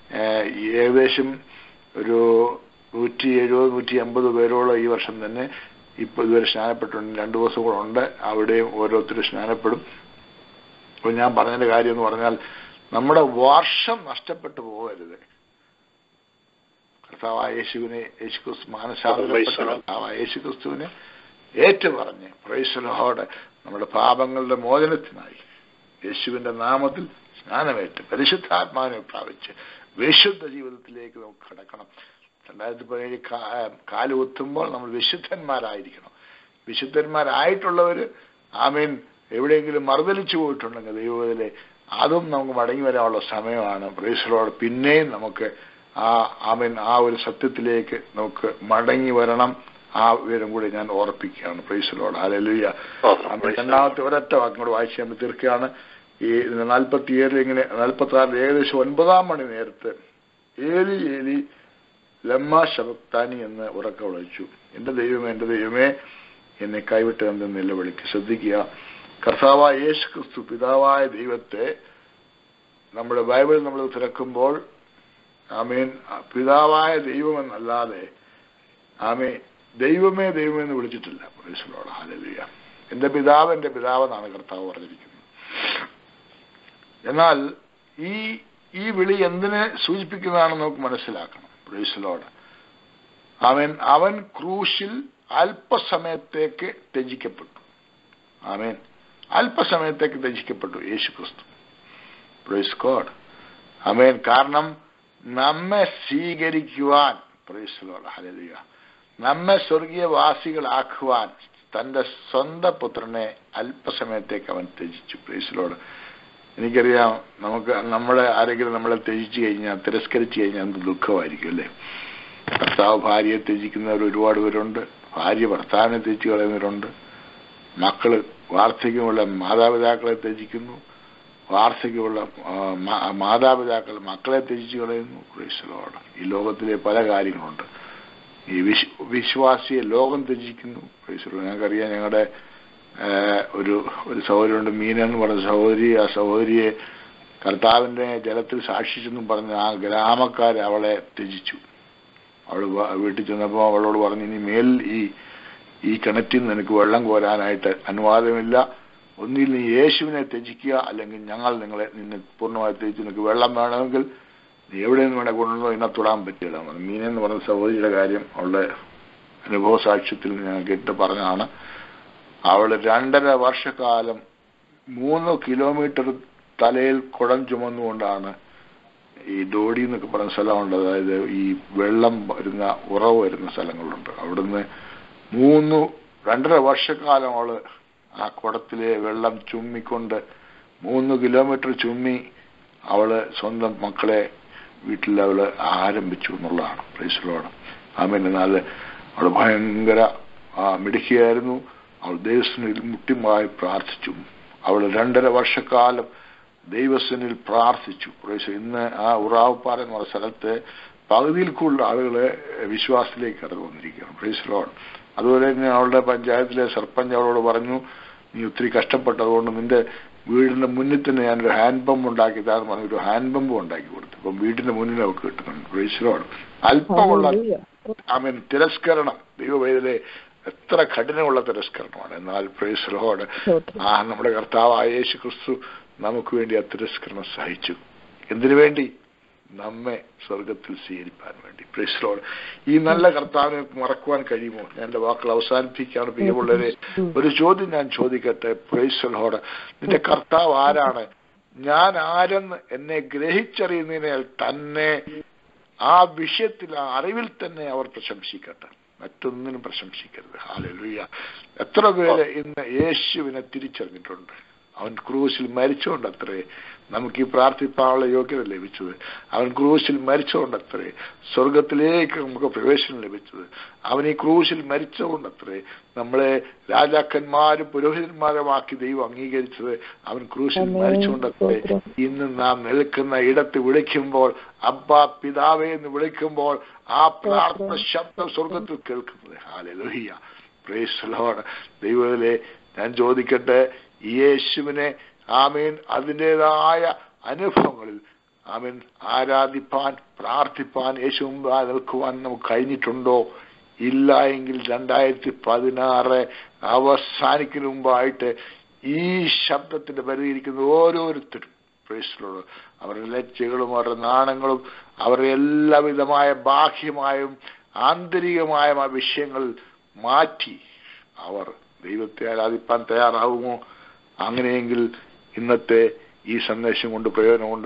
ഏകദേശം ഒരു നൂറ്റി എഴുപത് നൂറ്റി അമ്പത് പേരോളം ഈ വർഷം തന്നെ ഇപ്പൊ ഇതുവരെ സ്നാനപ്പെട്ടുണ്ട് രണ്ടു ദിവസം കൂടെ ഉണ്ട് അവിടെയും ഓരോരുത്തരും സ്നാനപ്പെടും അപ്പൊ ഞാൻ പറഞ്ഞതിന്റെ കാര്യം എന്ന് പറഞ്ഞാൽ നമ്മുടെ വർഷം നഷ്ടപ്പെട്ടു പോകരുത് കർത്താവായ യേശുവിനെ യേശുക്രിസ്തു മാനസാന്തരപ്പെട്ട കർത്താവായ യേശുക്രിസ്തുവിനെ ഏറ്റുപറഞ്ഞ് പ്രൈസലോടെ നമ്മുടെ പാപങ്ങളുടെ മോചനത്തിനായി യേശുവിന്റെ നാമത്തിൽ സ്നാനമേറ്റ് പരിശുദ്ധാത്മാവിനെ പ്രാപിച്ച് വിശുദ്ധ ജീവിതത്തിലേക്ക് നമുക്ക് കടക്കണം രണ്ടായിരത്തി പതിനേഴ് കാലം ഒത്തുമ്പോൾ നമ്മൾ വിശുദ്ധന്മാരായിരിക്കണം വിശുദ്ധന്മാരായിട്ടുള്ളവർ ആമീൻ എവിടെയെങ്കിലും മറുതലിച്ചു പോയിട്ടുണ്ടെങ്കിൽ ദൈവത്തിലെ അതും നമുക്ക് മടങ്ങി വരാനുള്ള സമയമാണ് പ്രേസലോട് പിന്നെയും നമുക്ക് ആ ആമീൻ ആ ഒരു സത്യത്തിലേക്ക് നമുക്ക് മടങ്ങി വരണം ആ വിവരം കൂടി ഞാൻ ഓർപ്പിക്കുകയാണ് പ്രൈസലോട് അലലുയ രണ്ടാമത്തെ ഒരൊറ്റ വാക്കും കൂടെ വായിച്ച് നമ്മൾ തീർക്കുകയാണ് ഈ നാൽപ്പത്തി ഏഴിൽ ഇങ്ങനെ നാൽപ്പത്തി ആറിൽ ഏകദേശം ഒൻപതാം മണി നേരത്ത് ഏലി ഏലി ലമ്മ ശബക്താനി എന്ന് ഉറക്ക വിളിച്ചു എന്റെ ദൈവമേ എന്റെ ദൈവമേ എന്നെ കൈവിട്ട് എന്ന് നിലവിളിക്ക് ശ്രദ്ധിക്കുക കർത്താവായ യേശു ക്രിസ്തു പിതാവായ ദൈവത്തെ നമ്മുടെ ബൈബിൾ നമ്മൾ തിരക്കുമ്പോൾ ആമേൻ പിതാവായ ദൈവമെന്നല്ലാതെ ആമേ ദൈവമേ ദൈവമേ എന്ന് വിളിച്ചിട്ടില്ല പ്രേസലോട് ഹാലലിയ എന്റെ പിതാവ് എന്റെ പിതാവെന്നാണ് കർത്താവ് പറഞ്ഞിരിക്കുന്നത് എന്നാൽ ഈ ഈ വിളി എന്തിനെ സൂചിപ്പിക്കുന്നതാണെന്ന് നമുക്ക് മനസ്സിലാക്കണം പ്രേസലോട് അവൻ അവൻ ക്രൂശിൽ അല്പസമയത്തേക്ക് ത്യജിക്കപ്പെട്ടു ആമേൻ അല്പസമയത്തേക്ക് ത്യജിക്കപ്പെട്ടു യേശു ക്രിസ്തു പ്രൈസ് ഗോഡ് അമേൻ കാരണം നമ്മെ സ്വീകരിക്കുവാൻ പ്രൈസ് ഹലലിയ നമ്മെ സ്വർഗീയവാസികളാക്കുവാൻ തന്റെ സ്വന്തം പുത്രനെ അല്പസമയത്തേക്ക് അവൻ ത്യജിച്ചു പ്രൈസിലോട് എനിക്കറിയാം നമുക്ക് നമ്മളെ ആരെങ്കിലും നമ്മളെ ത്യജിച്ചു കഴിഞ്ഞാൽ തിരസ്കരിച്ചു കഴിഞ്ഞാൽ എന്ത് ദുഃഖമായിരിക്കും അല്ലേ ഭർത്താവ് ഭാര്യയെ ത്യജിക്കുന്നവർ ഒരുപാട് പേരുണ്ട് ഭാര്യ ഭർത്താവിനെ ത്യജിച്ചു കളയുന്നവരുണ്ട് മക്കള് വാർദ്ധക്യമുള്ള മാതാപിതാക്കളെ ത്യജിക്കുന്നു വാർദ്ധക്യമുള്ള മാതാപിതാക്കൾ മക്കളെ ത്യജിച്ചു കളയുന്നു ക്രൈസ്തലോട് ഈ ലോകത്തിലെ പല കാര്യങ്ങളുണ്ട് ഈ വിശ് വിശ്വാസിയെ ലോകം ത്യജിക്കുന്നു ക്രൈസ്തലോ ഞങ്ങൾക്കറിയാം ഞങ്ങളുടെ ഒരു ഒരു സഹോദരിയുണ്ട് മീന എന്ന് പറഞ്ഞ സഹോദരി ആ സഹോദരിയെ കർത്താവിന്റെ ജലത്തിൽ സാക്ഷിച്ചെന്നും പറഞ്ഞ് ആ ഗ്രാമക്കാർ അവളെ ത്യജിച്ചു അവൾ വീട്ടിൽ ചെന്നപ്പോൾ അവളോട് പറഞ്ഞു ഇനി മേൽ ഈ ഈ കിണറ്റിൽ നിന്ന് എനിക്ക് വെള്ളം കോരാനായിട്ട് അനുവാദമില്ല ഒന്നിൽ നീ യേശുവിനെ ത്യജിക്കുക അല്ലെങ്കിൽ ഞങ്ങൾ നിങ്ങളെ നിന്നെ പൂർണ്ണമായി ത്യജിച്ച് നിനക്ക് വെള്ളം വേണമെങ്കിൽ നീ എവിടെ നിന്ന് വേണേ കൊണ്ടുവന്നോ ഇതിനെ തൊടാൻ പറ്റില്ല മീനെന്ന് പറഞ്ഞ സഹോദരിയുടെ കാര്യം അവളുടെ അനുഭവ സാക്ഷ്യത്തിൽ ഞാൻ കേട്ട് പറഞ്ഞാണ് അവൾ രണ്ടര വർഷക്കാലം മൂന്ന് കിലോമീറ്റർ തലയിൽ കുടം ചുമന്നുകൊണ്ടാണ് ഈ ഡോഡി എന്നൊക്കെ പറയുന്ന സ്ഥലമുണ്ട് അതായത് ഈ വെള്ളം വരുന്ന ഉറവ് വരുന്ന സ്ഥലങ്ങളുണ്ട് അവിടുന്ന് മൂന്ന് രണ്ടര വർഷക്കാലം അവള് ആ കുടത്തിലെ വെള്ളം ചുമ്മിക്കൊണ്ട് മൂന്ന് കിലോമീറ്റർ ചുമ്മി അവള് സ്വന്തം മക്കളെ വീട്ടിൽ അവള് ആരംഭിച്ചു എന്നുള്ളതാണ് പ്രൈസിലോട് ആമേൻ എന്നാൽ അവള് ഭയങ്കര മിടുക്കിയായിരുന്നു അവൾ ദൈവസ്ഥനിൽ മുട്ടിമായി പ്രാർത്ഥിച്ചു അവൾ രണ്ടര വർഷക്കാലം ദൈവസ്ഥനിൽ പ്രാർത്ഥിച്ചു പ്രൈസ് ഇന്ന് ആ ഉറാവുപ്പാറ എന്ന് പറഞ്ഞ സ്ഥലത്ത് പകുതിയിൽ കൂടുതൽ ആളുകളെ വിശ്വാസത്തിലേക്ക് കടന്നു വന്നിരിക്കുകയാണ് പ്രൈസ് ലോഡ് അതുപോലെ തന്നെ അവളുടെ പഞ്ചായത്തിലെ സർപ്പഞ്ച് അവളോട് പറഞ്ഞു നീ ഒത്തിരി കഷ്ടപ്പെട്ടതുകൊണ്ട് നിന്റെ വീടിന്റെ മുന്നിൽ തന്നെ ഞാനൊരു ഹാൻഡ് പമ്പ് ഉണ്ടാക്കി താന്ന് പറഞ്ഞു ഒരു ഹാൻഡ് പമ്പ് ഉണ്ടാക്കി കൊടുത്തു അപ്പം വീടിന്റെ മുന്നിൽ അവർക്ക് കിട്ടുന്നുണ്ട് പ്രൈസിലോട് അല്പമുള്ള ആമീൻ തിരസ്കരണം ദൈവവേദലെ എത്ര കഠിനമുള്ള തിരസ്കരണമാണ് എന്നാൽ പ്രൈസലോട് ആ നമ്മുടെ കർത്താവായ യേശു ക്രിസ്തു നമുക്ക് വേണ്ടി ആ തിരസ്കരണം സഹിച്ചു എന്തിനു വേണ്ടി നമ്മെ സ്വർഗത്തിൽ സ്വീകരിക്കാൻ വേണ്ടി പ്രൈസലോട് ഈ നല്ല കർത്താവിനെ മറക്കുവാൻ കഴിയുമോ ഞാൻ എന്റെ വാക്കുകൾ അവസാനിപ്പിക്കുകയാണ് പ്രിയമുള്ളവരെ ഒരു ചോദ്യം ഞാൻ ചോദിക്കട്ടെ പ്രൈസലോട് നിന്റെ കർത്താവ് ആരാണ് ഞാൻ ആരെന്ന് എന്നെ ഗ്രഹിച്ചറിയുന്നതിനാൽ തന്നെ ആ വിഷയത്തിൽ ആ അറിവിൽ തന്നെ അവർ പ്രശംസിക്കട്ടെ മറ്റൊന്നിനും പ്രശംസിക്കരുത് ഹാലലുയ്യ എത്ര പേര് ഇന്ന് യേശുവിനെ തിരിച്ചറിഞ്ഞിട്ടുണ്ട് അവൻ ക്രൂശിൽ മരിച്ചുകൊണ്ടത്രേ നമുക്ക് ഈ പ്രാർത്ഥിപ്പാനുള്ള യോഗ്യത ലഭിച്ചത് അവൻ ക്രൂശിൽ മരിച്ചുകൊണ്ടത്രേ സ്വർഗത്തിലേക്ക് നമുക്ക് പ്രവേശനം ലഭിച്ചത് അവൻ ഈ ക്രൂശിൽ മരിച്ചുകൊണ്ടത്രേ നമ്മളെ രാജാക്കന്മാരും പുരോഹിതന്മാരുമാക്കി ദൈവം അംഗീകരിച്ചത് അവൻ ക്രൂശിൽ മരിച്ചുകൊണ്ടത്രേ ഇന്ന് നാം നിൽക്കുന്ന ഇടത്ത് വിളിക്കുമ്പോൾ അബ്ബ പിതാവേ എന്ന് വിളിക്കുമ്പോൾ ആ പ്രാർത്ഥന ശബ്ദം സ്വർഗത്തിൽ കേൾക്കുന്നത് ഹാലലുഹിയ പ്രേസ് ലോഡ് ദൈവത്തിലെ ഞാൻ ചോദിക്കട്ടെ യേശുവിനെ ആമീൻ അതിൻ്റെതായ അനുഭവങ്ങളിൽ ആമീൻ ആരാധിപ്പാൻ പ്രാർത്ഥിപ്പാൻ യേശു മുമ്പായി നിൽക്കുവാൻ നമുക്ക് കഴിഞ്ഞിട്ടുണ്ടോ ഇല്ല എങ്കിൽ രണ്ടായിരത്തി പതിനാറ് അവസാനിക്കുന്ന മുമ്പായിട്ട് ഈ ശബ്ദത്തിന്റെ പരിധിയിരിക്കുന്ന ഓരോരുത്തരും പ്രേസിലോട് അവരുടെ ലജ്ജകളും അവരുടെ നാണങ്ങളും അവരുടെ എല്ലാവിധമായ ബാഹ്യമായും ആന്തരികമായ വിഷയങ്ങൾ മാറ്റി അവർ ദൈവത്തെ ആരാധിപ്പാൻ തയ്യാറാവുമോ അങ്ങനെയെങ്കിൽ ഇന്നത്തെ ഈ സന്ദേശം കൊണ്ട് പ്രയോജനമുണ്ടാവും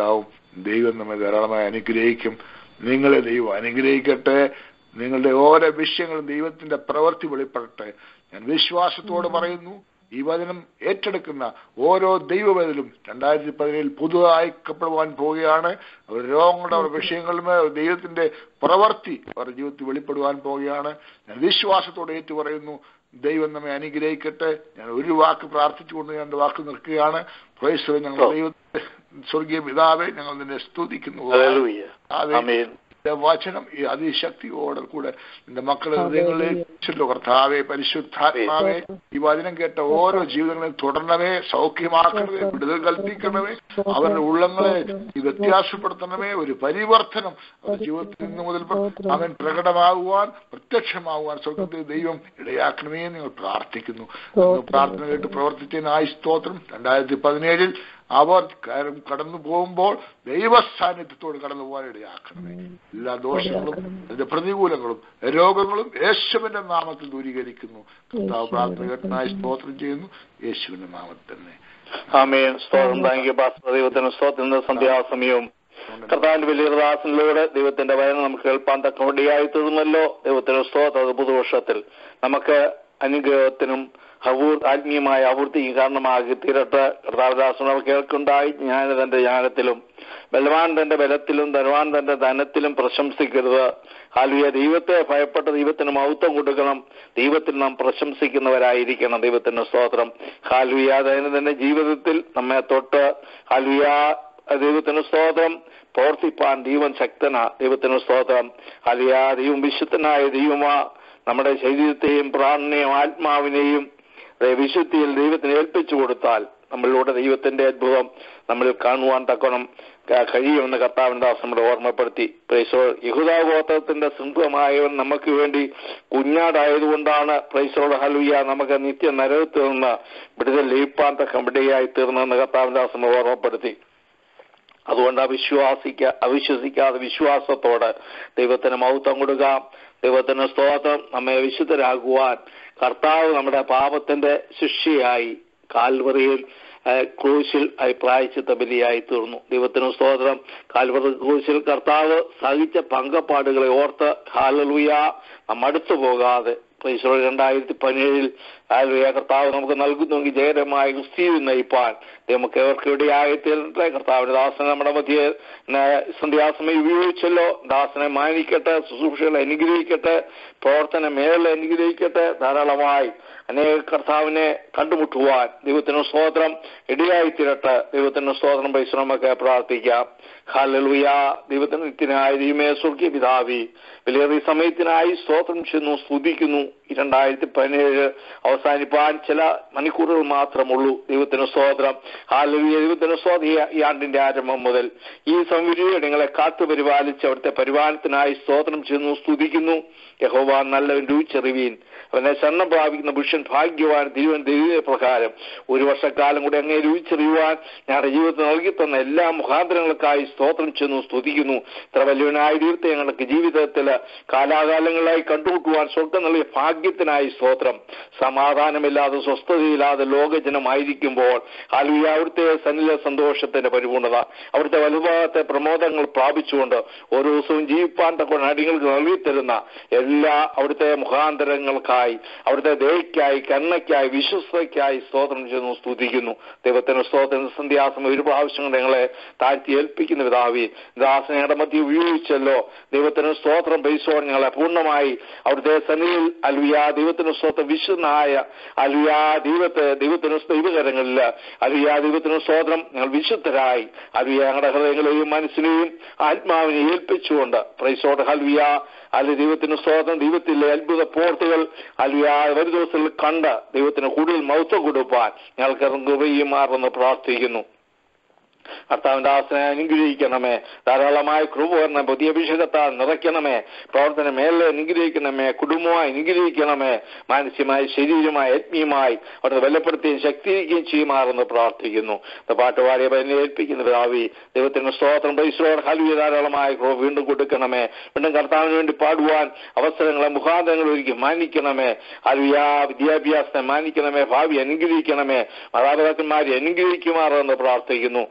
ദൈവം നമ്മെ ധാരാളമായി അനുഗ്രഹിക്കും നിങ്ങളെ ദൈവം അനുഗ്രഹിക്കട്ടെ നിങ്ങളുടെ ഓരോ വിഷയങ്ങളും ദൈവത്തിന്റെ പ്രവൃത്തി വെളിപ്പെടട്ടെ ഞാൻ വിശ്വാസത്തോട് പറയുന്നു ഈ വചനം ഏറ്റെടുക്കുന്ന ഓരോ ദൈവവേദലും രണ്ടായിരത്തി പതിനേഴിൽ പുതുതായി കപ്പെടുവാൻ പോവുകയാണ് അവർ രോഗങ്ങളുടെ അവർ വിഷയങ്ങളുമേ ദൈവത്തിന്റെ പ്രവൃത്തി അവരുടെ ജീവിതത്തിൽ വെളിപ്പെടുവാൻ പോവുകയാണ് ഞാൻ വിശ്വാസത്തോടെ ഏറ്റു പറയുന്നു ദൈവം നമ്മെ അനുഗ്രഹിക്കട്ടെ ഞാൻ ഒരു വാക്ക് പ്രാർത്ഥിച്ചുകൊണ്ട് ഞാൻ എൻ്റെ വാക്ക് നിൽക്കുകയാണ് പ്രൈസ് ഞങ്ങൾ ദൈവ സ്വർഗീയ പിതാവെ ഞങ്ങൾ നിന്നെ സ്തുതിക്കുന്നു ഹല്ലേലൂയ. പിതാവേ, ആമേൻ. നിന്റെ വചനം ഈ അതിശക്തിയോടെ കൂടെ നിന്റെ മക്കളെ ഹൃദയങ്ങളിൽ ചൊല്ലു കർത്താവെ പരിശുദ്ധാത്മാവെ ഈ വചനം കേട്ട ഓരോ ജീവിതങ്ങളെയും തുടരണമേ സൗഖ്യമാക്കണമേ വിടുതൽ കൽപ്പിക്കണമേ അവരുടെ ഉള്ളങ്ങളെ ഈ വ്യത്യാസപ്പെടുത്തണമേ ഒരു പരിവർത്തനം അവരുടെ ജീവിതത്തിൽ നിന്ന് മുതൽ അവൻ പ്രകടമാകുവാൻ പ്രത്യക്ഷമാകുവാൻ സ്വർഗത്തിൽ ദൈവം ഇടയാക്കണമേ എന്ന് ഞങ്ങൾ പ്രാർത്ഥിക്കുന്നു അങ്ങ് പ്രാർത്ഥന കേട്ട് പ്രവർത്തിച്ചതിനായി സ്തോത്രം രണ്ടായിരത്തി പതിനേഴിൽ അവർ കര- കടന്നു പോകുമ്പോൾ ദൈവസാന്നിധ്യത്തോട് കടന്നു പോകാൻ ഇടയാക്കണമേ എല്ലാ ദോഷങ്ങളും അതിന്റെ പ്രതികൂലങ്ങളും രോഗങ്ങളും യേശുവിന്റെ നാമത്തിൽ ദൂരീകരിക്കുന്നു കർത്താവ് പ്രാർത്ഥന കേട്ടനായി സ്തോത്രം ചെയ്യുന്നു യേശുവിന്റെ നാമത്തിൽ തന്നെ ആമേൻ സ്തോത്രം താങ്ക് യു പാസ്റ്റർ ദൈവത്തിന് സ്തോത്രം സന്ധ്യാസമയവും കർത്താവിന്റെ വലിയ ദാസനിലൂടെ ദൈവത്തിന്റെ വചനം നമുക്ക് കേൾപ്പാൻ തക്കവണ്ടിയായി തീർന്നല്ലോ ദൈവത്തിന് സ്തോത്രം അത് പുതുവർഷത്തിൽ നമുക്ക് അനുഗ്രഹത്തിനും അപൂർ ആത്മീയമായ അപൂർത്തിക്കും കാരണമാക്കി തീരട്ടെ കർത്താവദാസൻ അവർ കേൾക്കുണ്ടായി ജ്ഞാന തന്റെ ജ്ഞാനത്തിലും ബലവാൻ തന്റെ ബലത്തിലും ധനവാൻ തന്റെ ധനത്തിലും പ്രശംസിക്കരുത് ആലുയ ദൈവത്തെ ഭയപ്പെട്ട ദൈവത്തിന് മഹത്വം കൊടുക്കണം ദൈവത്തിൽ നാം പ്രശംസിക്കുന്നവരായിരിക്കണം ദൈവത്തിന്റെ സ്തോത്രം ഹാലുയ ദൈനംദിന ജീവിതത്തിൽ നമ്മെ തൊട്ട് ഹാലുയ ദൈവത്തിന് സ്തോത്രം പ്രവർത്തിപ്പാൻ ദൈവം ശക്തന ദൈവത്തിന് സ്തോത്രം ഹാലുയ ദൈവം വിശുദ്ധനായ ദൈവമാ നമ്മുടെ ശരീരത്തെയും പ്രാണനെയും ആത്മാവിനെയും ദൈവ- വിശുദ്ധിയിൽ ദൈവത്തിന് ഏൽപ്പിച്ചു കൊടുത്താൽ നമ്മളിലൂടെ ദൈവത്തിന്റെ അത്ഭുതം നമ്മളിൽ കാണുവാൻ തക്കണം ക- കഴിയുമെന്ന് കർത്താവിന്റെ ദാസ് നമ്മളെ ഓർമ്മപ്പെടുത്തി പ്രൈസോൾ യഹുദാഗോത്രത്തിന്റെ സിംഹമായവൻ നമുക്ക് വേണ്ടി കുഞ്ഞാടായതുകൊണ്ടാണ് പ്രൈസോൾ ഹലുയ നമുക്ക് നിത്യ നരകത്തിൽ നിന്ന് വിടുതൽ ലയിപ്പാൻ തക്കം വിടയായി തീർന്നെന്ന് കർത്താവിന്റെ ദാസ് നമ്മളെ ഓർമ്മപ്പെടുത്തി അതുകൊണ്ട് അവിശ്വാസിക്ക അവിശ്വസിക്കാതെ വിശ്വാസത്തോടെ ദൈവത്തിന് മഹത്വം കൊടുക്കാം ദൈവത്തിന് സ്തോത്രം നമ്മെ വിശുദ്ധരാകുവാൻ കർത്താവ് നമ്മുടെ പാപത്തിന്റെ ശിക്ഷയായി കാൽവറിയിൽ ആ, ക്രൂശിൽ ആയി പ്രായച്ചിത്ത ബലിയായി തീർന്നു ദൈവത്തിന് സ്തോത്രം കാൽവറി ക്രൂശിൽ കർത്താവ് സഹിച്ച പങ്കപ്പാടുകളെ ഓർത്ത് ഹാലലുയ നാം അടുത്തു പോകാതെ പ്രൈസോ രണ്ടായിരത്തി പതിനേഴിൽ ഹാലലുയ കർത്താവ് നമുക്ക് നൽകുന്നെങ്കിൽ ജയകരമായ ക്രിസ്തീവ് നയിപ്പാൻ നമുക്ക് ഏവർക്ക് ഇവിടെയായി തീരട്ടെ കർത്താവിന്റെ ദാസനെ നമ്മുടെ മധ്യേ ന- സന്ധ്യാസമയം ഉപയോഗിച്ചല്ലോ ദാസനെ മാനിക്കട്ടെ ശുശ്രൂഷകളെ അനുഗ്രഹിക്കട്ടെ പ്രവർത്തന മേലെ അനുഗ്രഹിക്കട്ടെ ധാരാളമായി അനേക കർത്താവിനെ കണ്ടുമുട്ടുവാൻ ദൈവത്തിന് സ്തോത്രം ഇടയായി തീരട്ടെ ദൈവത്തിന് സ്തോത്രം പൈസ നമുക്ക് പ്രാർത്ഥിക്കാം ഹാലലുയ ദൈവത്തിന് നിത്യനായ ദൈവമേ സ്വർഗീയ പിതാവി വിലയേറിയ സമയത്തിനായി സ്തോത്രം ചെയ്യുന്നു സ്തുതിക്കുന്നു ഈ രണ്ടായിരത്തി പതിനേഴ് അവസാനിപ്പാൻ ചില മണിക്കൂറുകൾ മാത്രമുള്ളൂ ദൈവത്തിന് സ്തോത്രം ഹാലലുയ ദൈവത്തിന് സ്തോത്രം ഈ- ഈ ആണ്ടിന്റെ ആരംഭം മുതൽ ഈ സംവിധികളെ കാത്തു പരിപാലിച്ച് അവിടുത്തെ പരിപാലനത്തിനായി സ്തോത്രം ചെയ്യുന്നു സ്തുതിക്കുന്നു യഹോവ നല്ലവൻ രുചിച്ചെറിവീൻ അവനെ ശരണം പ്രാപിക്കുന്ന പുരുഷൻ ഭാഗ്യവാൻ ദൈവൻ ദൈവ പ്രകാരം ഒരു വർഷക്കാലം കൂടി അങ്ങേ രുചിച്ചെറിയുവാൻ ഞങ്ങളുടെ ജീവിതത്തിൽ നൽകി തന്ന എല്ലാ മുഖാന്തരങ്ങൾക്കായി സ്തോത്രം ചെയ്യുന്നു സ്തുതിക്കുന്നു ഇത്ര വലിയവനായ ദൈവത്തെ ഞങ്ങൾക്ക് ജീവിതത്തിൽ കാലാകാലങ്ങളായി കണ്ടുമുട്ടുവാൻ സ്വർഗം നൽകിയ ഭാഗ്യത്തിനായി സ്തോത്രം സമാധാനമില്ലാതെ സ്വസ്ഥതയില്ലാതെ ലോകജനമായിരിക്കുമ്പോൾ ആലുയ അവിടുത്തെ സന്നില സന്തോഷത്തിന്റെ പരിപൂർണത അവിടുത്തെ വലുഭാഗത്തെ പ്രമോദങ്ങൾ പ്രാപിച്ചുകൊണ്ട് ഓരോ ദിവസവും ജീവിപ്പാൻ തക്കൊണ്ട് അടികൾക്ക് നൽകിത്തരുന്ന എല്ലാ അവിടുത്തെ മുഖാന്തരങ്ങൾക്കായി അവിടുത്തെ ദയയ്ക്കായി കണ്ണയ്ക്കായി വിശ്വസ്തയ്ക്കായി സ്തോത്രം ചെയ്യുന്നു സ്തുതിക്കുന്നു ദൈവത്തിന് സ്തോത്രം സന്ധ്യാസം ഒരു പ്രാവശ്യം കൊണ്ട് ഞങ്ങളെ താഴ്ത്തി ഏൽപ്പിക്കുന്ന പിതാവി ദാസനെ ഞങ്ങളുടെ മധ്യ ഉപയോഗിച്ചല്ലോ ദൈവത്തിന് സ്തോത്രം പൈസോട് ഞങ്ങളെ പൂർണ്ണമായി അവിടുത്തെ സന്നിധിയിൽ അലുയ ദൈവത്തിന് സ്തോത്രം വിശുദ്ധനായ അലുയ ദൈവത്തെ ദൈവത്തിന് ദൈവകരങ്ങളിൽ അലുയ ദൈവത്തിന് സ്തോത്രം ഞങ്ങൾ വിശുദ്ധരായി അലുയ ഞങ്ങളുടെ ഹൃദയങ്ങളെയും മനസ്സിനെയും ആത്മാവിനെ ഏൽപ്പിച്ചുകൊണ്ട് പ്രൈസോട് ഹൽവിയ അല്ലെ ദൈവത്തിന് സ്തോത്രം ദൈവത്തിലെ അത്ഭുത പോർട്ടുകൾ അല്ലെ ഒരു ദിവസത്തിൽ കണ്ട് ദൈവത്തിന് കൂടുതൽ മഹത്വം കൊടുപ്പാൻ ഞങ്ങൾക്ക് കൃപയുമാറെന്ന് പ്രാർത്ഥിക്കുന്നു കർത്താവിന്റെ ആസനെ അനുഗ്രഹിക്കണമേ ധാരാളമായ കൃപ വരണം പുതിയ അഭിഷേകത്താൽ നിറയ്ക്കണമേ പ്രവർത്തന മേലെ അനുഗ്രഹിക്കണമേ കുടുംബമായി അനുഗ്രഹിക്കണമേ മാനസികമായി ശരീരമായി ആത്മീയമായി അവിടെ ബലപ്പെടുത്തുകയും ശക്തിയിരിക്കുകയും ചെയ്യുമാറെന്ന് പ്രാർത്ഥിക്കുന്നു ഇത് പാട്ടുപാടിയ പതിനെ ഏൽപ്പിക്കുന്ന പിതാവി ദൈവത്തിന് സ്തോത്രം പൈസയോട് ഹലുവിയ ധാരാളമായ കൃപ വീണ്ടും കൊടുക്കണമേ വീണ്ടും കർത്താവിന് വേണ്ടി പാടുവാൻ അവസരങ്ങളെ മുഖാന്തരങ്ങൾ ഒരുക്കി മാനിക്കണമേ ഹലുയ വിദ്യാഭ്യാസത്തെ മാനിക്കണമേ ഭാവി അനുഗ്രഹിക്കണമേ മാതാപിതാക്കന്മാരെ അനുഗ്രഹിക്കുമാറെന്ന് പ്രാർത്ഥിക്കുന്നു ദൈവത്തിന്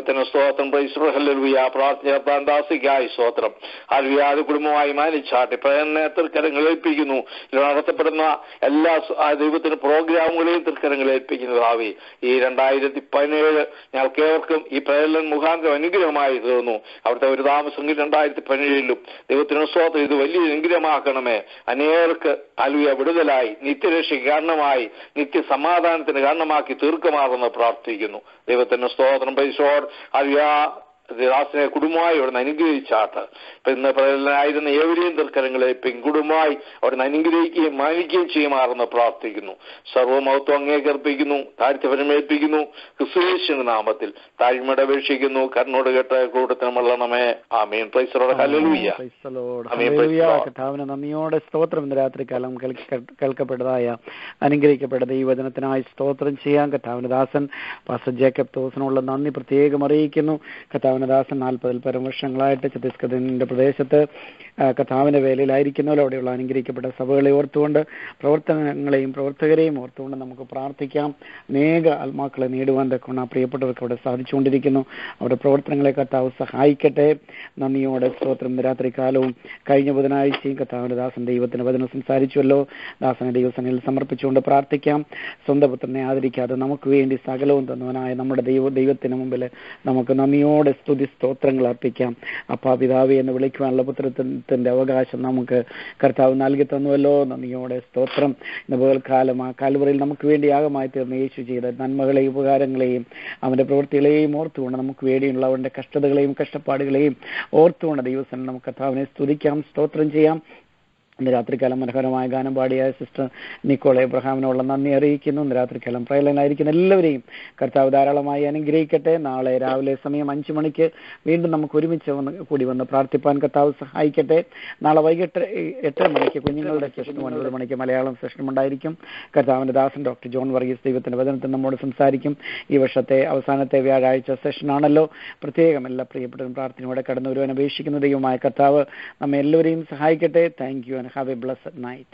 ദൈവത്തിന് സ്തോത്രം ഹല്ലുയ പ്രാർത്ഥന ദാസിക്കായി സ്തോത്രം അൽവിയാത് കുടുംബമായി മാനിച്ചാട്ടി പ്രേരണ തൃക്കരങ്ങൾ ഏൽപ്പിക്കുന്നു ഇതിൽ നടത്തപ്പെടുന്ന എല്ലാ സ- ആ ദൈവത്തിന് പ്രോഗ്രാമുകളെയും തൃക്കരങ്ങൾ ഏൽപ്പിക്കുന്നു ഭാവി ഈ രണ്ടായിരത്തി പതിനേഴ് ഞങ്ങൾക്ക് ഏവർക്കും ഈ പ്രേരണ മുഖാന്തരം അനുഗ്രഹമായി തീർന്നു അവിടുത്തെ ഒരു താമസം രണ്ടായിരത്തി പതിനേഴിലും ദൈവത്തിന് സ്തോത്രം ഇത് വലിയ അനുഗ്രഹമാക്കണമേ അനേകർക്ക് അലുയ വിടുതലായി നിത്യരക്ഷയ്ക്ക് കാരണമായി നിത്യസമാധാനത്തിന് കാരണമാക്കി തീർക്കുമാറെന്ന് പ്രാർത്ഥിക്കുന്നു ദൈവത്തിന് സ്തോത്രം പൈസോർ അലുയ ദാസിനെ കുടുംബമായി അവിടുന്ന് അനുഗ്രഹിച്ചാട്ട് ഇപ്പൊ ഇന്ന് പ്രബലനായിരുന്ന ഏവരെയും തൃക്കരങ്ങളെ പെൺകുടുംബമായി അവിടുന്ന് അനുഗ്രഹിക്കുകയും മാനിക്കുകയും ചെയ്യുമാറെന്ന് പ്രാർത്ഥിക്കുന്നു സർവമഹത്വം അങ്ങേക്കർപ്പിക്കുന്നു താഴ്ചപരമേൽപ്പിക്കുന്നു ക്രിസ്തുയേശുവിന്റെ നാമത്തിൽ താഴ്മയുടെ അപേക്ഷിക്കുന്നു കർണോട് കേട്ട കൂട്ടത്തിന് മള്ളണമേ ആമീൻ പ്രൈസറോട് ഹല്ലേലൂയ Praise the Lord. ആമേൻ. Praise the Hallelujah. Lord. കർത്താവിന് നന്ദിയോടെ സ്തോത്രം ഇന്ന് രാത്രികാലം കേൾക്ക- കേൾക്കപ്പെട്ടതായ അനുഗ്രഹിക്കപ്പെട്ട ദൈവജനത്തിനായി സ്തോത്രം ചെയ്യാൻ കർത്താവിന് ദാസൻ പാസ്റ്റർ ജേക്കബ് തോസിനുള്ള നന്ദി പ്രത്യേകം അറിയിക്കുന്നു കർത്താവിന് ദാസൻ നാൽപ്പതിൽ പരം വർഷങ്ങളായിട്ട് ഛത്തീസ്ഗഡിന്റെ പ്രദേശത്ത് ആ, കർത്താവിന്റെ വേലയിലായിരിക്കുന്നവരോ അവിടെയുള്ള അനുഗ്രഹിക്കപ്പെട്ട സഭകളെ ഓർത്തുകൊണ്ട് പ്രവർത്തനങ്ങളെയും പ്രവർത്തകരെയും ഓർത്തുകൊണ്ട് നമുക്ക് പ്രാർത്ഥിക്കാം അനേക ആത്മാക്കളെ നേടുവാൻ തക്കവണ്ണം ആ പ്രിയപ്പെട്ടവർക്ക് അവിടെ സാധിച്ചുകൊണ്ടിരിക്കുന്നു അവരുടെ പ്രവർത്തനങ്ങളെ കർത്താവ് സഹായിക്കട്ടെ നന്ദിയോടെ സ്തോത്രം ഇന്ന് രാത്രി കാലവും കഴിഞ്ഞ ബുധനാഴ്ചയും കർത്താവിന്റെ ദാസൻ ദൈവത്തിന് വചനം സംസാരിച്ചുവല്ലോ ദാസനെ ദൈവസനയിൽ സമർപ്പിച്ചുകൊണ്ട് പ്രാർത്ഥിക്കാം സ്വന്തം പുത്രനെ ആദരിക്കാതെ നമുക്ക് വേണ്ടി സകലവും തന്നവനായ നമ്മുടെ ദൈവ ദൈവത്തിന് മുമ്പിൽ നമുക്ക് നന്ദിയോടെ സ്തുതി സ്തോത്രങ്ങൾ അർപ്പിക്കാം അപ്പാ പിതാവി എന്ന് വിളിക്കുവാനുള്ള പുത്രത്തിന്റെ അവകാശം നമുക്ക് കർത്താവ് നൽകി തന്നുവല്ലോ നന്ദിയോടെ സ്തോത്രം ഇന്ന് പകൽക്കാലം ആ കാൽവറിയിൽ നമുക്ക് വേണ്ടി യാഗമായി തീർന്ന യേശു ചെയ്ത നന്മകളെയും ഉപകാരങ്ങളെയും അവന്റെ പ്രവൃത്തികളെയും ഓർത്തുകൊണ്ട് നമുക്ക് വേണ്ടിയുള്ള അവന്റെ കഷ്ടതകളെയും കഷ്ടപ്പാടുകളെയും ഓർത്തുകൊണ്ട് ദൈവസം നമുക്ക് കർത്താവിനെ സ്തുതിക്കാം സ്തോത്രം ചെയ്യാം ഇന്ന് രാത്രികാലം മനോഹരമായ ഗാനം പാടിയ സിസ്റ്റർ നിക്കോൾ എബ്രഹാമിനുള്ള നന്ദി അറിയിക്കുന്നു ഇന്ന് രാത്രികാലം പ്രയലനായിരിക്കുന്ന എല്ലാവരെയും കർത്താവ് ധാരാളമായി അനുഗ്രഹിക്കട്ടെ നാളെ രാവിലെ സമയം അഞ്ചു മണിക്ക് വീണ്ടും നമുക്ക് ഒരുമിച്ച് വന്ന് കൂടി വന്ന് പ്രാർത്ഥിപ്പാൻ കർത്താവ് സഹായിക്കട്ടെ നാളെ വൈകിട്ട് എട്ടര മണിക്ക് കുഞ്ഞുങ്ങളുടെ സെഷനും ഒൻപത് മണിക്ക് മലയാളം സെഷനും ഉണ്ടായിരിക്കും കർത്താവിന്റെ ദാസൻ ഡോക്ടർ ജോൺ വർഗീസ് ദൈവത്തിന്റെ വചനത്തിൽ നമ്മോട് സംസാരിക്കും ഈ വർഷത്തെ അവസാനത്തെ വ്യാഴാഴ്ച സെഷനാണല്ലോ പ്രത്യേകം എല്ലാ പ്രിയപ്പെട്ടവരും പ്രാർത്ഥനയോടെ കടന്നു വരുവാൻ അപേക്ഷിക്കുന്ന ദൈവമായ കർത്താവ് നമ്മെ എല്ലാവരെയും സഹായിക്കട്ടെ thank you and have a blessed night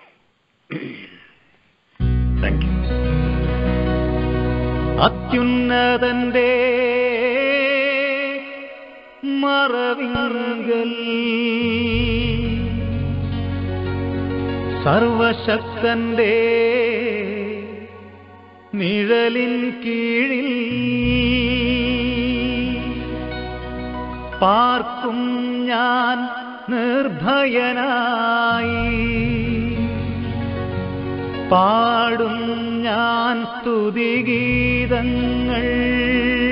thank you അത്യുന്നതന്റെ മറവിങ്കൽ സർവശക്തന്റെ നിഴലിൻ കീഴിൽ പാർക്കും ഞാൻ നിർഭയനായി പാടും ഞാൻ സ്തുതിഗീതങ്ങൾ